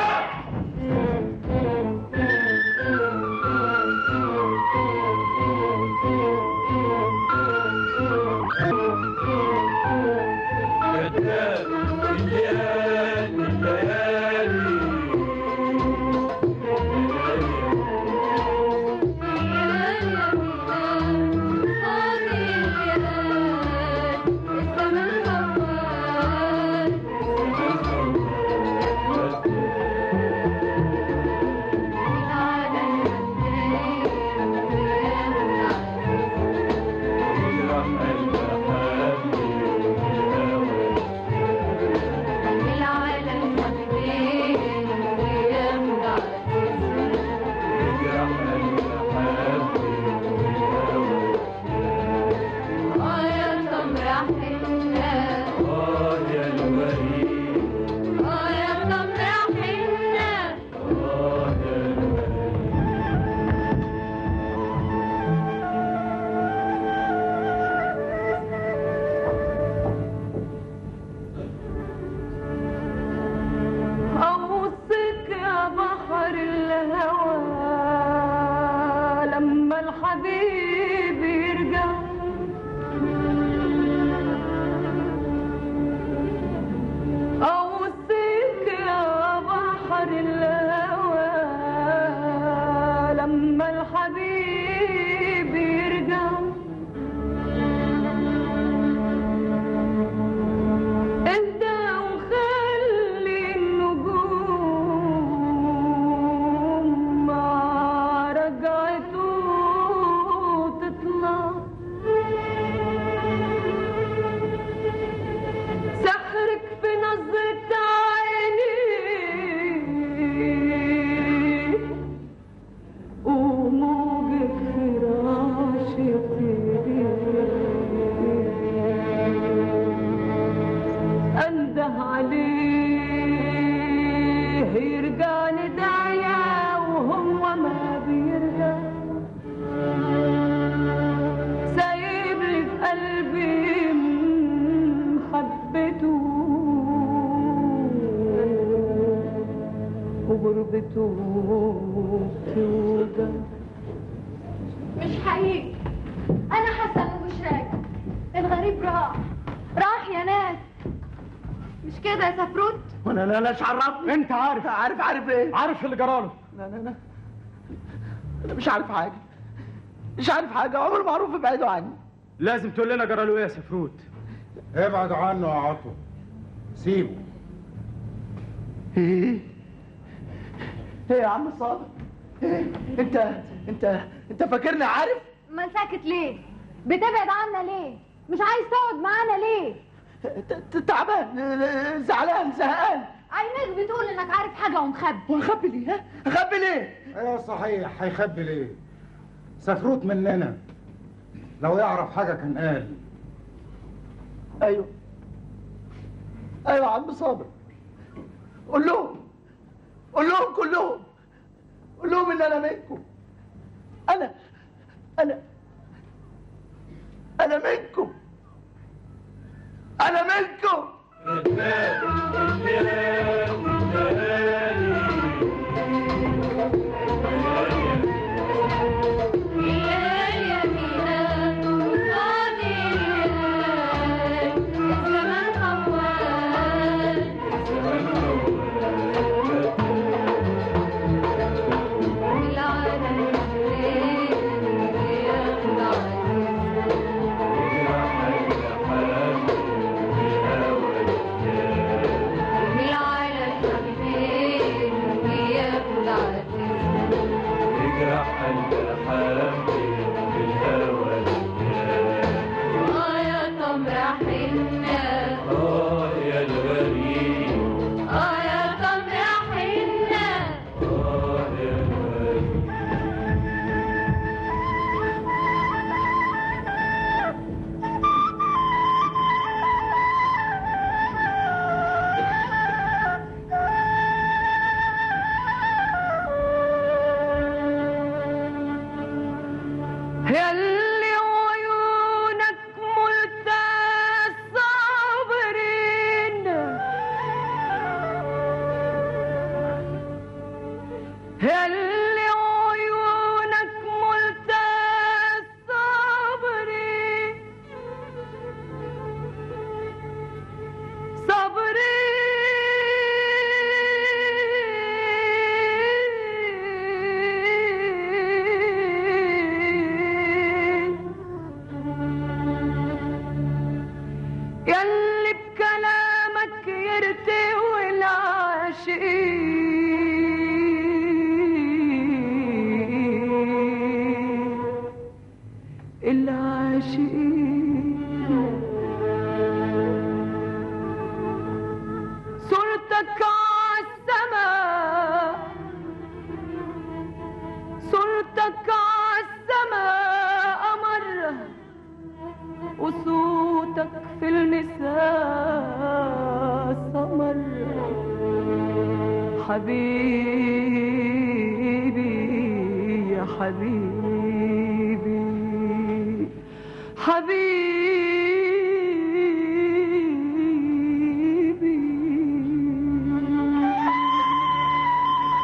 أوصيك يا بحر الهوى لما الحبيب يرجع أوصيك يا بحر الهوى لما الحبيب يرجع اهدى وخلي النجوم مع رجعته تطلع سحرك في نظرة عيني وموجك في راشتي انده عليه يرجع ندايا وهو ما بيرجع سايب لي في قلبي محبته وغربته بتوجع مش حقيقي انا حاسه انه مش راجع الغريب راح راح يا ناس مش كده يا سفروت وانا لا لاش عرفني انت عارف عارف عارف ايه عارف اللي جراله لا لا لا انا مش عارف حاجه مش عارف حاجه عمر معروف ابعدوا عني لازم تقول لنا جراله ايه يا سفروت ابعد عنه يا عطوة سيبه ايه ايه يا عم صابر ايه انت انت انت فاكرني عارف ما ساكت ليه بتبعد عنا ليه مش عايز تقعد معانا ليه ت- ت- تعبان زعلان زهقان عينيك بتقول انك عارف حاجه ومخبي وهخبي ليه ها اخبي ليه ايوه صحيح هيخبي ليه سفروت مننا لو يعرف حاجة كان قال ايوه ايوه يا عم صابر قول لهم قول لهم كلهم قول لهم ان انا منكم انا انا انا منكم انا منكم العالم محل حبي بالهوى اه يا تمر حنة اه يا الغريب اه يا تمر حنة اه يا الغريب يلي عيونك ملتاز صابرين يلي عيونك ملتاز صابرين صابرين يلي بكلامك يرتوي العاشقين العاشقين صورتك عالسما صورتك عالسما قمر وصوتك في المساء سمر حبيبي يا حبيبي حبيبي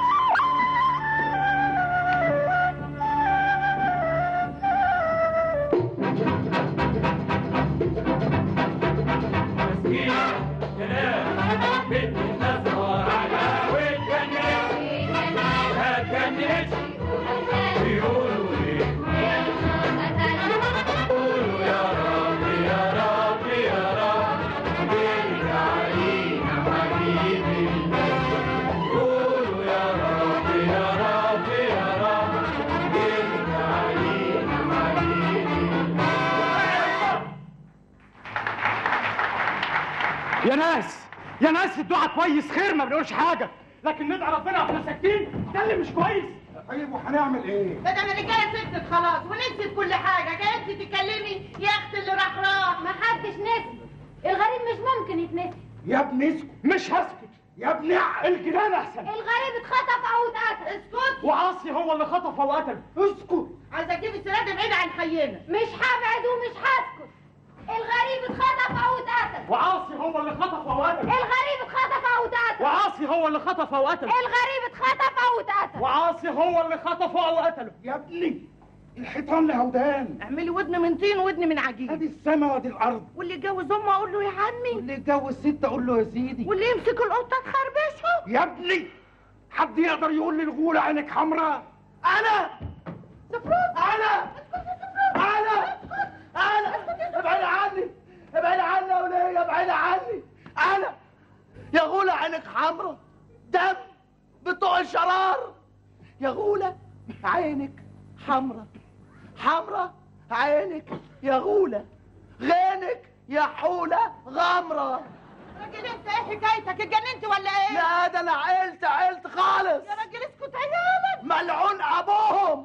يا ناس يا ناس الدعاء كويس خير ما بنقولش حاجه لكن ندعي ربنا واحنا ساكتين ده اللي مش كويس طيب وهنعمل ايه؟ ده ده انا رجاله سكتت خلاص ونسيت كل حاجه جايه انت تتكلمي يا اخت اللي راح راح ما حدش نسي الغريب مش ممكن يتنسي يا ابني اسكت مش هسكت يا ابني اعقل الجنان احسن الغريب اتخطف او اتقتل اسكت وعاصي هو اللي خطف وقتل اسكت عايزه تجيب السلاح ده بعيد عن حينا مش هبعد ومش هسكت الغريب اتخطف او اتقتل وعاصي هو اللي خطف وقتل الغريب اتخطف او اتقتل وعاصي هو اللي خطف وقتل الغريب اتخطف او اتقتل وعاصي هو اللي خطف وقتله يا ابني الحيطان له ودان اعملي ودن من طين ودن من عجين ادي السما وادي الارض واللي يتجوز امه اقول له يا عمي اللي يتجوز ست اقول له يا سيدي واللي يمسك القطه تخربشه يا ابني حد يقدر يقول للغولة عينك حمراء انا سفروت انا انا انا ابعد عني ابعد عني يا وليه ابعد عني انا يا غولة عينك حمرا دم بتوع الشرار يا غولة عينك حمرا حمرا عينك يا غولة غينك يا حولة غمرة راجل انت ايه حكايتك اتجننت ولا ايه لا ده انا عيلت عيلت خالص يا راجل اسكت عيالك ملعون ابوهم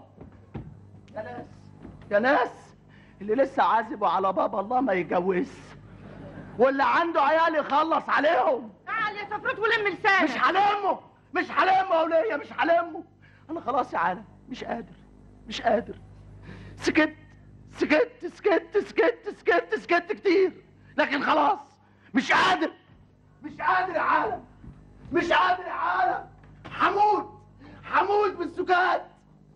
يا ناس يا ناس اللي لسه عازب على بابا الله ما يجوز واللي عنده عيال يخلص عليهم تعال يا سفروت ولم لسانك مش هلمه مش هلمه يا وليه مش هلمه انا خلاص يا عالم مش قادر مش قادر سكت سكت سكت سكت سكت سكت كتير لكن خلاص مش قادر مش قادر يا عالم مش قادر يا عالم حموت حموت بالسكات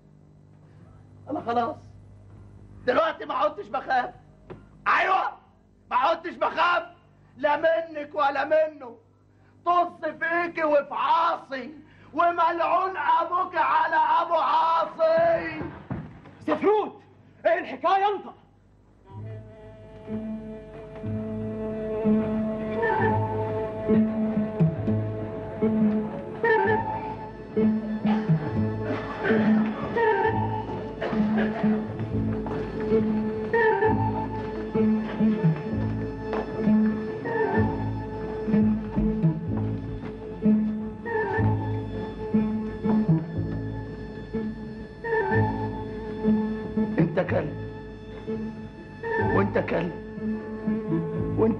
انا خلاص دلوقتي ما عدتش بخاف ايوه ما عدتش بخاف لا منك ولا منه طص فيكي وفي عاصي وملعون ابوك على ابو عاصي سفروت ايه الحكايه انت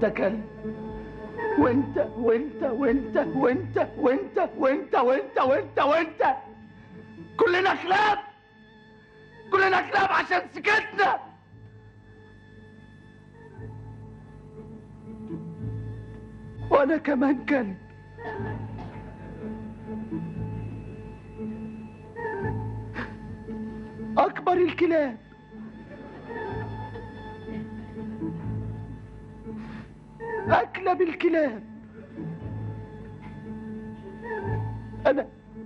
كلب وانت وانت وانت وانت وانت وانت وانت وانت وانت كلنا كلاب كلنا كلاب عشان سكتنا وانا كمان كلب اكبر الكلاب اكلب الكلاب انا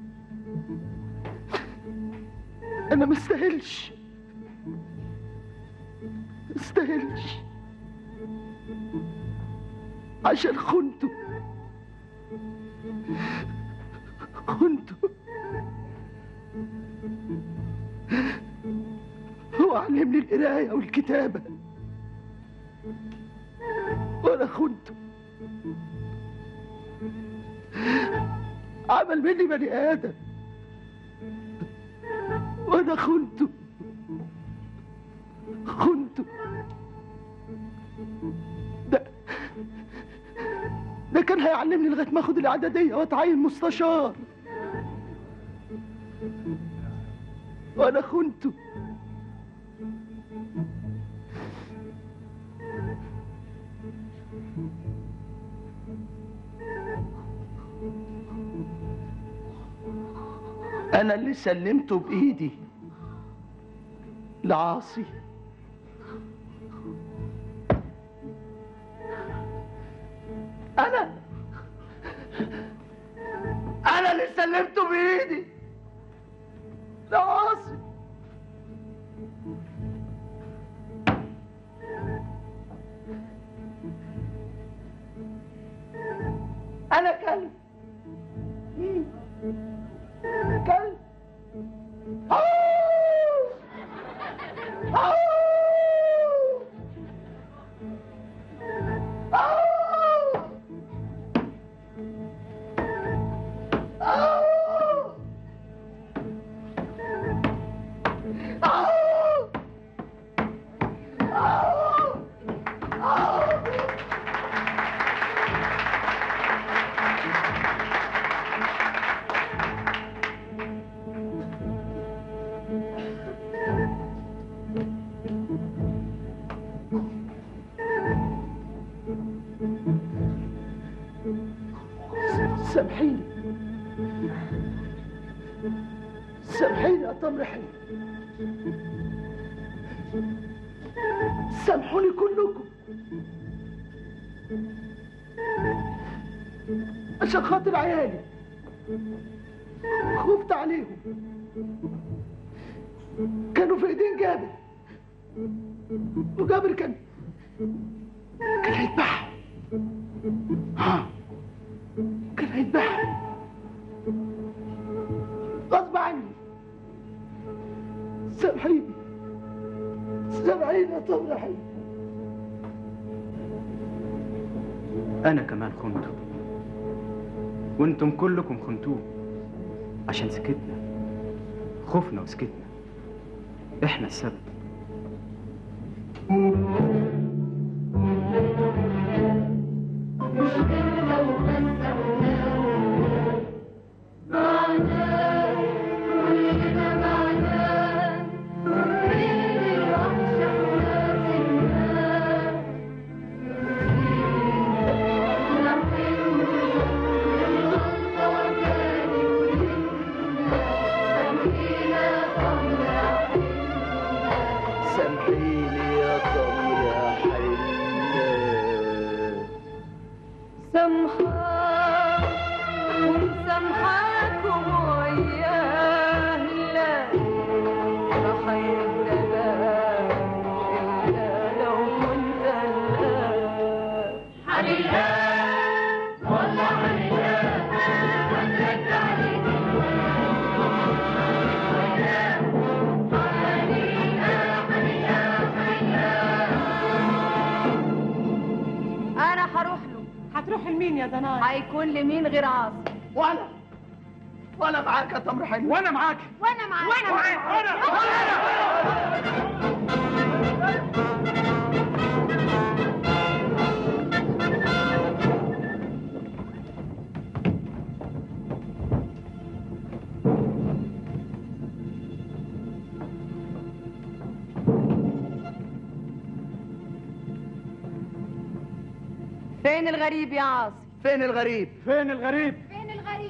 انا مستاهلش مستاهلش عشان خنته خنته هو علمني القراية والكتابة وأنا خنته عمل مني بني آدم وأنا خنته خنته ده ده كان هيعلمني لغاية ما أخد الإعدادية وأتعين مستشار وأنا خنته أنا اللي سلمته بإيدي لعاصي أنا أنا اللي سلمته بإيدي لعاصي أنا كلب مم. كلب أوه! أوه! أوه! أوه! أوه! أوه! أوه! سامحيني سامحيني يا تمر حلو سامحوني كلكم عشان خاطر عيالي خفت عليهم كانوا في ايدين جابر وجابر كان كان هيذبحهم ها كان هيذبحهم غصب عني سامحيني سامحيني يا تمر حلو أنا كمان خنته وانتم كلكم خنتوه عشان سكتنا خفنا وسكتنا احنا السبب سامحيني يا تمر حلو سامحاك ومسامحاكم وياه لا راح يبقى إلا لو كنت لا انا هروح له هتروح لمين يا دنايا هيكون لمين غير عاصم وانا وانا معاك يا تمر حلو وانا معاك وانا معاك وانا معاك فين الغريب يا عاصي فين الغريب فين الغريب فين الغريب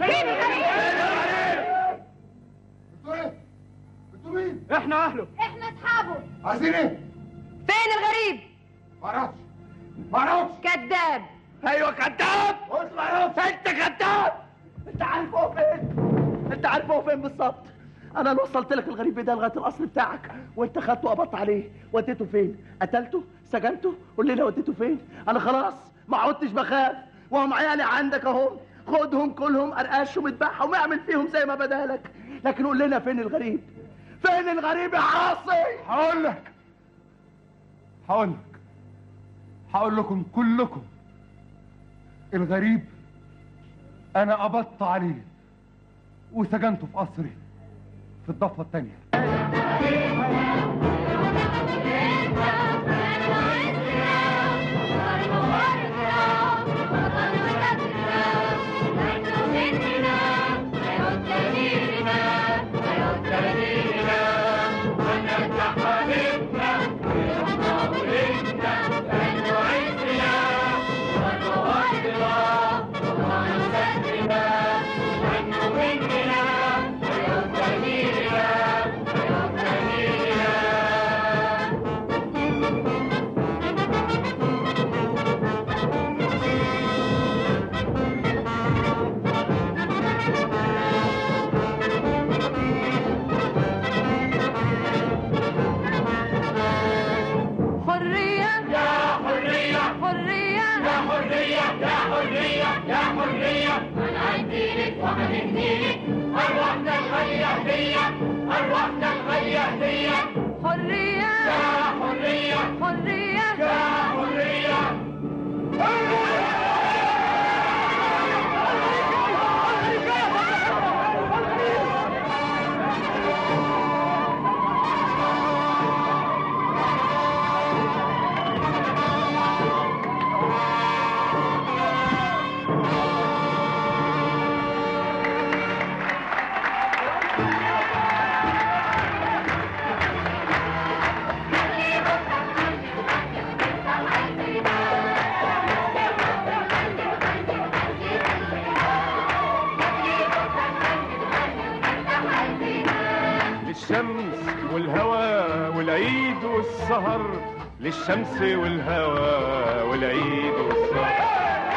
انتوا ايه؟ انتوا مين؟ احنا اهله احنا اصحابه عايزين ايه؟ فين الغريب معرفش معرفش كذاب ايوه كذاب قلت معرفش انت كذاب انت عارف هو فين انت عارف هو فين بالظبط انا اللي وصلت لك الغريب ده لغايه القصر بتاعك وانت خدته وقبضت عليه وديته فين قتلته سجنته قول لي وديته فين انا خلاص ما عدتش بخاف وهم عيالي عندك اهم خدهم كلهم قرقشهم اذبحهم اعمل فيهم زي ما بدالك لكن قول لنا فين الغريب فين الغريب يا عاصي هقول لك هقول لك هقول لكم كلكم الغريب انا قبضت عليه وسجنته في قصري في الضفه الثانيه حرية يا حرية حرية يا حرية يا حرية يا حرية هنعديلك وهنهديلك أرواحنا الغالية هدية أرواحنا الغالية هدية حرية يا حرية حرية يا حرية للشمس والهوى والعيد والسهر للشمس والهوى والعيد والسهر